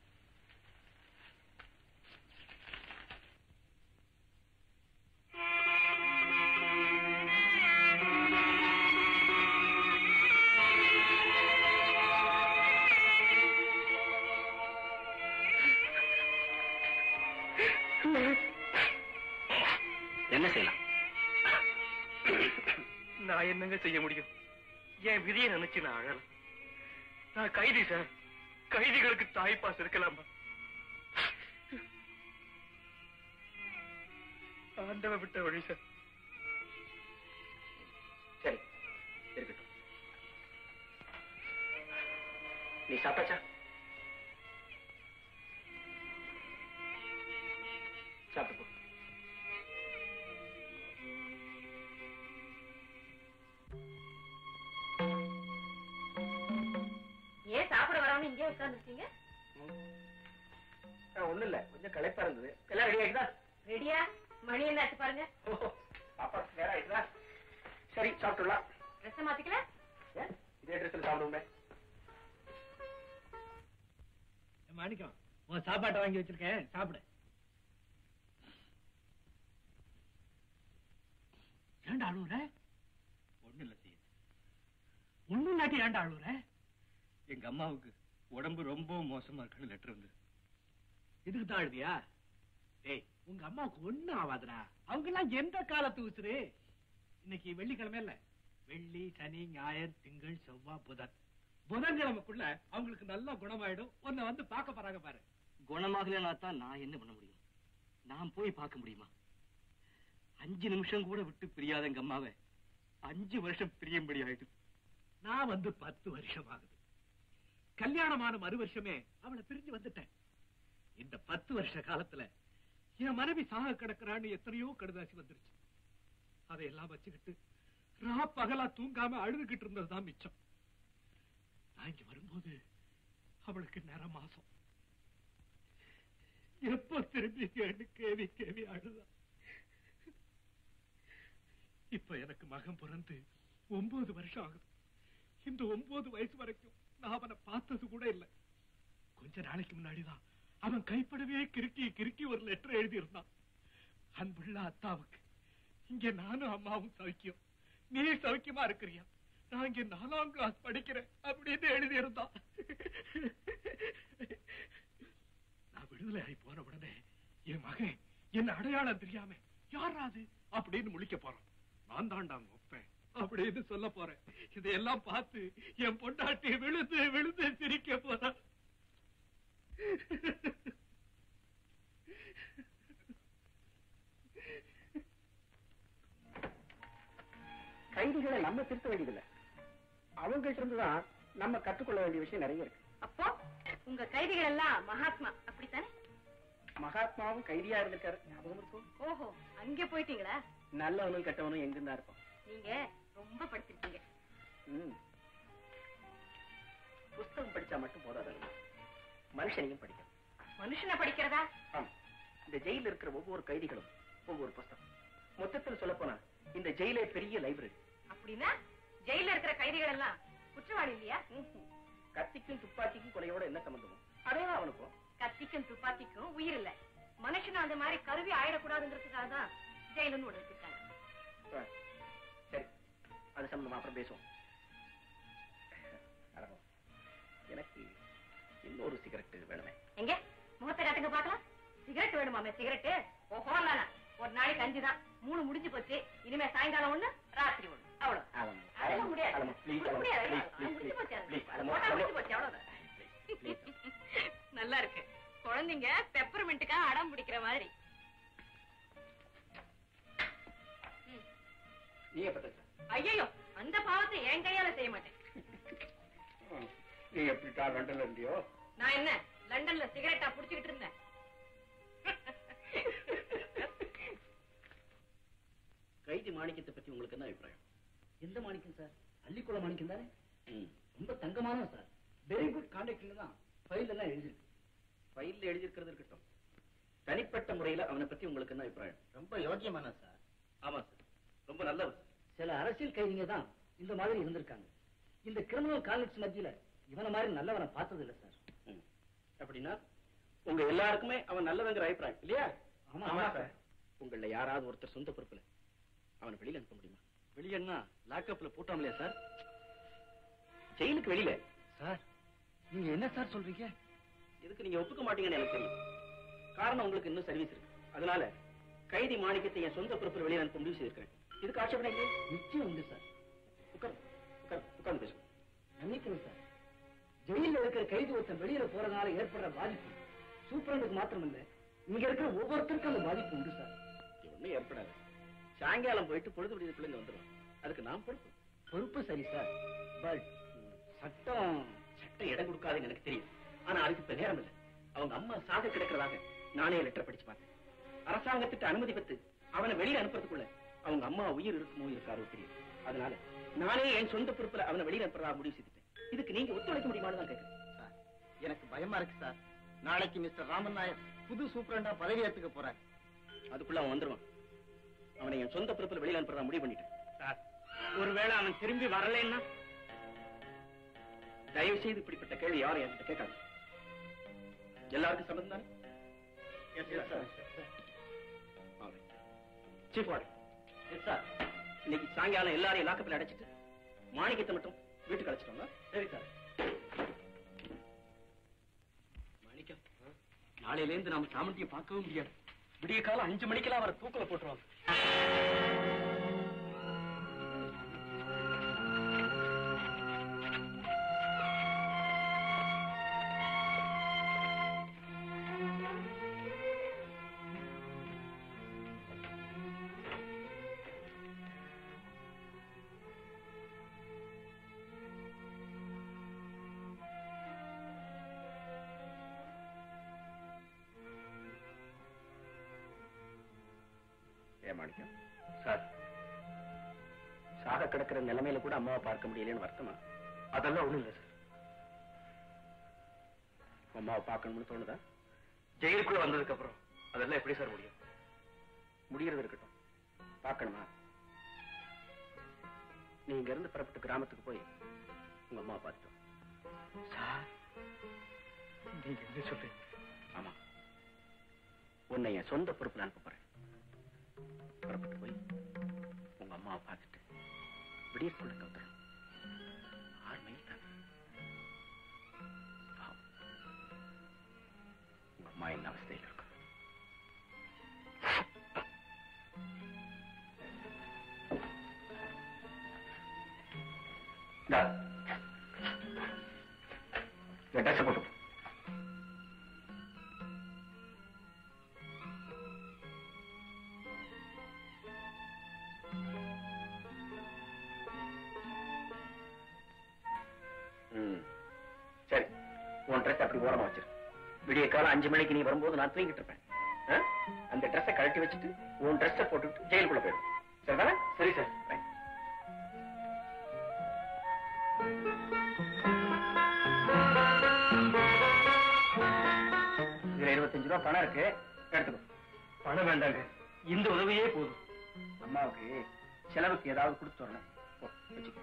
என்ன செய்யலாம் நான் என்னங்க செய்ய முடியும் என் விதியை நினைச்சு நான் அழலாம் நான் கைதி சார் கைதிகளுக்கு தாய்ப்பாஸ் இருக்கலாமா ஆண்டவ விட்ட வழி சார் சரி இருக்கட்டும் நீ சாப்பிட்டாச்சா சாப்பிட்டு போ ஏன் சாப்பிட வராம இங்கே உட்கார்ந்துருக்கீங்க ஒண்ணும் இல்ல கொஞ்சம் களைப்பா இருந்தது எல்லாம் ரெடி ஆயிடுதா ரெடியா மணி என்ன ஆச்சு பாருங்க சாப்பாடு நேரம் ஆயிடுதா சரி சாப்பிட்டுலாம் ட்ரெஸ் மாத்திக்கல ஏன் இதே ட்ரெஸ்ல சாப்பிடுவோமே மாணிக்கம் உன் சாப்பாட்டை வாங்கி வச்சிருக்கேன் சாப்பிடு ஏன்டா அழுவுற ஒண்ணு இல்ல செய்ய ஒண்ணும் இல்லாட்டி ஏன்டா அழுவுற எங்க அம்மாவுக்கு உடம்பு ரொம்ப மோசமா இருக்குன்னு லெட்டர் வந்து இதுக்கு தான் அழுதியா டேய் உங்க அம்மாவுக்கு ஒண்ணும் ஆகாதுடா அவங்க எல்லாம் எந்த காலத்து உசுரு இன்னைக்கு வெள்ளிக்கிழமை இல்ல வெள்ளி சனி ஞாயிறு திங்கள் செவ்வாய் புதன் புதன்கிழமைக்குள்ள அவங்களுக்கு நல்லா குணமாயிடும் உன்னை வந்து பார்க்க போறாங்க பாரு குணமாகலனா தான் நான் என்ன பண்ண முடியும் நான் போய் பார்க்க முடியுமா அஞ்சு நிமிஷம் கூட விட்டு பிரியாத எங்க அம்மாவை அஞ்சு வருஷம் பிரியும்படி ஆயிடுது நான் வந்து பத்து வருஷம் ஆகுது கல்யாணமான மறு வருஷமே அவளை பிரிஞ்சு வந்துட்டேன் இந்த பத்து வருஷ காலத்துல என் மனைவி சாக கிடக்குறான்னு எத்தனையோ கடுதாசி வந்துருச்சு அதையெல்லாம் வச்சுக்கிட்டு ரா பகலா தூங்காம அழுதுகிட்டு இருந்ததுதான் மிச்சம் நான் இங்க வரும்போது அவளுக்கு நிற மாசம் எப்ப திரும்பிங்கன்னு கேவி கேவி அழுதா இப்ப எனக்கு மகன் பிறந்து ஒன்பது வருஷம் ஆகுது இந்த ஒன்பது வயசு வரைக்கும் நான் அவனை பார்த்தது கூட இல்லை கொஞ்ச நாளைக்கு முன்னாடிதான் அவன் கைப்படவே கிறுக்கி கிறுக்கி ஒரு லெட்டர் எழுதி இருந்தான் அன்புள்ள அத்தாவுக்கு இங்க நானும் அம்மாவும் சௌக்கியம் நீ சௌக்கியமா இருக்கிறியா நான் இங்க நாலாம் கிளாஸ் படிக்கிறேன் அப்படின்னு எழுதி இருந்தான் நான் விடுதலை ஆகி போன உடனே என் மகன் என்ன அடையாளம் தெரியாம யாராது அப்படின்னு முழிக்க போறான் நான் தாண்டாங்க ஒப்பேன் அப்படின்னு சொல்ல போறேன் இதையெல்லாம் பார்த்து என் பொண்டாட்டி விழுந்து விழுந்து சிரிக்க போறான் கைதிகளை நம்ம திருத்த வேண்டியதில்லை அவங்கள்ட்ட இருந்துதான் நம்ம கற்றுக்கொள்ள வேண்டிய விஷயம் நிறைய இருக்கு அப்போ உங்க கைதிகள் எல்லாம் மகாத்மா அப்படித்தானே மகாத்மாவும் கைதியா இருந்திருக்காரு ஞாபகம் இருக்கும் ஓஹோ அங்கே போயிட்டீங்களா நல்லவனும் கெட்டவனும் எங்கிருந்தா இருப்பான் நீங்க ரொம்ப படிச்சிருக்கீங்க ம். புஸ்தகம் படிச்சா மட்டும் போதாது மனுஷனையும் படிக்கணும் மனுஷனை படிக்கிறதா ஆமா இந்த ஜெயில இருக்கிற ஒவ்வொரு கைதிகளும் ஒவ்வொரு புஸ்தகம் மொத்தத்தில் சொல்ல போனா இந்த ஜெயிலே பெரிய லைப்ரரி அப்படின்னா ஜெயில இருக்கிற கைதிகள் எல்லாம் குற்றவாளி இல்லையா கத்திக்கும் துப்பாக்கிக்கும் கொலையோட என்ன சம்பந்தமோ அதேதான் அவனுக்கும் கத்திக்கும் துப்பாக்கிக்கும் உயிர் இல்ல மனுஷனும் அந்த மாதிரி கருவி ஆயிடக்கூடாதுங்கிறதுக்காக தான் ஜெயிலுன்னு ஒண்ணு வச்சிருக்காங்க ஆ, சரி அது சம்பந்தமா அப்புறம் பேசுவோம் அரவம், எனக்கு இன்னொரு சிகரெட் வேணுமே எங்க முகத்தை காட்டுங்க பாக்கலாம் சிகரெட் வேணுமாமே சிகரெட் ஓஹோ நானா ஒரு நாளைக்கு அஞ்சு தான் மூணு முடிஞ்சு போச்சு இனிமே சாயங்காலம் ஒண்ணு ராத்திரி ஒண்ணு அவ்வளவு ஆலமு, அதெல்லாம் ஆலமு, முடியாது ஆலமு, please, முடிக்க ஆலமு, முடியாது. please, அது please, முடிஞ்சு போச்சு please, அது. ஆலமு, போட்டா ஆலமு. முடிஞ்சு போச்சு அவ்வளவுதான் நல்லா இருக்கு குழந்தைங்க பெப்பர்மெண்ட்டுக்கா அடம் பிடிக்கிற மாதிரி நீ எப்ப தச்ச? ஐயோ அந்த பாவத்தை என் கையால செய்ய மாட்டேன் ம், நீ எப்படிட்டா லண்டன்ல இருந்தியோ நான் என்ன லண்டன்ல சிகரெட்டா புடிச்சுக்கிட்டு இருந்தேன் கைதி மாணிக்கத்தை பத்தி உங்களுக்கு என்ன அபிப்பிராயம் எந்த மாணிக்கம் சார் அள்ளிக்குள மாணிக்கம் தானே ரொம்ப தங்கமானவன் சார் வெரி குட் கான்டாக்ட்ல தான் ஃபைல் எல்லாம் எழுதிருக்கு ஃபைல்ல எழுதியிருக்கிறது இருக்கட்டும் தனிப்பட்ட முறையில அவனை பத்தி உங்களுக்கு என்ன அபிப்பிராயம் ரொம்ப யோக்கியமான சார் ஆமா சார் ரொம்ப நல்லவர் சில அரசியல் கைதிங்க தான் இந்த மாதிரி இருந்திருக்காங்க இந்த கிரிமினல் கான்வெக்ட்ஸ் மத்தியில இவன மாதிரி நல்லவனை பார்த்தது இல்ல சார் ம். அப்படின்னா உங்க எல்லாருக்குமே அவன் நல்லவங்கிற அபிப்பிராயம் இல்லையா ஆமா, ஆமா, சார். உங்கள யாராவது ஒருத்தர் சொந்த பொறுப்புல அவனை வெளியில அனுப்ப முடியுமா வெளியன்னா லாக்அப்ல போட்டாமலையா சார் ஜெயிலுக்கு வெளியில சார் நீங்க என்ன சார் சொல்றீங்க இதுக்கு நீங்க ஒப்புக்க மாட்டீங்கன்னு எனக்கு தெரியும் காரணம் உங்களுக்கு இன்னும் சர்வீஸ் இருக்கு அதனால கைதி மாணிக்கத்தை என் சொந்த பொறுப்பில் வெளியில அனுப்ப முடிவு செய்திருக்கிறேன் இதுக்கு ஆட்சேபனை இல்லையே நிச்சயம் உண்டு சார் உட்கார் உட்கார் உட்கார்ந்து பேசுங்க மன்னிக்கணும் சார் ஜெயில இருக்கிற கைதி ஒருத்தன் வெளியில போறதுனால ஏற்படுற பாதிப்பு சூப்பரண்டுக்கு மாத்திரம் இல்ல இங்க இருக்கிற ஒவ்வொருத்தருக்கும் அந்த பாதிப்பு உண்டு சார் இது ஒண்ணும் ஏற்படாது சாயங்காலம் போயிட்டு பொழுது விடியதுக்குள்ள இங்க வந்துடும் அதுக்கு நான் பொறுப்பு பொறுப்பு சரி சார் பட் சட்டம் சட்டம் இடம் கொடுக்காதுன்னு எனக்கு தெரியும் ஆனா அதுக்கு இப்ப நேரம் இல்லை அவங்க அம்மா சாக கிடக்கிறதாக நானே லெட்டர் படிச்சு பார்த்தேன் அரசாங்கத்திட்ட அனுமதி பெற்று அவனை வெளியில அனுப்புறதுக்குள்ள அவங்க அம்மா உயிர் இருக்குமோ இருக்காரோ தெரியும் அதனால நானே என் சொந்த பொறுப்புல அவனை வெளியில அனுப்புறதா முடிவு செய்துட்டேன் இதுக்கு நீங்க ஒத்துழைக்க முடியுமான்னு தான் கேட்கிறேன் சார் எனக்கு பயமா இருக்கு சார் நாளைக்கு மிஸ்டர் ராமன் நாயர் புது சூப்பரண்டா பதவி ஏத்துக்க போறார் அதுக்குள்ள அவன் வந்துருவான் அவனை என் சொந்த பொறுப்புல வெளியில அனுப்புறதா முடிவு பண்ணிட்டேன் சார் ஒருவேளை அவன் திரும்பி வரலைன்னா தயவு செய்து இப்படிப்பட்ட கேள்வி யாரும் என்கிட்ட கேட்காது எல்லாருக்கும் சம்மந்தம் தானே சீஃப் வார்டன் எஸ் சார் இன்னைக்கு சாயங்காலம் எல்லாரையும் லாக்கப்பில் அடைச்சிட்டு மாணிக்கத்தை மட்டும் வீட்டுக்கு அழைச்சிட்டோங்க சரி சார் மாணிக்கம் நாளையில இருந்து நாம சாமந்தியை பார்க்கவே முடியாது விடிய காலம் அஞ்சு மணிக்கெல்லாம் அவரை தூக்கல போட்டுருவாங்க ஏ மாணிக்கம் சார் சாக கிடக்கிற நிலைமையில கூட அம்மாவை பார்க்க முடியலன்னு வருத்தமா அதெல்லாம் ஒண்ணும் இல்லை சார் அம்மாவை பார்க்கணும்னு தோணுதா ஜெயிலுக்குள்ள வந்ததுக்கு அப்புறம் அதெல்லாம் எப்படி சார் முடியும் முடியறது இருக்கட்டும் பார்க்கணுமா நீ இங்க இருந்து புறப்பட்டு கிராமத்துக்கு போய் உங்க அம்மா பார்த்துட்டு வா. சார் நீங்க என்ன சொல்றீங்க ஆமா உன்னை என் சொந்த பொறுப்புல அனுப்ப போறேன் புறப்பட்டு போய் உங்க அம்மாவை பார்த்துட்டு விடியற்குள்ள கவுத்துறேன் ஆறு மைல் தான் பாவம். உங்க அம்மா என்ன அவஸ்தையில் இருக்கும் இந்தா. இந்த ட்ரெஸ் போட்டு போ. ம். சரி உன் ட்ரெஸ் அப்படி ஓரமா வச்சிரு விடிய காலம் அஞ்சு மணிக்கு நீ வரும்போது நான் தூங்கிட்டு இருப்பேன் ஆ? அந்த ட்ரெஸ்ஸை கழட்டி வச்சுட்டு உன் ட்ரெஸ்ஸை போட்டுட்டு ஜெயிலுக்குள்ள போயிடும் சரிதானே சரி சார் ரைட் இதுல இருபத்தஞ்சு ரூபா பணம் இருக்கு எடுத்துக்கோ பணம் வேண்டாங்க இந்த உதவியே போதும் அம்மாவுக்கு செலவுக்கு ஏதாவது கொடுத்து வரணும் போ, வச்சுக்கோ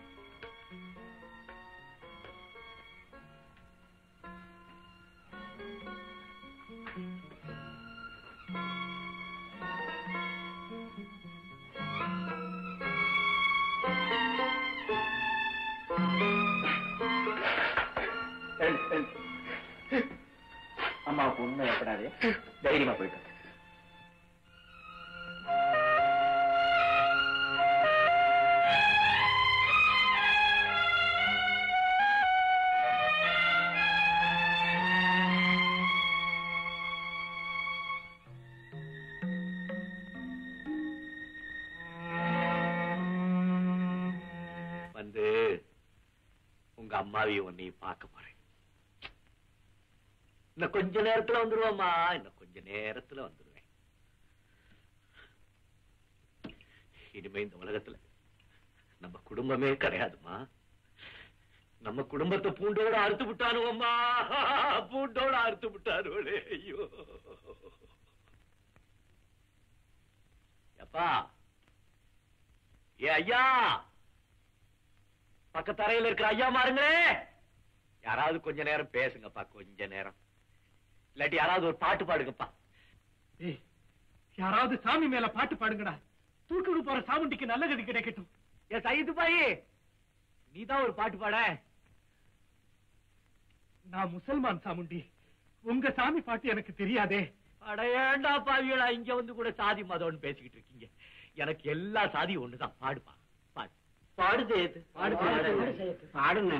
ரெண்டு, ரெண்டு. அம்மாவுக்கு உண்மை எப்படாது தைரியமா போயிட்டு வா. வந்து உங்க அம்மாவையும் உன்னையும் பார்க்க போறேன் இன்னும் கொஞ்ச நேரத்துல வந்துருவாம்மா இன்னும் கொஞ்ச நேரத்துல வந்துருவேன் இனிமே இந்த உலகத்துல நம்ம குடும்பமே கிடையாதுமா நம்ம குடும்பத்தை பூண்டோட அறுத்து விட்டானுவம்மா பூண்டோட அறுத்து விட்டானுவளே ஐயோ எப்பா ஏ ஐயா பக்கத்தரையில இருக்கிற ஐயா மாருங்களே யாராவது கொஞ்ச நேரம் பேசுங்கப்பா கொஞ்ச நேரம் இல்லாட்டி யாராவது ஒரு பாட்டு பாடுங்கப்பா ஏய், யாராவது சாமி மேல பாட்டு பாடுங்கடா தூக்கிட்டு போற சாமுண்டிக்கு நல்ல கதி கிடைக்கட்டும் ஏ சைது பாய் நீதான் ஒரு பாட்டு பாட நான் முசல்மான் சாமுண்டி உங்க சாமி பாட்டு எனக்கு தெரியாதே அட ஏண்டா பாவிகளா இங்க வந்து கூட சாதி மதம்னு பேசிக்கிட்டு இருக்கீங்க எனக்கு எல்லா சாதியும் ஒண்ணுதான் பாடுப்பா பாடு பாடு ஜெயத்து பாடு பாடுங்க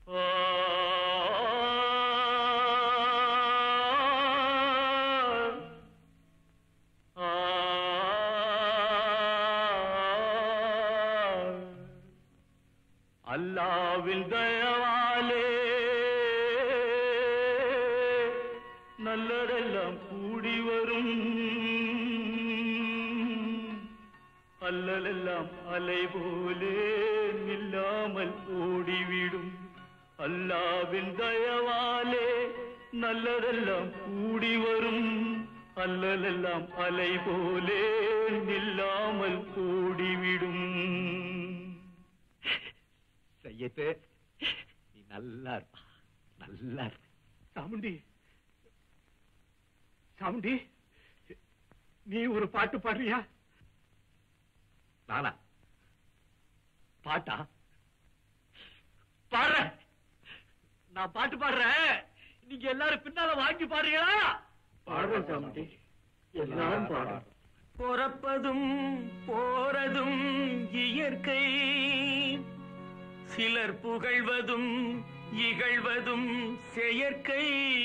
அல்லாவில் தயவாலே நல்லதெல்லாம் கூடி வரும் அல்லலெல்லாம் அலை போலே நில்லாமல் ஓடிவிடும் அல்லாவின் தயவாலே நல்லதெல்லாம் கூடி வரும் அல்லலெல்லாம் அலை போலே நில்லாமல் கூடிவிடும் செய்யத்து நீ நல்லா இருப்பா நல்லா இருப்ப சாமுண்டி சாமுண்டி நீ ஒரு பாட்டு பாடுறியா நானா பாட்டா பாடுறேன் நான் பாட்டு பாடுறேன் நீங்க எல்லாரும் பின்னால வாங்கி பாடுறீங்களா பாடுறேன் சாமுண்டி எல்லாரும் பாடுறோம் பொறப்பதும் போறதும் இயற்கை சிலர் புகழ்வதும் இகழ்வதும் செயற்கை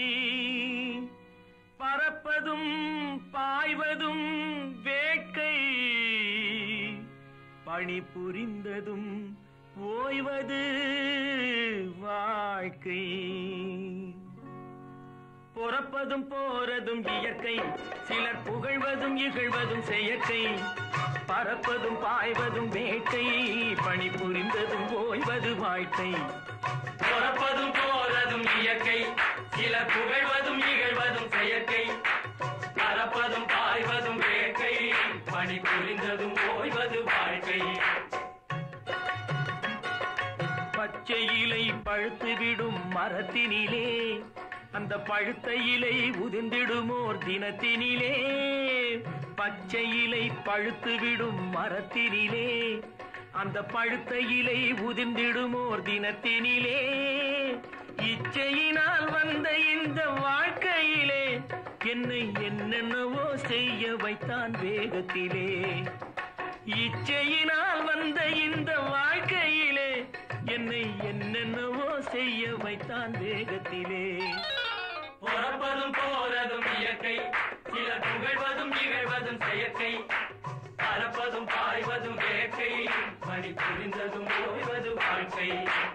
பறப்பதும் பாய்வதும் வேட்கை பணி புரிந்ததும் ஓய்வது வாழ்க்கை பொறப்பதும் போறதும் இயற்கை சிலர் புகழ்வதும் இகழ்வதும் செயற்கை பறப்பதும் பாய்வதும் வேட்டை பணி புரிந்ததும் ஓய்வது வாழ்க்கை பொறப்பதும் போறதும் இயற்கை சிலர் புகழ்வதும் இகழ்வதும் செயற்கை பறப்பதும் பாய்வதும் வேட்கை பணி புரிந்ததும் ஓய்வது வாழ்க்கை மரத்தினிலே அந்த பழுத்த இலை உதிர்ந்திடுமோர் தினத்தினிலே பச்சை இலை பழுத்து விடும் மரத்தினிலே அந்த பழுத்த இலை உதிர்ந்திடுமோர் தினத்தினிலே இச்சையினால் வந்த இந்த வாழ்க்கையிலே என்னை என்னென்னவோ செய்ய வைத்தான் வேகத்திலே இச்சையினால் வந்த இந்த வாழ்க்கையிலே என்னை என்னென்னவோ செய்ய வைத்தான் வேகத்திலே பிறப்பதும் போறதும் இயற்கை சில புகழ்வதும் இகழ்வதும் செயற்கை பறப்பதும் பாய்வதும் வேட்கை பணி புரிந்ததும் ஓய்வது வாழ்க்கை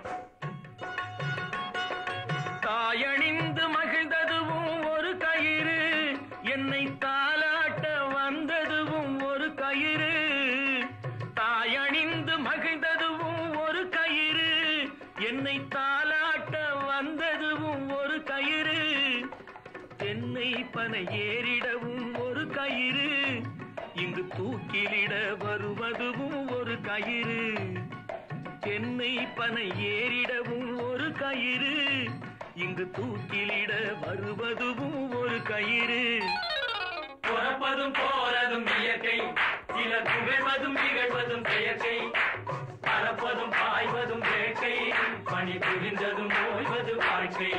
தாயணிந்து மகிழ்ந்ததுவும் ஒரு கயிறு என்னை தாலாட்ட வந்ததுவும் ஒரு கயிறு தாயணிந்து மகிழ்ந்ததுவும் ஒரு கயிறு என்னை தாலாட்ட வந்ததுவும் ஒரு கயிறு தென்னை பனை ஏறிடவும் ஒரு கயிறு இங்கு தூக்கிலிட வருவதுவும் ஒரு கயிறு தென்னை பனை ஏறிடவும் ஒரு கயிறு இங்கு தூக்கிலிட வருவதுவும் ஒரு கயிறு பிறப்பதும் போறதும் இயற்கை சில புகழ்வதும் இகழ்வதும் செயற்கை பறப்பதும் பாய்வதும் வேட்கை பணி புரிந்ததும் ஓய்வது வாழ்க்கை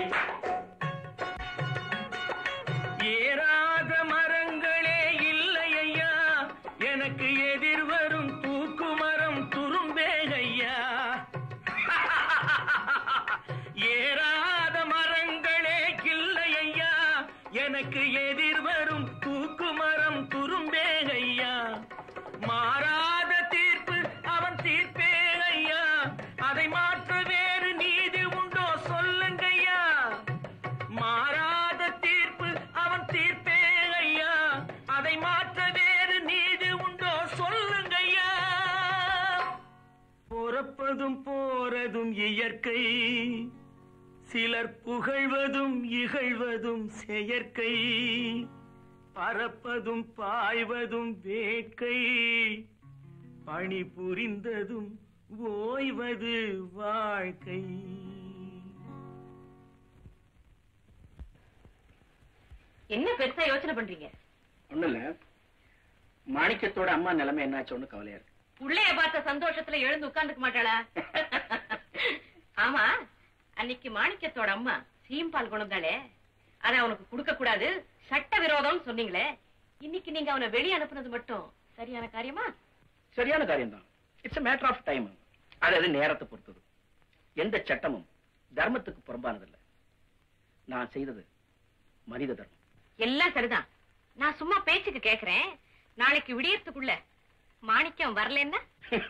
ஏறாத மரங்களே இல்லை ஐயா எனக்கு எதிர் வரும் தூக்கு மரம் துரும்பேகையா ஏறாத மரங்களே கில்லை ஐயா எனக்கு எதிர் வரும் தூக்கு மரம் துரும்பேகையா மாறாத தீர்ப்பு அவன் தீர்ப்பே ஐயா அதை மாற்ற வேறு நீதி உண்டோ சொல்லுங்கய்யா மாறாத தீர்ப்பு அவன் தீர்ப்பே ஐயா அதை மாற்ற வேறு நீதி உண்டோ சொல்லுங்கய்யா பிறப்பதும் போறதும் இயற்கை சிலர் புகழ்வதும் இகழ்வதும் செயற்கை பறப்பதும் பாய்வதும் வேட்கை பணி புரிந்ததும் ஓய்வது வாழ்க்கை என்ன பெருசா யோசனை பண்றீங்க ஒண்ணு இல்ல மாணிக்கத்தோட அம்மா நிலைமை என்னாச்சோன்னு கவலையா இருக்கு புள்ளைய பார்த்த சந்தோஷத்துல எழுந்து உட்கார்ந்துக்க மாட்டாளா ஆமா அன்னைக்கு மாணிக்கத்தோட அம்மா சீம்பால் குணந்தாளே அத அவனுக்கு கொடுக்க கூடாது சட்ட விரோதம்னு சொன்னீங்களே இன்னைக்கு நீங்க அவனை வெளியே அனுப்புனது மட்டும் சரியான காரியமா சரியான காரியம் தான் இட்ஸ் மேட்டர் ஆஃப் டைம் அது அது நேரத்தை பொறுத்தது எந்த சட்டமும் தர்மத்துக்கு புறம்பானதில்ல நான் செய்தது மனித தர்மம் எல்லாம் சரிதான் நான் சும்மா பேச்சுக்கு கேக்குறேன் நாளைக்கு விடியறதுக்குள்ள மாணிக்கம் வரலன்னா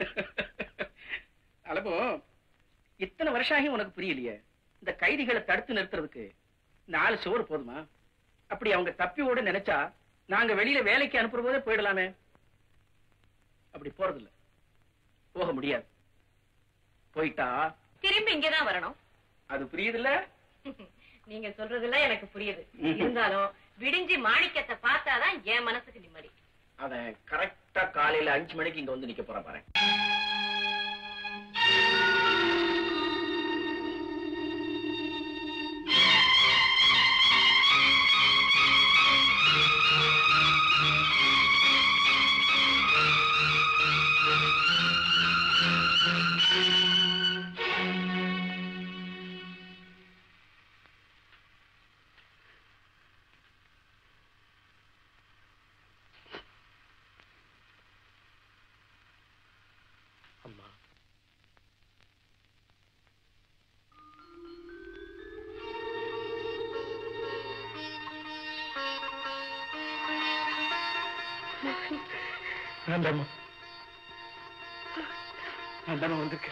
அலபோ இத்தனை வருஷம் ஆகி உனக்கு புரியலையே இந்த கைதிகளை தடுத்து நிறுத்துறதுக்கு நாலு சோறு போதுமா அப்படி அவங்க தப்பி ஓட நினைச்சா நாங்க வெளியில வேலைக்கு அனுப்புற போதே போயிடலாமே அப்படி போறதில்ல போக முடியாது போயிட்டா திரும்பி இங்கதான் வரணும் அது புரியுதுல்ல நீங்க சொல்றதெல்லாம் எனக்கு புரியுது ம்ஹும். இருந்தாலும் விடிஞ்சு மாணிக்கத்தை பார்த்தாதான் என் மனசுக்கு நிம்மதி அவன் கரெக்டா காலையில அஞ்சு மணிக்கு இங்க வந்து நிக்க போறான் பாரு அம்மா வேண்டாமா வேண்டாமா வந்திருக்கேன்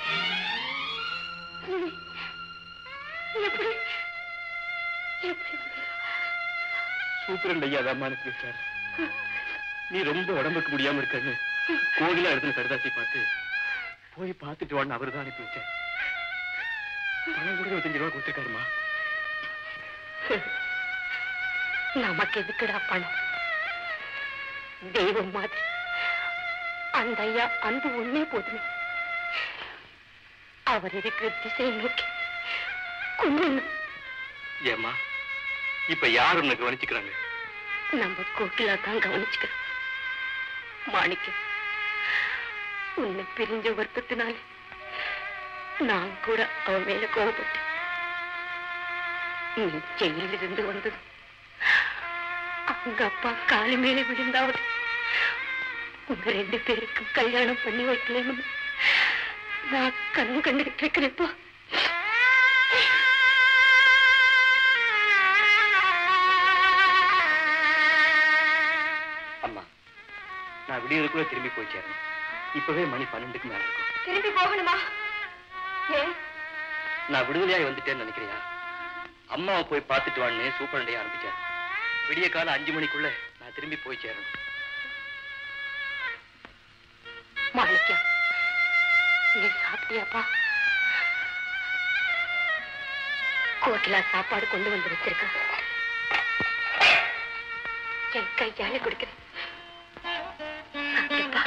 எப்படி எப்படி சூப்பரண்ட் ஐயா தான் அனுப்பி வச்சாரு நீ ரொம்ப உடம்புக்கு முடியாம இருக்கன்னு கோவிலா இடத்துல கடுதாசி பார்த்து போய் பார்த்துட்டு வான்னு அவரு தான் அனுப்பி வச்சார் பணம் கூட இருபத்தஞ்சு ரூபா கொடுத்துருக்காருமா நமக்கு எதுக்குடா பணம் தெய்வம் மாதிரி அந்த ஐயா அன்பு ஒண்ணே போதுமே அவர் இருக்கிற திசையை நோக்கி கொண்டு ஏம்மா இப்ப யார் உன்னை கவனிச்சுக்கிறாங்க நம்ம கோகிலா தான் கவனிச்சுக்கிறோம் மாணிக்கம் உன்னை பிரிஞ்ச வருத்தத்தினால நான் கூட அவன் மேல கோவப்பட்டேன் நீ ஜெயிலிருந்து வந்தது அவங்க அப்பா காலு மேலே விழுந்தாவது உங்க ரெண்டு பேருக்கும் கல்யாணம் பண்ணி வைக்கலன்னு நான் கண்ணு கண்டுகிட்டு இருக்கிறேன்ப்பா அம்மா நான் விடியதுக்குள்ள திரும்பி போய் சேரணும் இப்பவே மணி பன்னெண்டுக்கு மேல இருக்கும் திரும்பி போகணுமா ஏன் நான் விடுதலையாய் வந்துட்டேன்னு நினைக்கிறியா அம்மாவை போய் பார்த்துட்டு வான்னு சூப்பரண்டைய ஆரம்பிச்சார் விடிய காலம் அஞ்சு மணிக்குள்ள நான் திரும்பி போய் சேரணும் மாணிக்கம் நீ சாப்பிட்டியாப்பா கோகிலா சாப்பாடு கொண்டு வந்து வச்சிருக்கா என் கையால குடிக்கிறேன் சாப்பிடுப்பா.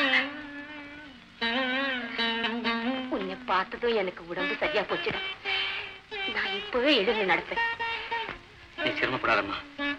உன்னை பார்த்ததும் எனக்கு உடம்பு சரியா போச்சுடா நான் இப்பவே எழுந்து நடப்பேன் நீ சிரமப்படாதம்மா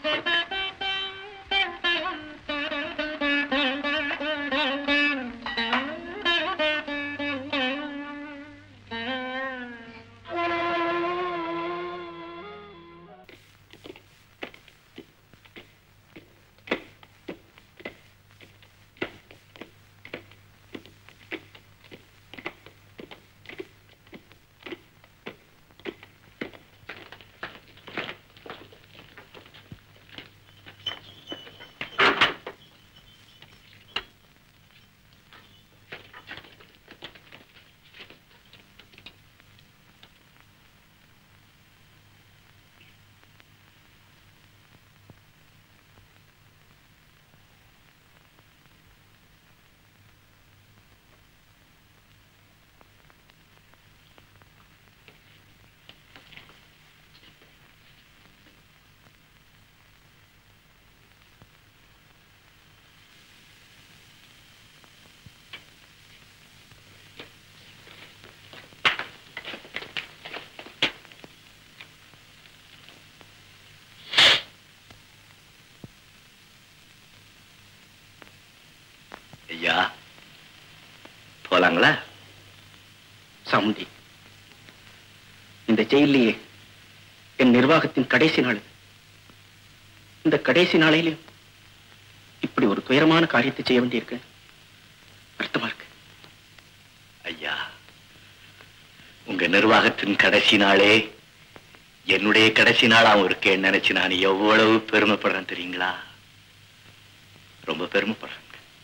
ஐயா போலாங்களா சமுண்டி இந்த ஜெயிலையே என் நிர்வாகத்தின் கடைசி நாள் இது. இந்த கடைசி நாளையிலும் இப்படி ஒரு துயரமான காரியத்தை செய்ய வேண்டியிருக்கு வருத்தமா இருக்கு ஐயா உங்க நிர்வாகத்தின் கடைசி நாளே என்னுடைய கடைசி நாளாவும் இருக்கேன்னு நினைச்சு நான் எவ்வளவு பெருமைப்படுறேன் தெரியுங்களா ரொம்ப பெருமைப்படுறேன்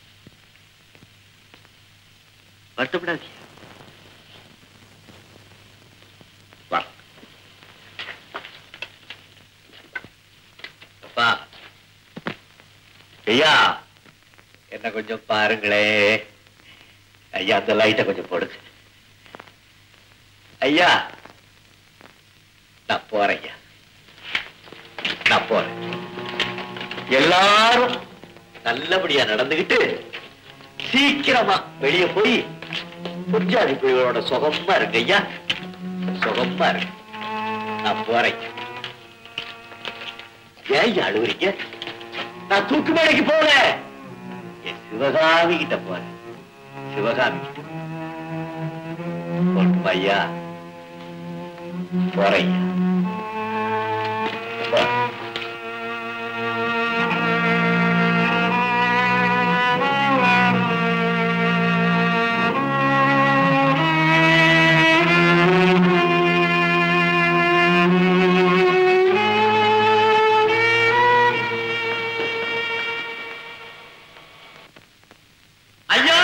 வருத்தப்படாதீங்க வா அப்பா ஐயா என்ன கொஞ்சம் பாருங்களே ஐயா அந்த லைட்டை கொஞ்சம் போடுங்க ஐயா நான் போறேன் ஐயா நான் போறேன் எல்லாரும் நல்லபடியா நடந்துகிட்டு சீக்கிரமா வெளியே போய் புஞ்சாதி புலிகளோட சுகமா இருக்கு ஐயா சுகமா இருக்கு நான் போறேன் ஏன் ஐயா அழுவுறீங்க நான் தூக்கு மேடைக்கு போல என் சிவகாமி கிட்ட போறேன் சிவகாமி கிட்ட போட்டுமா ஐயா போறேன் ஐயா போறேன். ஐயா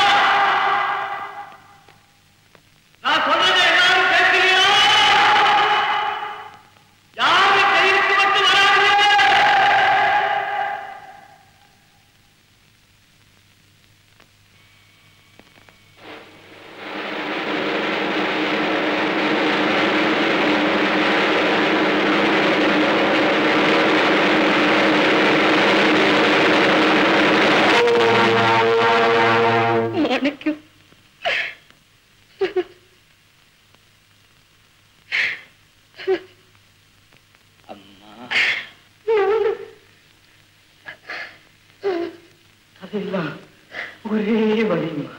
நான் சொல்றதை எல்லாரும் கேட்கிறீங்களா அதெல்லாம் ஒரே வழிமா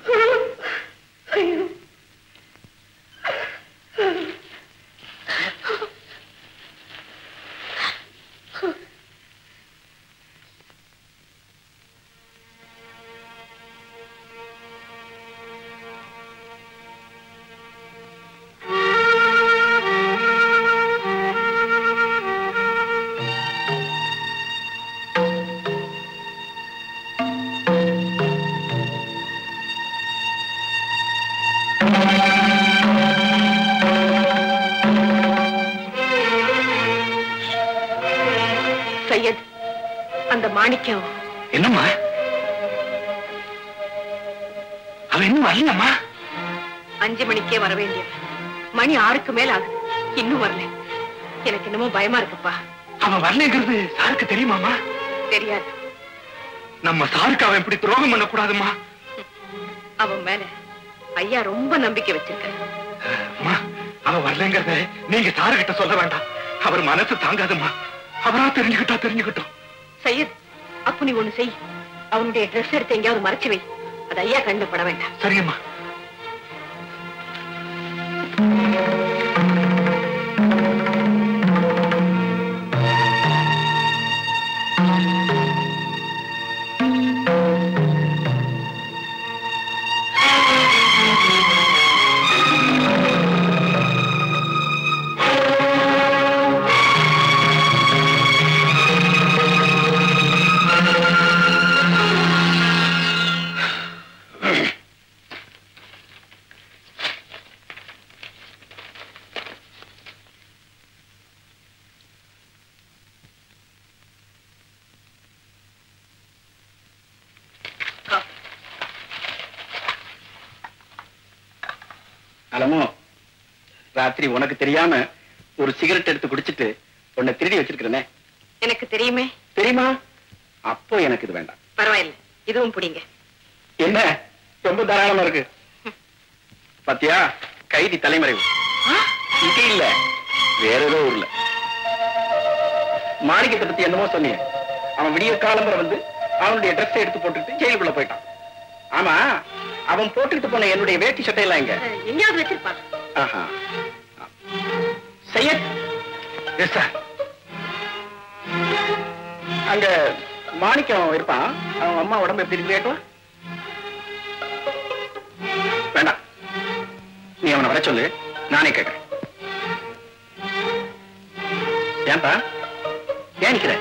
சையத் அந்த மாணிக்கம் என்னம்மா அவன் இன்னும் வரலம்மா அஞ்சு மணிக்கே வர வேண்டியவன் மணி ஆறுக்கு மேல ஆகுது இன்னும் வரல எனக்கு என்னமோ பயமா இருக்குப்பா அவன் வரலங்கிறது சாருக்கு தெரியுமாமா தெரியாது நம்ம சாருக்கு அவன் இப்படி துரோகம் பண்ணக்கூடாதும்மா அவன் மேல ஐயா ரொம்ப நம்பிக்கை வச்சிருக்காரு அம்மா அவன் வரலங்கிறத நீங்க சாருகிட்ட சொல்ல வேண்டாம் அவர் மனசு தாங்காதும்மா அவரா தெரிஞ்சுக்கிட்டா தெரிஞ்சுக்கிட்டோம் சையத் அப்ப நீ ஒண்ணு செய் அவனுடைய ட்ரெஸ் எடுத்து எங்கேயாவது மறைச்சு வை அது ஐயா கண்டு பட வேண்டாம் சரிங்கம்மா அலமோ ராத்திரி உனக்கு தெரியாம ஒரு சிகரெட் எடுத்து குடிச்சிட்டு உன்னை திருடி வச்சிருக்கிறனே எனக்கு தெரியுமே தெரியுமா அப்போ எனக்கு இது வேண்டாம் பரவாயில்ல இதுவும் பிடிங்க என்ன ரொம்ப தாராளமா இருக்கு பாத்தியா கைதி தலைமறைவு இங்க இல்ல வேற ஏதோ ஊர்ல மாணிக்கத்தை பத்தி என்னமோ சொன்னீங்க அவன் விடிய காலம்பர வந்து அவனுடைய ட்ரெஸ் எடுத்து போட்டுட்டு ஜெயிலுக்குள்ள போயிட்டான் ஆமா அவன் போட்டுட்டு போன என்னுடைய வேட்டி சட்டையெல்லாம் எங்க எங்கேயாவது வச்சிருப்பாங்க ஆஹா சையத் எஸ் சார் அங்க மாணிக்கம் இருப்பான் அவன் அம்மா உடம்பு எப்படி இருக்கு கேட்கலாம் வேண்டாம் நீ அவனை வர சொல்லு நானே கேட்கிறேன் ஏன்பா ஏன் நிக்கிற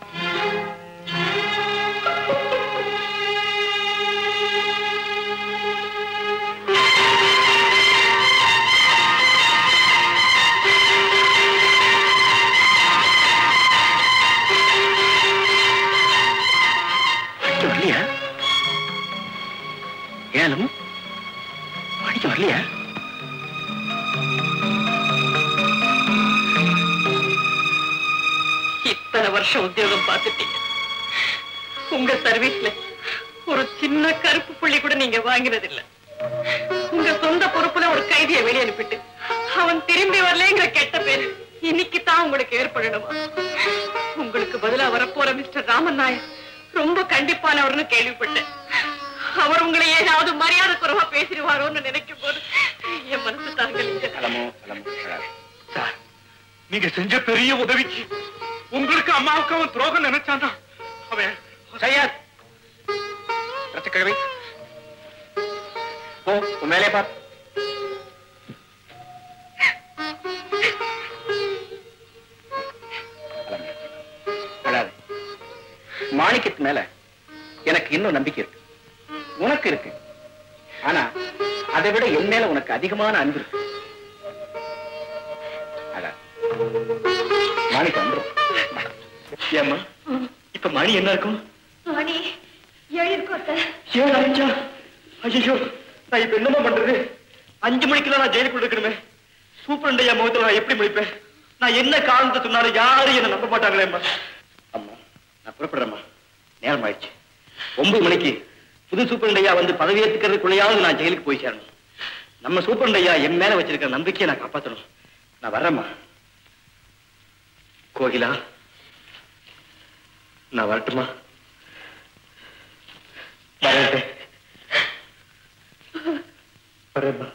மாணிக்கம் வரலையா ஏலும் மாணிக்கம் வரலையா இத்தனை வருஷம் உத்தியோகம் பார்த்துட்டீங்க உங்க சர்வீஸ்ல ஒரு சின்ன கருப்பு புள்ளி கூட நீங்க வாங்கினதில்ல உங்க சொந்த பொறுப்புல ஒரு கைதியை வெளியே அனுப்பிட்டு அவன் திரும்பி வரலங்கிற கெட்ட பேரு இன்னைக்கு தான் உங்களுக்கு ஏற்படணுமா உங்களுக்கு பதிலா வரப்போற மிஸ்டர் ராமன் நாயர் ரொம்ப கண்டிப்பானவர்னு கேள்விப்பட்டேன் அவர் உங்களை ஏதாவது மரியாதை குறைவா பேசிடுவாரோன்னு நினைக்கும் போது என் மனசு தாங்கலைங்க அலமோ அலமோ சார் நீங்க செஞ்ச பெரிய உதவிக்கு உங்களுக்கு அம்மாவுக்கு அவன் துரோகம் நினைச்சானா அவன் சையத் ரத்த கிழவி ஓ உன் மேலே பார் அழாதே. மாணிக்கத்து மேல எனக்கு இன்னும் நம்பிக்கை இருக்கு உனக்கு இருக்கு ஆனா அதை விட என் மேல உனக்கு அதிகமான அன்பு இருக்கு அழாதே. மாணிக்கம் வந்துரும் ஏம்மா இப்ப மணி என்ன இருக்கும் மணி எழுதிருக்கோத்த ஏன் அரைஞ்சா ஐயோ நான் இப்ப என்னமா பண்றது அஞ்சு மணிக்கெல்லாம் நான் ஜெயிலுக்குள்ள இருக்கணுமே சூப்பரண்ட் ஐயா முகத்துல நான் எப்படி முடிப்பேன் நான் என்ன காரணத்தை சொன்னாலும் யாரும் என்ன நம்ப மாட்டாங்களேம்மா அம்மா நான் புறப்படுறேம்மா நேரம் ஆயிடுச்சு ஒன்பது மணிக்கு புது சூப்பரண்ட் ஐயா வந்து பதவி ஏத்துக்கிறதுக்குள்ளேயாவது நான் ஜெயிலுக்கு போய் சேரணும் நம்ம சூப்பரண்ட் ஐயா என் மேல வச்சிருக்கிற நம்பிக்கையை நான் காப்பாத்தணும் நான் வர்றேம்மா கோகிலா நான் வரட்டுமா வரேன் வரேம்மா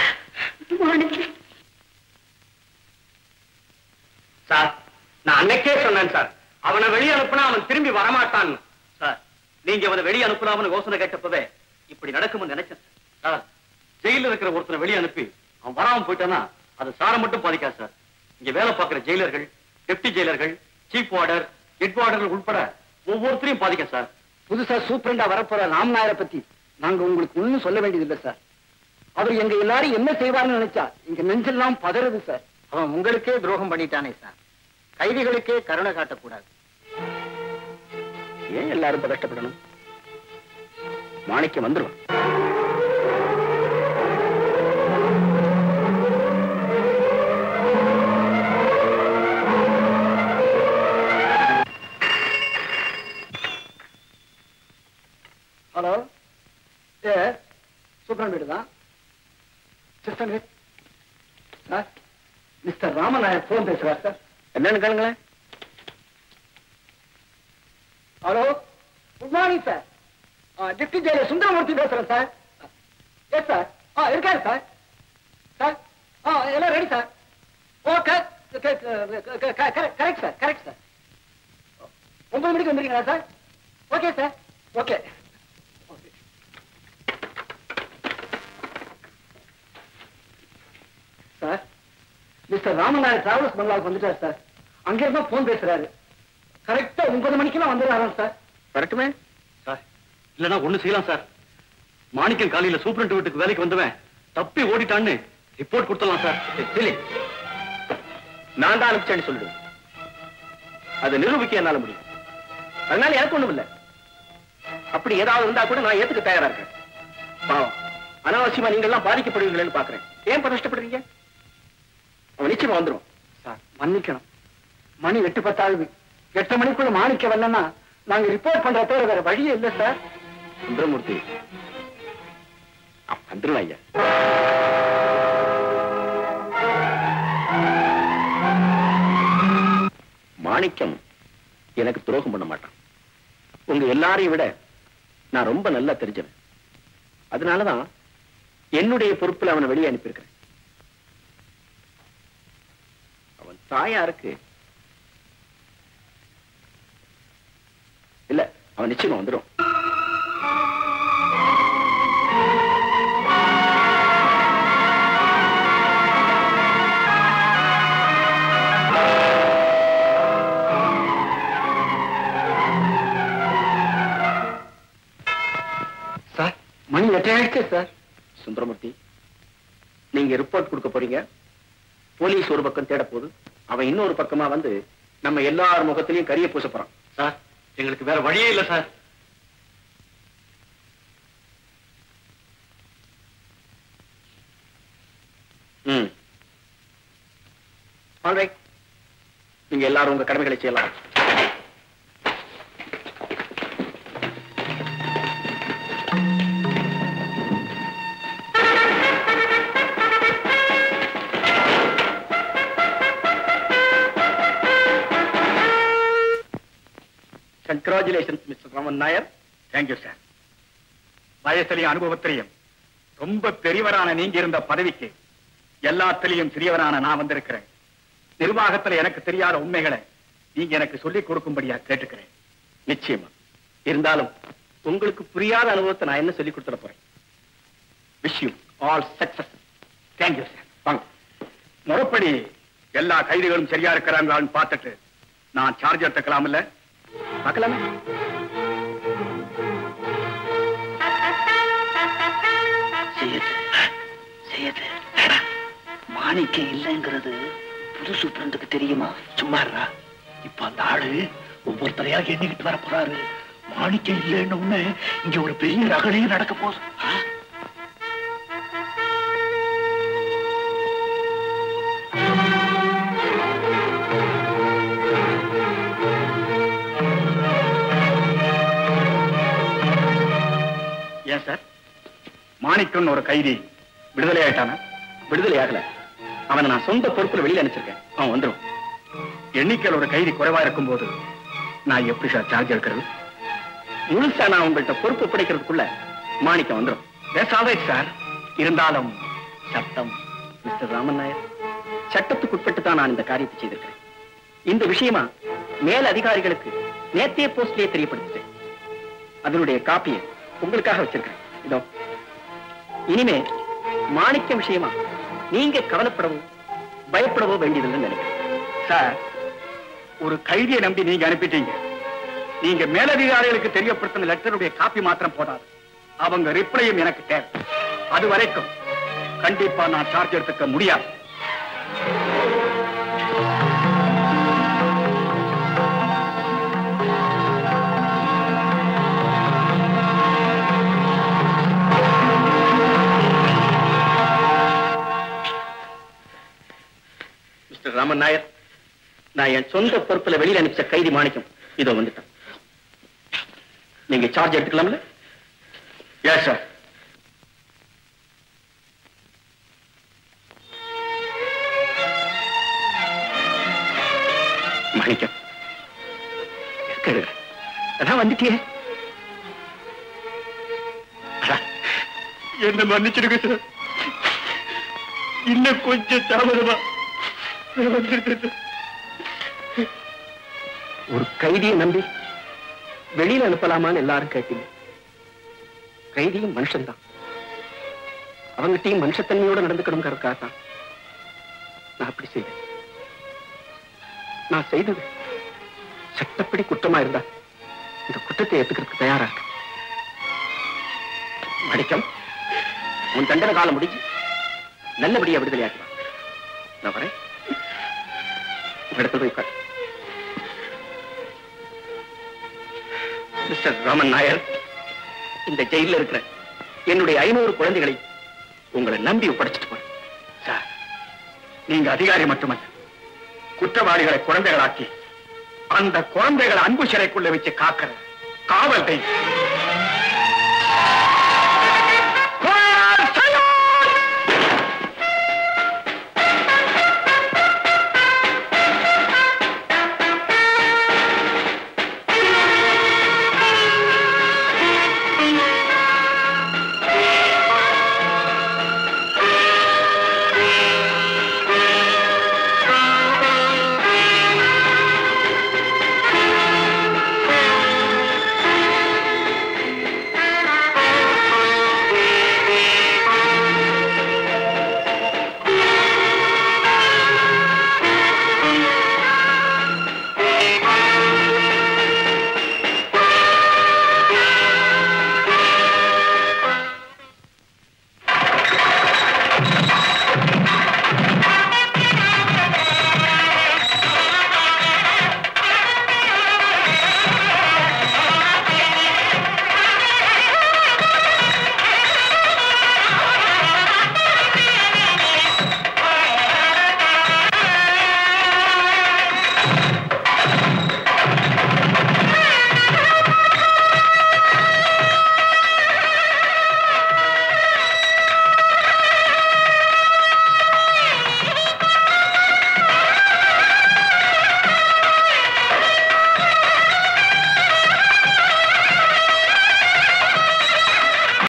சார் நான் அன்னைக்கே சொன்னேன் சார் அவனை வெளியே அனுப்புனா அவன் திரும்பி வரமாட்டான் சார் நீங்க அவனை வெளியே அனுப்புனாமனு யோசனை கேட்டப்பவே இப்படி நடக்கும்னு நினைச்சேன் சார் ஜெயில இருக்கிற ஒருத்தனை வெளியே அனுப்பி அவன் வராம போயிட்டானா அது சாரை மட்டும் பாதிக்காது சார் இங்க வேலை பார்க்கிற ஜெயிலர்கள் டெப்டி ஜெயிலர்கள் சீஃப் வார்டர் ஹெட் வார்டர்கள் உட்பட ஒவ்வொருத்தரையும் பாதிக்கும் சார் புதுசா சூப்பரண்டா வரப்போற ராம்நாயரை பத்தி நாங்க உங்களுக்கு ஒண்ணும் சொல்ல வேண்டியதில்லை சார் அவர் எங்க எல்லாரும் என்ன செய்வார்னு நினைச்சா இங்க நெஞ்செல்லாம் பதறுது சார் அவன் உங்களுக்கே துரோகம் பண்ணிட்டானே சார் கைதிகளுக்கே கருணை காட்டக்கூடாது ஏன் எல்லாரும் இப்ப கஷ்டப்படணும் மாணிக்கம் வந்துடும் ஹலோ ஏ சூப்பரன் வீடு தான் சிஸ்டம் சார் மிஸ்டர் ராமநாயர் போன் பேசுறார் சார் என்னன்னு கேளுங்களேன் hello good morning sir deputy Jailer Sundaramurthy பேசுறேன் சார் எஸ் சார் ஆ இருக்காரு சார் சார் ஆ எல்லாம் ready sir okay correct sir correct sir ஒன்பது மணிக்கு வந்துருக்கீங்களா sir okay sir okay sir mister ராமநாயர் travels பங்களாவுக்கு வந்துட்டார் சார் அங்கிருந்தா போன் பேசுறாரு கரெக்டா ஒன்பது மணிக்கெல்லாம் வந்துடுறாராம் சார் வரட்டுமே சார் இல்லனா ஒண்ணு செய்யலாம் சார் மாணிக்கம் காலையில சூப்பரண்ட் வீட்டுக்கு வேலைக்கு வந்தவன் தப்பி ஓடிட்டான்னு ரிப்போர்ட் கொடுத்துடலாம் சார் இல்லை நான் தான் அனுப்பிச்சேன்னு சொல்லிடுவேன் அதை நிரூபிக்க என்னால முடியும் அதனால எனக்கு ஒண்ணும் இல்ல அப்படி ஏதாவது இருந்தா கூட நான் ஏத்துக்க தயாரா இருக்கேன் பாவம் அனாவசியமா நீங்க எல்லாம் பாதிக்கப்படுவீங்களேன்னு பாக்குறேன் ஏன் இப்ப கஷ்டப்படுறீங்க அவன் நிச்சயமா வந்துரும் சார் மன்னிக்கணும் மணி எட்டு பத்தாவது எட்டு மணிக்குள்ள மாணிக்க வரலன்னா நாங்க ரிப்போர்ட் பண்ற தவிர வேற வழியே இல்ல சார் சுந்தரமூர்த்தி வந்துருவேன் ஐயா மாணிக்கம் எனக்கு துரோகம் பண்ண மாட்டான் உங்க எல்லாரையும் விட நான் ரொம்ப நல்லா தெரிஞ்சவன் அதனாலதான் என்னுடைய பொறுப்புல அவனை வெளியே அனுப்பியிருக்கிறேன் அவன் தாயாருக்கு இல்ல அவன் நிச்சயமா வந்துடும் சார் மணி எட்டாயிடுச்சு சார் சுந்தரமூர்த்தி நீங்க ரிப்போர்ட் கொடுக்க போறீங்க போலீஸ் ஒரு பக்கம் தேட போகுது அவன் இன்னொரு பக்கமா வந்து நம்ம எல்லார் முகத்திலையும் கரிய பூச போறான் சார் எங்களுக்கு வேற வழியே இல்ல சார் ம் ஆல்ரைட் நீங்க எல்லாரும் உங்க கடமைகளை செய்யலாம் congratulations mister Raman Nair thank you sir வயசுலையும் அனுபவத்திலையும் ரொம்ப பெரியவரான நீங்க இருந்த பதவிக்கு எல்லாத்திலையும் சிறியவரான நான் வந்திருக்கிறேன் நிர்வாகத்துல எனக்கு தெரியாத உண்மைகளை நீங்க எனக்கு சொல்லிக் கொடுக்கும்படியா கேட்டுக்கிறேன் நிச்சயமா இருந்தாலும் உங்களுக்கு புரியாத அனுபவத்தை நான் என்ன சொல்லி கொடுத்துட போறேன் wish you all success thank you sir வாங்க முறைப்படி எல்லா கைதிகளும் சரியா இருக்கிறாங்களான்னு பார்த்துட்டு நான் சார்ஜ் எடுத்துக்கலாம் இல்ல பார்க்கலாமே செய்யது மாணிக்கம் இல்லைங்கிறது புது சூப்பரண்டுக்கு தெரியுமா சும்மாறா இப்ப அந்த ஆளு ஒவ்வொருத்தரையா எண்ணிக்கிட்டு வர போறாரு மாணிக்கம் இல்லைன்னு உடனே இங்க ஒரு பெரிய ரகளையே நடக்க போகுது ஆ? ஏன் சார் மாணிக்கன் ஒரு கைதி விடுதலை ஆயிட்டானா விடுதலை ஆகல அவனை நான் சொந்த பொறுப்புல வெளியில அனுப்பிச்சிருக்கேன் அவன் வந்துடும் எண்ணிக்கையில் ஒரு கைதி குறைவா இருக்கும் போது நான் எப்படி சார் சார்ஜ் எடுக்கிறது முழுசா நான் உங்கள்ட்ட பொறுப்பு பிடிக்கிறதுக்குள்ள மாணிக்கம் வந்துடும் பேசாவே சார் இருந்தாலும் சட்டம் மிஸ்டர் ராமன் நாயர் சட்டத்துக்குட்பட்டு தான் நான் இந்த காரியத்தை செய்திருக்கிறேன் இந்த விஷயமா மேல் அதிகாரிகளுக்கு நேத்திய போஸ்ட்லயே தெரியப்படுத்திட்டேன் அதனுடைய காப்பியை உங்களுக்காக வச்சிருக்கேன் இதோ இனிமே மாணிக்கம் விஷயமா நீங்க கவலைப்படவோ பயப்படவோ வேண்டியதில்லைன்னு நினைக்கிறேன் சார் ஒரு கைதியை நம்பி நீங்க அனுப்பிட்டீங்க நீங்க மேலதிகாரிகளுக்கு தெரியப்படுத்தின லெட்டருடைய காப்பி மாத்திரம் போதாது அவங்க ரிப்ளையும் எனக்கு தேவை அது வரைக்கும் கண்டிப்பா நான் சார்ஜ் எடுத்துக்க முடியாது மிஸ்டர் ராமன் நாயர் நான் என் சொந்த பொறுப்புல வெளியில அனுப்பிச்ச கைதி மாணிக்கம் இதோ வந்துட்டேன் நீங்க சார்ஜ் எடுத்துக்கலாம்ல எஸ் சார் மாணிக்கம் இருக்கிறது அதான் வந்துட்டியே என்ன மன்னிச்சிடுங்க சார் இன்னும் கொஞ்சம் தாமதமா நான் வந்திருக்கேன் சார். ஒரு கைதியை நம்பி வெளியில அனுப்பலாமான்னு எல்லாரும் கேட்டீங்க கைதியும் மனுஷன்தான் அவங்ககிட்டயும் மனுஷத்தன்மையோட நடந்துக்கணுங்கிறதுக்காக தான் நான் அப்படி செய்தேன் நான் செய்தது சட்டப்படி குற்றமா இருந்தா இந்த குற்றத்தை ஏத்துக்கிறதுக்கு தயாரா இருக்கு மடிக்கம் உன் தண்டனை காலம் முடிஞ்சு நல்லபடியா விடுதலையாக்குவா நான் வரேன் இடத்துல போய் உட்காரு. மிஸ்டர் ராமன் நாயர் இந்த ஜெயில இருக்கிற என்னுடைய ஐநூறு குழந்தைகளை உங்களை நம்பி ஒப்படைச்சிட்டு போறேன் சார் நீங்க அதிகாரி மட்டுமல்ல குற்றவாளிகளை குழந்தைகளாக்கி அந்த குழந்தைகளை அன்பு சிறைக்குள்ள வச்சு காக்கிற காவல் தெய்வம்